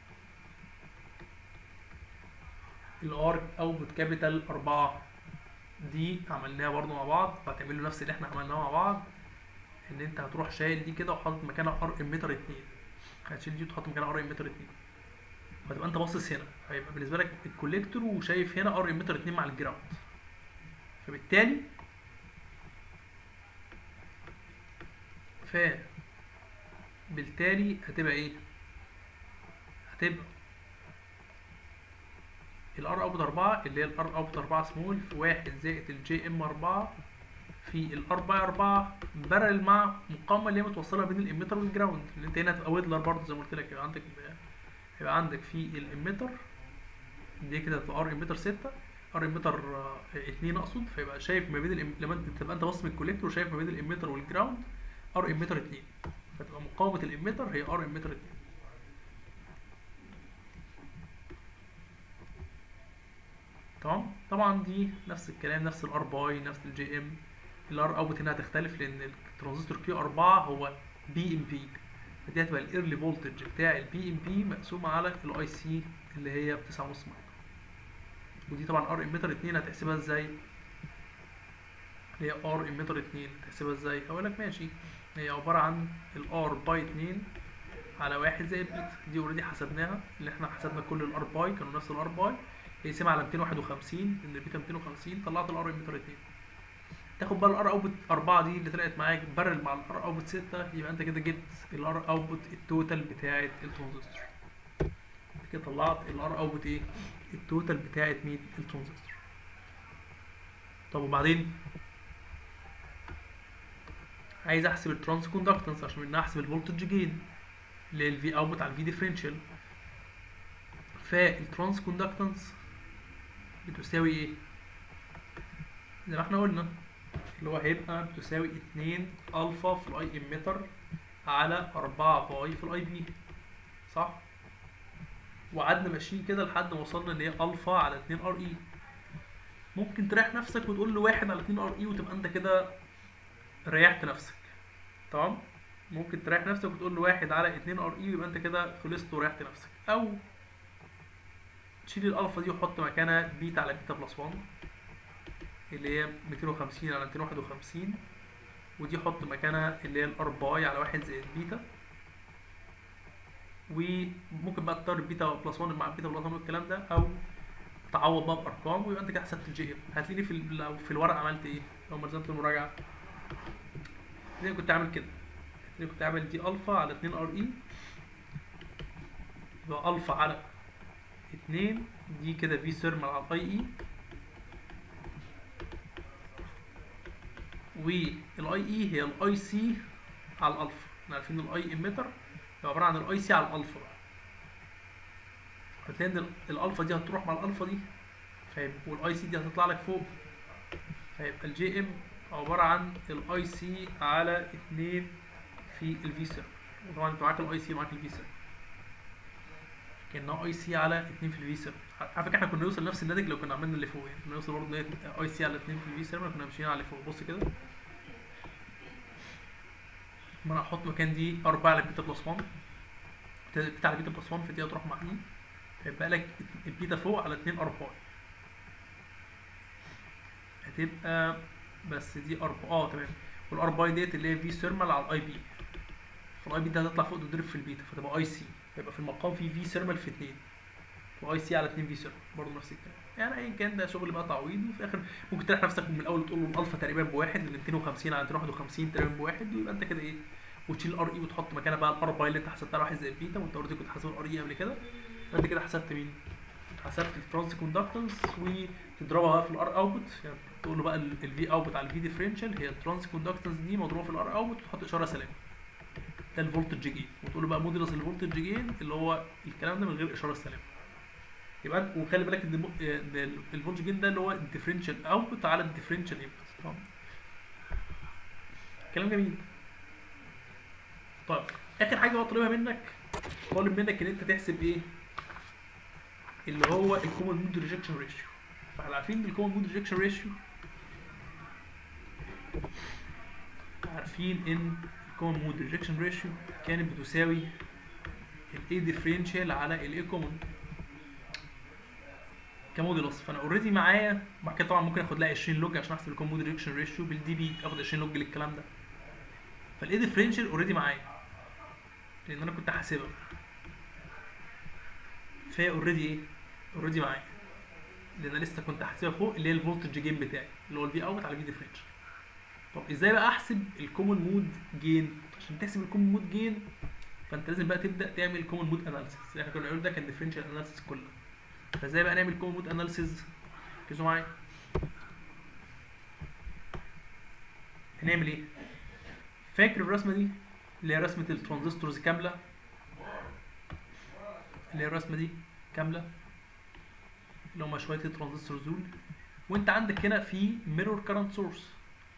الار اوتبوت كابيتال 4 دي عملناها برضو مع بعض وهتعمل له نفس اللي احنا عملناه مع بعض ان انت هتروح شايل دي كده وحاطط مكانها ار اميتر 2 هتشيل دي وتحط مكانها ار اميتر 2 فتبقى انت باصص هنا هيبقى بالنسبه لك الكوليكتور وشايف هنا ار اميتر 2 مع الجراوند فبالتالي ف بالتالي هتبقى ايه هتبقى الار اوت 4 اللي هي الار اوت 4 سمول في 1 زائد الجي ام 4 في الار باي 4 بارل مع مقاومه اللي هي متوصله بين الاميتر والجراوند اللي انت هنا هتبقى ويدلر برضه زي ما قلت لك يبقى عندك هيبقى عندك في الاميتر دي كده هتبقى ار اميتر 6 ار اميتر 2 اقصد فيبقى شايف ما بين الام... لما انت تبقى انت باصص من الكوليكتور شايف ما بين الاميتر والجراوند ار اميتر 2 فتبقى مقاومه الاميتر هي ار اميتر 2 تمام طبعا دي نفس الكلام نفس الار باي نفس الجي ام الار اوت هنا هتختلف لان الترانزستور كيو 4 هو بي ام بي فدي هتبقى الايرلي فولتج بتاع البي ام بي مقسوم على الاي سي اللي هي ب 9.5 مايكرو ودي طبعا ار اميتر 2 هتحسبها ازاي اللي هي ار اميتر 2 هتحسبها ازاي اقول لك ماشي هي عباره عن الار باي 2 على واحد زي البيتا دي اوريدي حسبناها اللي احنا حسبنا كل الار باي كانوا نفس الار باي يقسمها على 251 ان البيتا 250 طلعت الار اميتر 2 تاخد بقى الار اوتبوت 4 دي اللي طلعت معاك برل مع الار اوتبوت 6 يبقى انت كده جبت الار اوتبوت التوتال بتاعه الترانزستور كده طلعت الار اوتبوت ايه التوتال بتاعه مين الترانزستور طب وبعدين عايز احسب الترانس كوندكتنس عشان منها احسب الفولتج جين اللي هي الفي اوتبوت على الفي ديفرنشال فالترانس كوندكتنس بتساوي ايه زي ما احنا قلنا اللي هو هيبقى بتساوي 2 الفا في الاي اميتر على 4 باي في الاي بي صح وقعدنا ماشيين كده لحد ما وصلنا ان هي الفا على 2 ار اي ممكن تريح نفسك وتقول له 1 على 2 ار اي وتبقى انت كده ريحت نفسك تمام ممكن تريح نفسك وتقول له 1 على 2 ار اي ويبقى انت كده خلصت وريحت نفسك او تشيل الالفا دي وحط مكانها بيتا على بيتا بلس 1 اللي هي 250 على 251 ودي حط مكانها اللي هي الار باي على واحد زائد بيتا وممكن بقى تختار البيتا بلس 1 مع البيتا بلس 1 والكلام ده او تعوض بقى بارقام ويبقى انت كده حسبت الجي ام هتلاقيني في ال- لو في الورق عملت ايه لو ملزمت المراجعه هتلاقيني كنت عامل كده هتلاقيني كنت عامل دي الفا على 2 ار اي يبقى الفا على 2 دي كده في سيرمال على الاي اي والاي اي هي الاي سي على الالفا احنا عارفين الاي اميتر هو عباره عن الاي سي على الالفا بقى هتلاقي ان ال- الالفا دي هتروح مع الالفا دي فيبقى والاي سي دي هتطلع لك فوق فيبقى الجي ام عباره عن الاي سي على 2 في الفي سيرم وطبعا انت معاك الاي سي معاك الفي سيرم كانها اي سي على 2 في الفي سيرم على فكره احنا كنا نوصل لنفس الناتج لو كنا عملنا اللي فوق يعني كنا نوصل برضه اي سي على 2 في الفي سيرم كنا ماشيين على اللي فوق بص كده ما انا هحط مكان دي 4 على بيتا بلس 1 بتاع بيتا بلس 1 فدي هتروح مع دي هيبقى لك البيتا فوق على 2 ار باي هتبقى بس دي ار اه تمام والار باي ديت اللي هي في سيرمال على الاي بي فالاي بي ده هتطلع فوق تضرب في البيتا فتبقى اي سي فيبقى في المقام في في سيرمال في 2 واي سي على 2 في سيرمال برضه نفس الكلام يعني ايا كان ده شغل بقى تعويض وفي الاخر ممكن تريح نفسك من الاول تقول له الالفا تقريبا بواحد لان 250 على 251 تقريبا بواحد ويبقى انت كده ايه وتشيل الار اي وتحط مكانها بقى الار باي اللي انت حسبتها على واحد زي البيتا وانت اوريدي كنت حاسب الار اي قبل كده فانت كده حسبت مين؟ حسبت الترانس كوندكتنس وتضربها بقى في الار اوتبوت يعني تقول له بقى الفي اوتبوت على الفي ديفرنشال هي الترانس كوندكتنس دي مضروبه في الار اوتبوت وتحط اشاره سلام ده الفولتج جين وتقول له بقى موديلس الفولتج جين اللي هو الكلام ده من غير اشاره سلام يبقى أنت- وخلي بالك ان الم- ان الفولتج جين ده اللي هو الديفرنشال اوتبوت على الديفرنشال انبوت تمام كلام جميل طيب اخر حاجه بقى طالبها منك طالب منك ان انت تحسب ايه اللي هو الكومن مود ريجكشن ريشيو فاحنا عارفين ان الكومن مود ريجكشن ريشيو عارفين ان الكومن مود ريجكشن ريشيو كانت بتساوي الاي ديفرنشال على الاي كومن كموديلس فانا اوريدي معايا بعد كده طبعا ممكن اخد لها 20 لوج عشان احسب الكومبو ريدكشن ريشيو بالدي بي اخد 20 لوج للكلام ده فالاي ديفرنشال اوريدي معايا لان انا كنت حاسبها فهي اوريدي ايه اوريدي معايا لان انا لسه كنت حاسبها فوق اللي هي الفولتج جين بتاعي اللي هو الفي اوت على في ديفرنشال طب ازاي بقى احسب الكومن مود جين عشان تحسب الكومن مود جين فانت لازم بقى تبدا تعمل كومن مود اناليسيس احنا كنا بنقول ده كان ديفرنشال اناليسيس كله فازاي بقى نعمل كومن مود اناليسيس ركزوا معايا هنعمل ايه فاكر الرسمه دي اللي هي رسمه الترانزستورز كامله اللي هي الرسمه دي كامله اللي هما شويه الترانزستورز دول وانت عندك هنا في ميرور كارنت سورس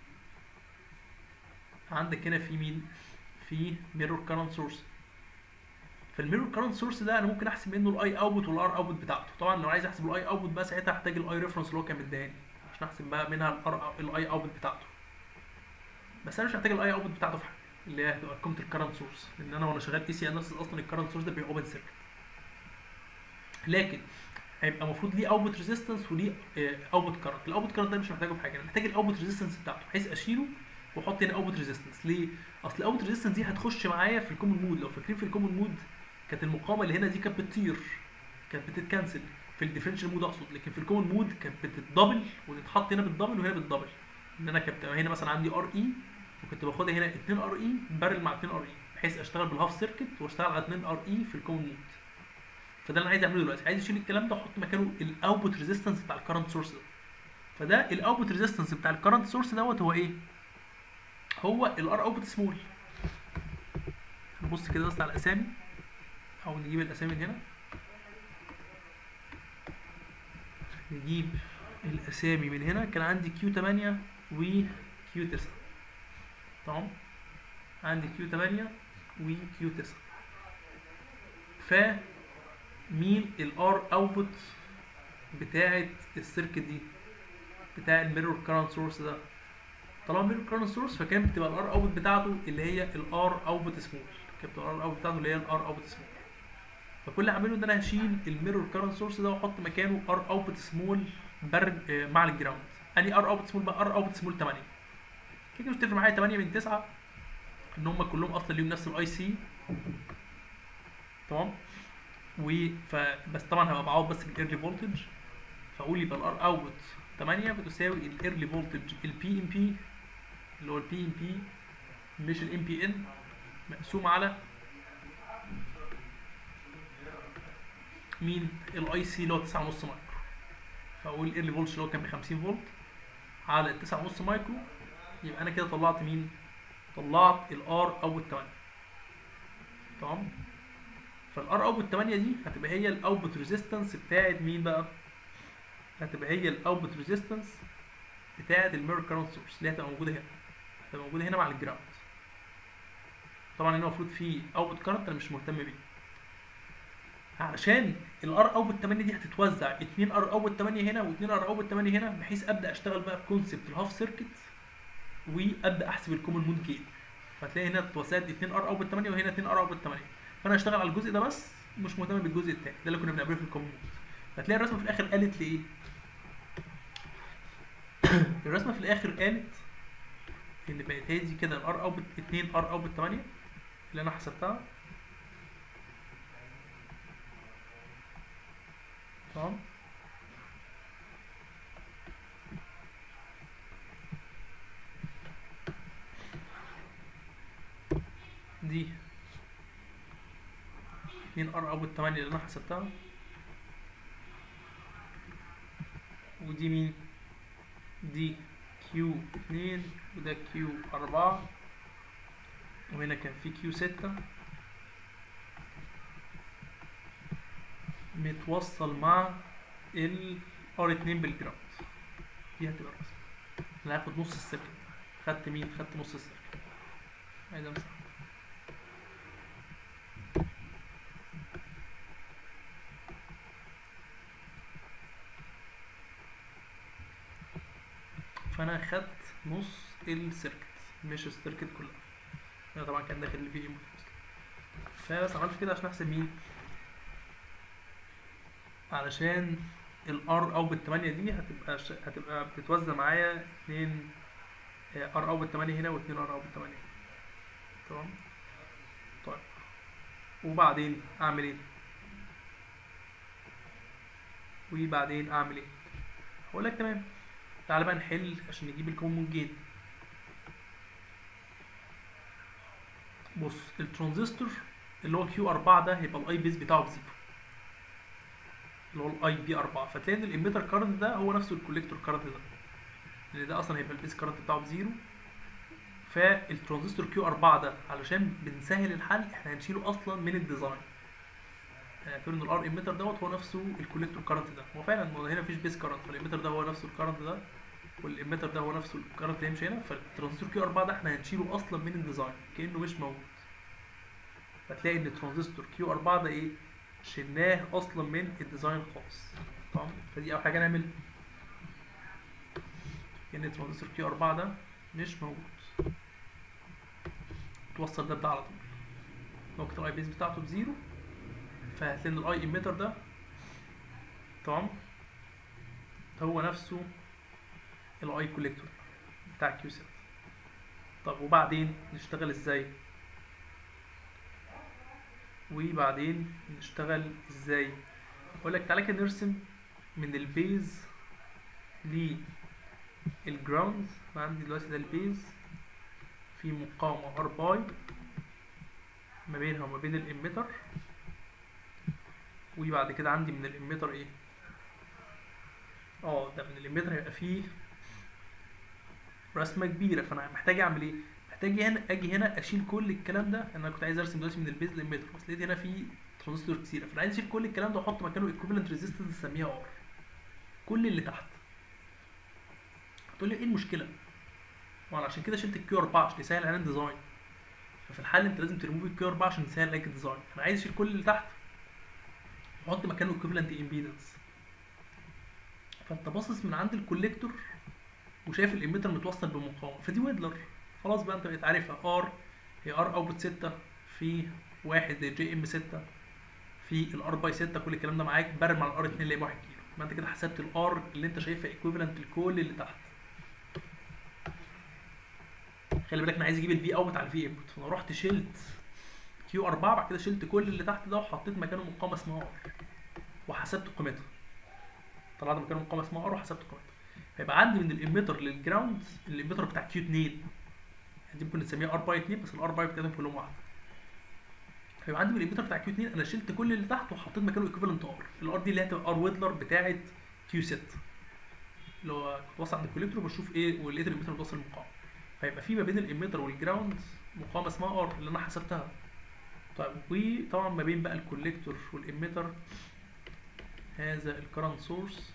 عندك هنا في مين في ميرور كارنت سورس فالميرور كارنت سورس ده انا ممكن احسب منه الاي اوتبوت والار اوتبوت بتاعته طبعا لو عايز احسب الاي اوتبوت بقى ساعتها هحتاج الاي ريفرنس اللي هو كان مديهاني عشان احسب بقى منها الار الاي اوتبوت بتاعته بس انا مش محتاج الاي اوتبوت بتاعته في حاجه اللي هي هتبقى قيمه الكارنت سورس لان انا وانا شغال اي سي اناليسيس اصلا الكارنت سورس ده بيبقى اوبن سيركت لكن هيبقى المفروض ليه اوتبوت ريزيستنس وليه اوتبوت كارنت الاوتبوت كارنت ده مش محتاجه في حاجه انا محتاج الاوتبوت ريزيستنس بتاعته بحيث اشيله واحط هنا اوتبوت ريزيستنس ليه اصل الاوتبوت ريزيستنس دي هتخش معايا في الكومن مود لو فاكرين في الكومن مود كانت المقاومه اللي هنا دي كانت بتطير كانت بتتكنسل في الديفرنشال مود اقصد لكن في الكومن مود كانت بتتدبل وتتحط هنا بالدبل وهنا بالدبل ان انا كنت هنا مثلا عندي ار اي وكنت باخدها هنا 2 ار اي بارل مع 2 ار اي بحيث اشتغل بالهاف سيركت واشتغل على 2 ار اي في الكومن مود فده اللي انا عايز اعمله دلوقتي عايز اشيل الكلام ده واحط مكانه الاوتبوت ريزيستنس بتاع الكرنت سورس ده فده الاوتبوت ريزيستنس بتاع الكرنت سورس دوت هو ايه هو الار اوتبوت سمول نبص كده بس على الاسامي او نجيب الاسامي من هنا نجيب الاسامي من هنا كان عندي كيو 8 وكيو 9 تمام عندي كيو 8 وكيو 9 ف مين الار اوتبوت بتاعه السيركت دي بتاع الميرور كارنت سورس ده طالما ميرور كارنت سورس فكانت بتبقى الار اوتبوت بتاعته اللي هي الار اوتبوت سمول كانت بتبقى الار اوتبوت بتاعته اللي هي الار اوتبوت سمول فكل اللي هعمله ان انا هشيل الميرور كارنت سورس ده واحط مكانه ار اوتبوت سمول برد آه، مع الجراوند اني ار اوتبوت سمول بقى ار اوتبوت سمول 8 كده مش تفرق معايا 8 من 9 ان هم كلهم اصلا ليهم نفس الاي سي تمام و فبس طبعا هبقى بعوض بس بالايرلي فولتج فاقول يبقى الار اوت 8 بتساوي الايرلي فولتج البي ام بي اللي هو البي ام بي مش الام بي ان مقسوم على مين الاي سي اللي هو 9.5 مايكرو فاقول الايرلي فولتج اللي هو كان ب 50 فولت على 9.5 مايكرو يبقى انا كده طلعت مين طلعت الار اوت 8 تمام فالار اوتبوت 8 دي هتبقى هي الاوتبوت ريزيستنس بتاعت مين بقى هتبقى هي الاوتبوت ريزيستنس بتاعت الميرور كارنت سورس اللي هتبقى موجوده هنا هتبقى موجوده هنا مع الجراوند طبعا هنا المفروض في اوتبوت كارنت انا مش مهتم بيه علشان الار اوتبوت 8 دي هتتوزع 2 ار اوتبوت 8 هنا و2 ار اوتبوت 8 هنا بحيث ابدا اشتغل بقى بكونسبت الهاف سيركت وابدا احسب الكومن مود جين فهتلاقي هنا اتوزعت 2 ار اوتبوت 8 وهنا 2 ار اوتبوت 8 فانا هشتغل على الجزء ده بس مش مهتم بالجزء التاني ده اللي كنا بنعمله في الكومن مود هتلاقي الرسمه في الاخر قالت لي ايه الرسمه في الاخر قالت ان بقت هي دي كده الار اوتبوت 2 ار اوتبوت 8 اللي انا حسبتها تمام دي 2 ار اوتبوت 8 اللي انا حسبتها ودي مين دي كيو 2 وده كيو 4 وهنا كان في كيو 6 متوصل مع ال R2 بالجراوند دي هتبقى الرسمة انا هاخد نص السيركت خدت مين خدت نص السيركت عايز امسح فانا خدت نص السيركت مش السيركت كلها انا طبعا كان داخل الفي ام فبس عملت كده عشان احسب مين علشان الار او بال8 دي هتبقى ش... هتبقى بتتوزع معايا 2 ار او بال8 هنا و2 ار او بال8 تمام طيب وبعدين اعمل ايه وبعدين اعمل ايه هقول لك تمام تعالى بقى نحل عشان نجيب الكومون جين بص الترانزستور اللي هو كيو 4 ده هيبقى الاي بيز بتاعه بزيرو اللي هو الاي بي 4 فتلاقي ان الاميتر كارنت ده هو نفسه الكوليكتور كارنت ده لان ده اصلا هيبقى البيز كارنت بتاعه بزيرو فالترانزستور كيو 4 ده علشان بنسهل الحل احنا هنشيله اصلا من الديزاين اعتبر ان الار اميتر دوت هو نفسه الكوليكتور كارنت ده هو فعلا هنا مفيش بيز كارنت فالاميتر ده هو نفسه الكارنت ده والاميتر ده هو نفسه الكارنت اللي هيمشي هنا فالترانزستور كيو 4 ده احنا هنشيله اصلا من الديزاين كانه مش موجود فتلاقي ان الترانزستور كيو 4 ده ايه شلناه اصلا من الديزاين خالص تمام فدي اول حاجه نعمل ان الترانزستور كيو 4 ده مش موجود توصل ده بده على طول نقطة الاي بيز بتاعته بزيرو فهتلاقي ان الاي اميتر ده تمام هو نفسه الاي كوليكتور بتاع كيو 6 طب وبعدين نشتغل ازاي وبعدين نشتغل ازاي اقول لك تعالى كده نرسم من البيز للجراوند عندي دلوقتي ده البيز في مقاومة ار باي ما بينها وما بين الاميتر وبعد كده عندي من الاميتر ايه اه ده من الاميتر هيبقى فيه رسمة كبيرة فانا محتاج اعمل ايه محتاج هنا اجي هنا اشيل كل الكلام ده انا كنت عايز ارسم دلوقتي من البيز للمتر بس لقيت هنا في ترانزستور كتيره فانا عايز اشيل كل الكلام ده واحط مكانه ايكوفالنت ريزيستنس اسميها ار كل اللي تحت هتقول لي ايه المشكله وانا عشان كده شلت الكيو 4 عشان يسهل علينا الديزاين ففي الحل انت لازم تريموف الكيو 4 عشان يسهل عليك الديزاين انا عايز اشيل كل اللي تحت واحط مكانه ايكوفالنت امبيدنس فانت باصص من عند الكوليكتور وشايف الاميتر متوصل بمقاومه فدي ويدلر خلاص بقى انت بقيت عارفها ار هي ار اوتبوت 6 في 1 جي ام 6 في الار باي 6 كل الكلام ده معاك برم على الار 2 اللي هي 1 كيلو يبقى انت كده حسبت الار اللي انت شايفها ايكويفالنت لكل اللي تحت خلي بالك انا عايز اجيب الفي اوت على الفي انبوت فانا رحت شلت كيو 4 بعد كده شلت كل اللي تحت ده وحطيت مكانه مقاومه اسمها ار وحسبت قيمتها طلعت مكانه مقاومه اسمها ار وحسبت قيمتها هيبقى عندي من الاميتر للجراوند الاميتر بتاع كيو 2 دي ممكن نسميها ار باي 2 بس الار باي بتاعتهم كلهم واحد فيبقى عندي من الاميتر بتاع كيو 2 انا شلت كل اللي تحت وحطيت مكانه ايكوفالنت ار الار دي اللي هتبقى ار ويدلر بتاعه كيو 6 اللي هو كنت واصل عند الكوليكتور بشوف ايه ولقيت الاميتر متوصل للمقاومه فيبقى في ما بين الاميتر والجراوند مقاومه اسمها ار اللي انا حسبتها طيب وطبعا ما بين بقى الكوليكتور والاميتر هذا الكرنت سورس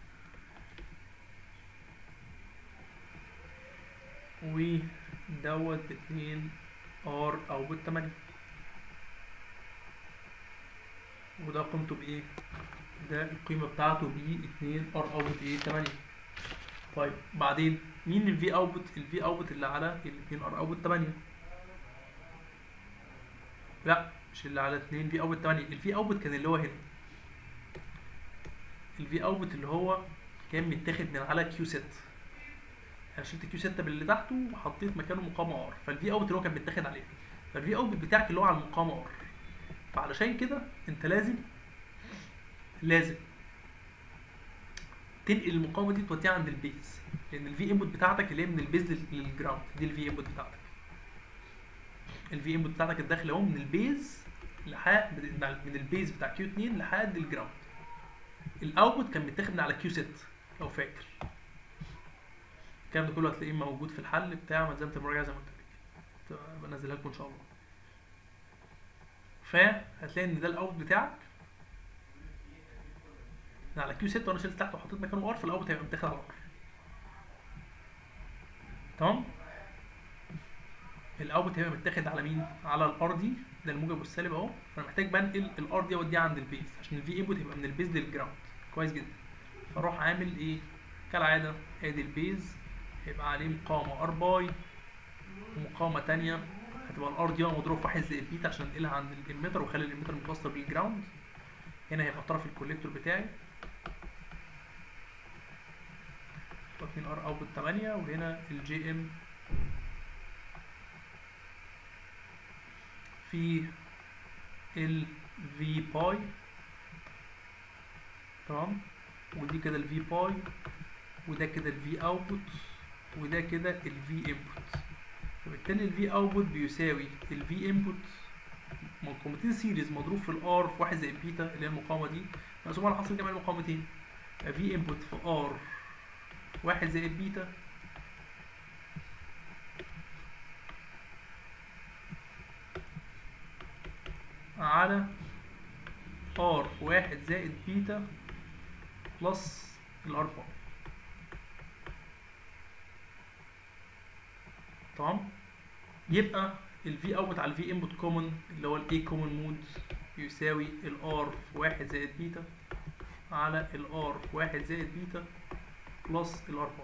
ودوت باتنين ار او بالتمانية وده قيمته بايه ده القيمة بتاعته ب 2 ار اوتبوت ايه 8 طيب بعدين مين الفي اوتبوت الفي اوتبوت اللي على ال 2 ار اوتبوت 8 لا مش اللي على 2 في اوتبوت 8 الفي اوتبوت كان اللي هو هنا الفي اوتبوت اللي هو كان متاخد من على كيو 6 انا شلت كيو 6 باللي تحته وحطيت مكانه مقاومه ار فالفي اوت اللي هو كان متاخد عليه فالفي اوت بتاعك اللي هو على المقاومه ار فعلشان كده انت لازم لازم تنقل المقاومه دي توديها عند البيز لان الفي انبوت بتاعتك اللي هي من البيز للجراوند دي الفي انبوت بتاعتك الفي انبوت بتاعتك الداخل اهو من البيز لحد من البيز بتاع كيو 2 لحد الجراوند الاوتبوت كان متاخد من على كيو 6 لو فاكر الكلام ده كله هتلاقيه موجود في الحل بتاع ملزمه المراجعه زي ما قلت لك بنزلها لكم ان شاء الله فهتلاقي ان ده الاوت بتاعك على كيو 6 وانا شلت تحت وحطيت مكانه ار فالاوت هيبقى متاخد على ار تمام الاوت هيبقى متاخد على مين على الار دي ده الموجب والسالب اهو فانا محتاج بنقل الار دي اوديها عند البيز عشان الفي انبوت يبقى من البيز للجراوند كويس جدا فاروح عامل ايه كالعاده ادي البيز هيبقى عليه مقاومه ار باي ومقاومه تانية هتبقى الار دي مضروب في واحد زائد بيتا عشان انقلها عند الاميتر واخلي الاميتر متوصل بالجراوند هنا هيبقى طرف الكوليكتور بتاعي 2 ار اوتبوت 8 وهنا الجي ام في ال في باي تمام ودي كده ال في باي وده كده ال في اوتبوت وده كده ال في انبوت فبالتالي ال في اوتبوت بيساوي ال في انبوت مقاومتين سيريز مضروب في الار في واحد زائد بيتا اللي هي المقاومه دي مقسوم على حاصل جمع المقاومتين في انبوت في ار واحد زائد بيتا على ار واحد زائد بيتا بلس الار باور تمام يبقى الفي اوتبوت على الفي انبوت كومن اللي هو الاي كومن مود يساوي الار في واحد زائد بيتا على الار في واحد زائد بيتا بلس الار باور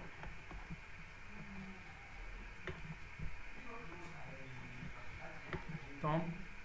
تمام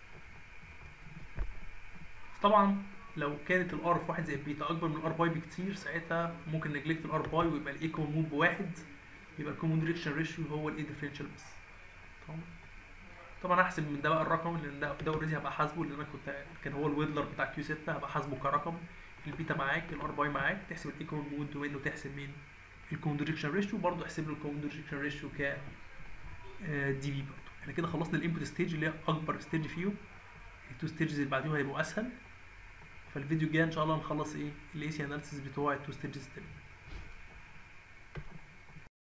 طبعا لو كانت الار في واحد زائد بيتا اكبر من الار باي بكتير ساعتها ممكن نجلكت الار باي ويبقى الاي كومن مود بواحد يبقى الكومن دايركشن ريشيو هو الاي ديفرنشال بس تمام طبعا احسب من ده بقى الرقم لان ده ده اوريدي هبقى حاسبه لان انا كنت كان هو الويدلر بتاع كيو 6 هبقى حاسبه كرقم البيتا معاك الار باي معاك تحسب الاي كومن مود ومنه تحسب مين الكومن دايركشن ريشيو برضه احسب له الكومن دايركشن ريشيو ك دي بي برضه احنا كده خلصنا الانبوت ستيج اللي هي اكبر ستيج فيهم التو ستيجز اللي بعديهم هيبقوا اسهل فالفيديو الجاي ان شاء الله نخلص ايه الاي سي اناليسيس بتوع التو ستيجز التانيين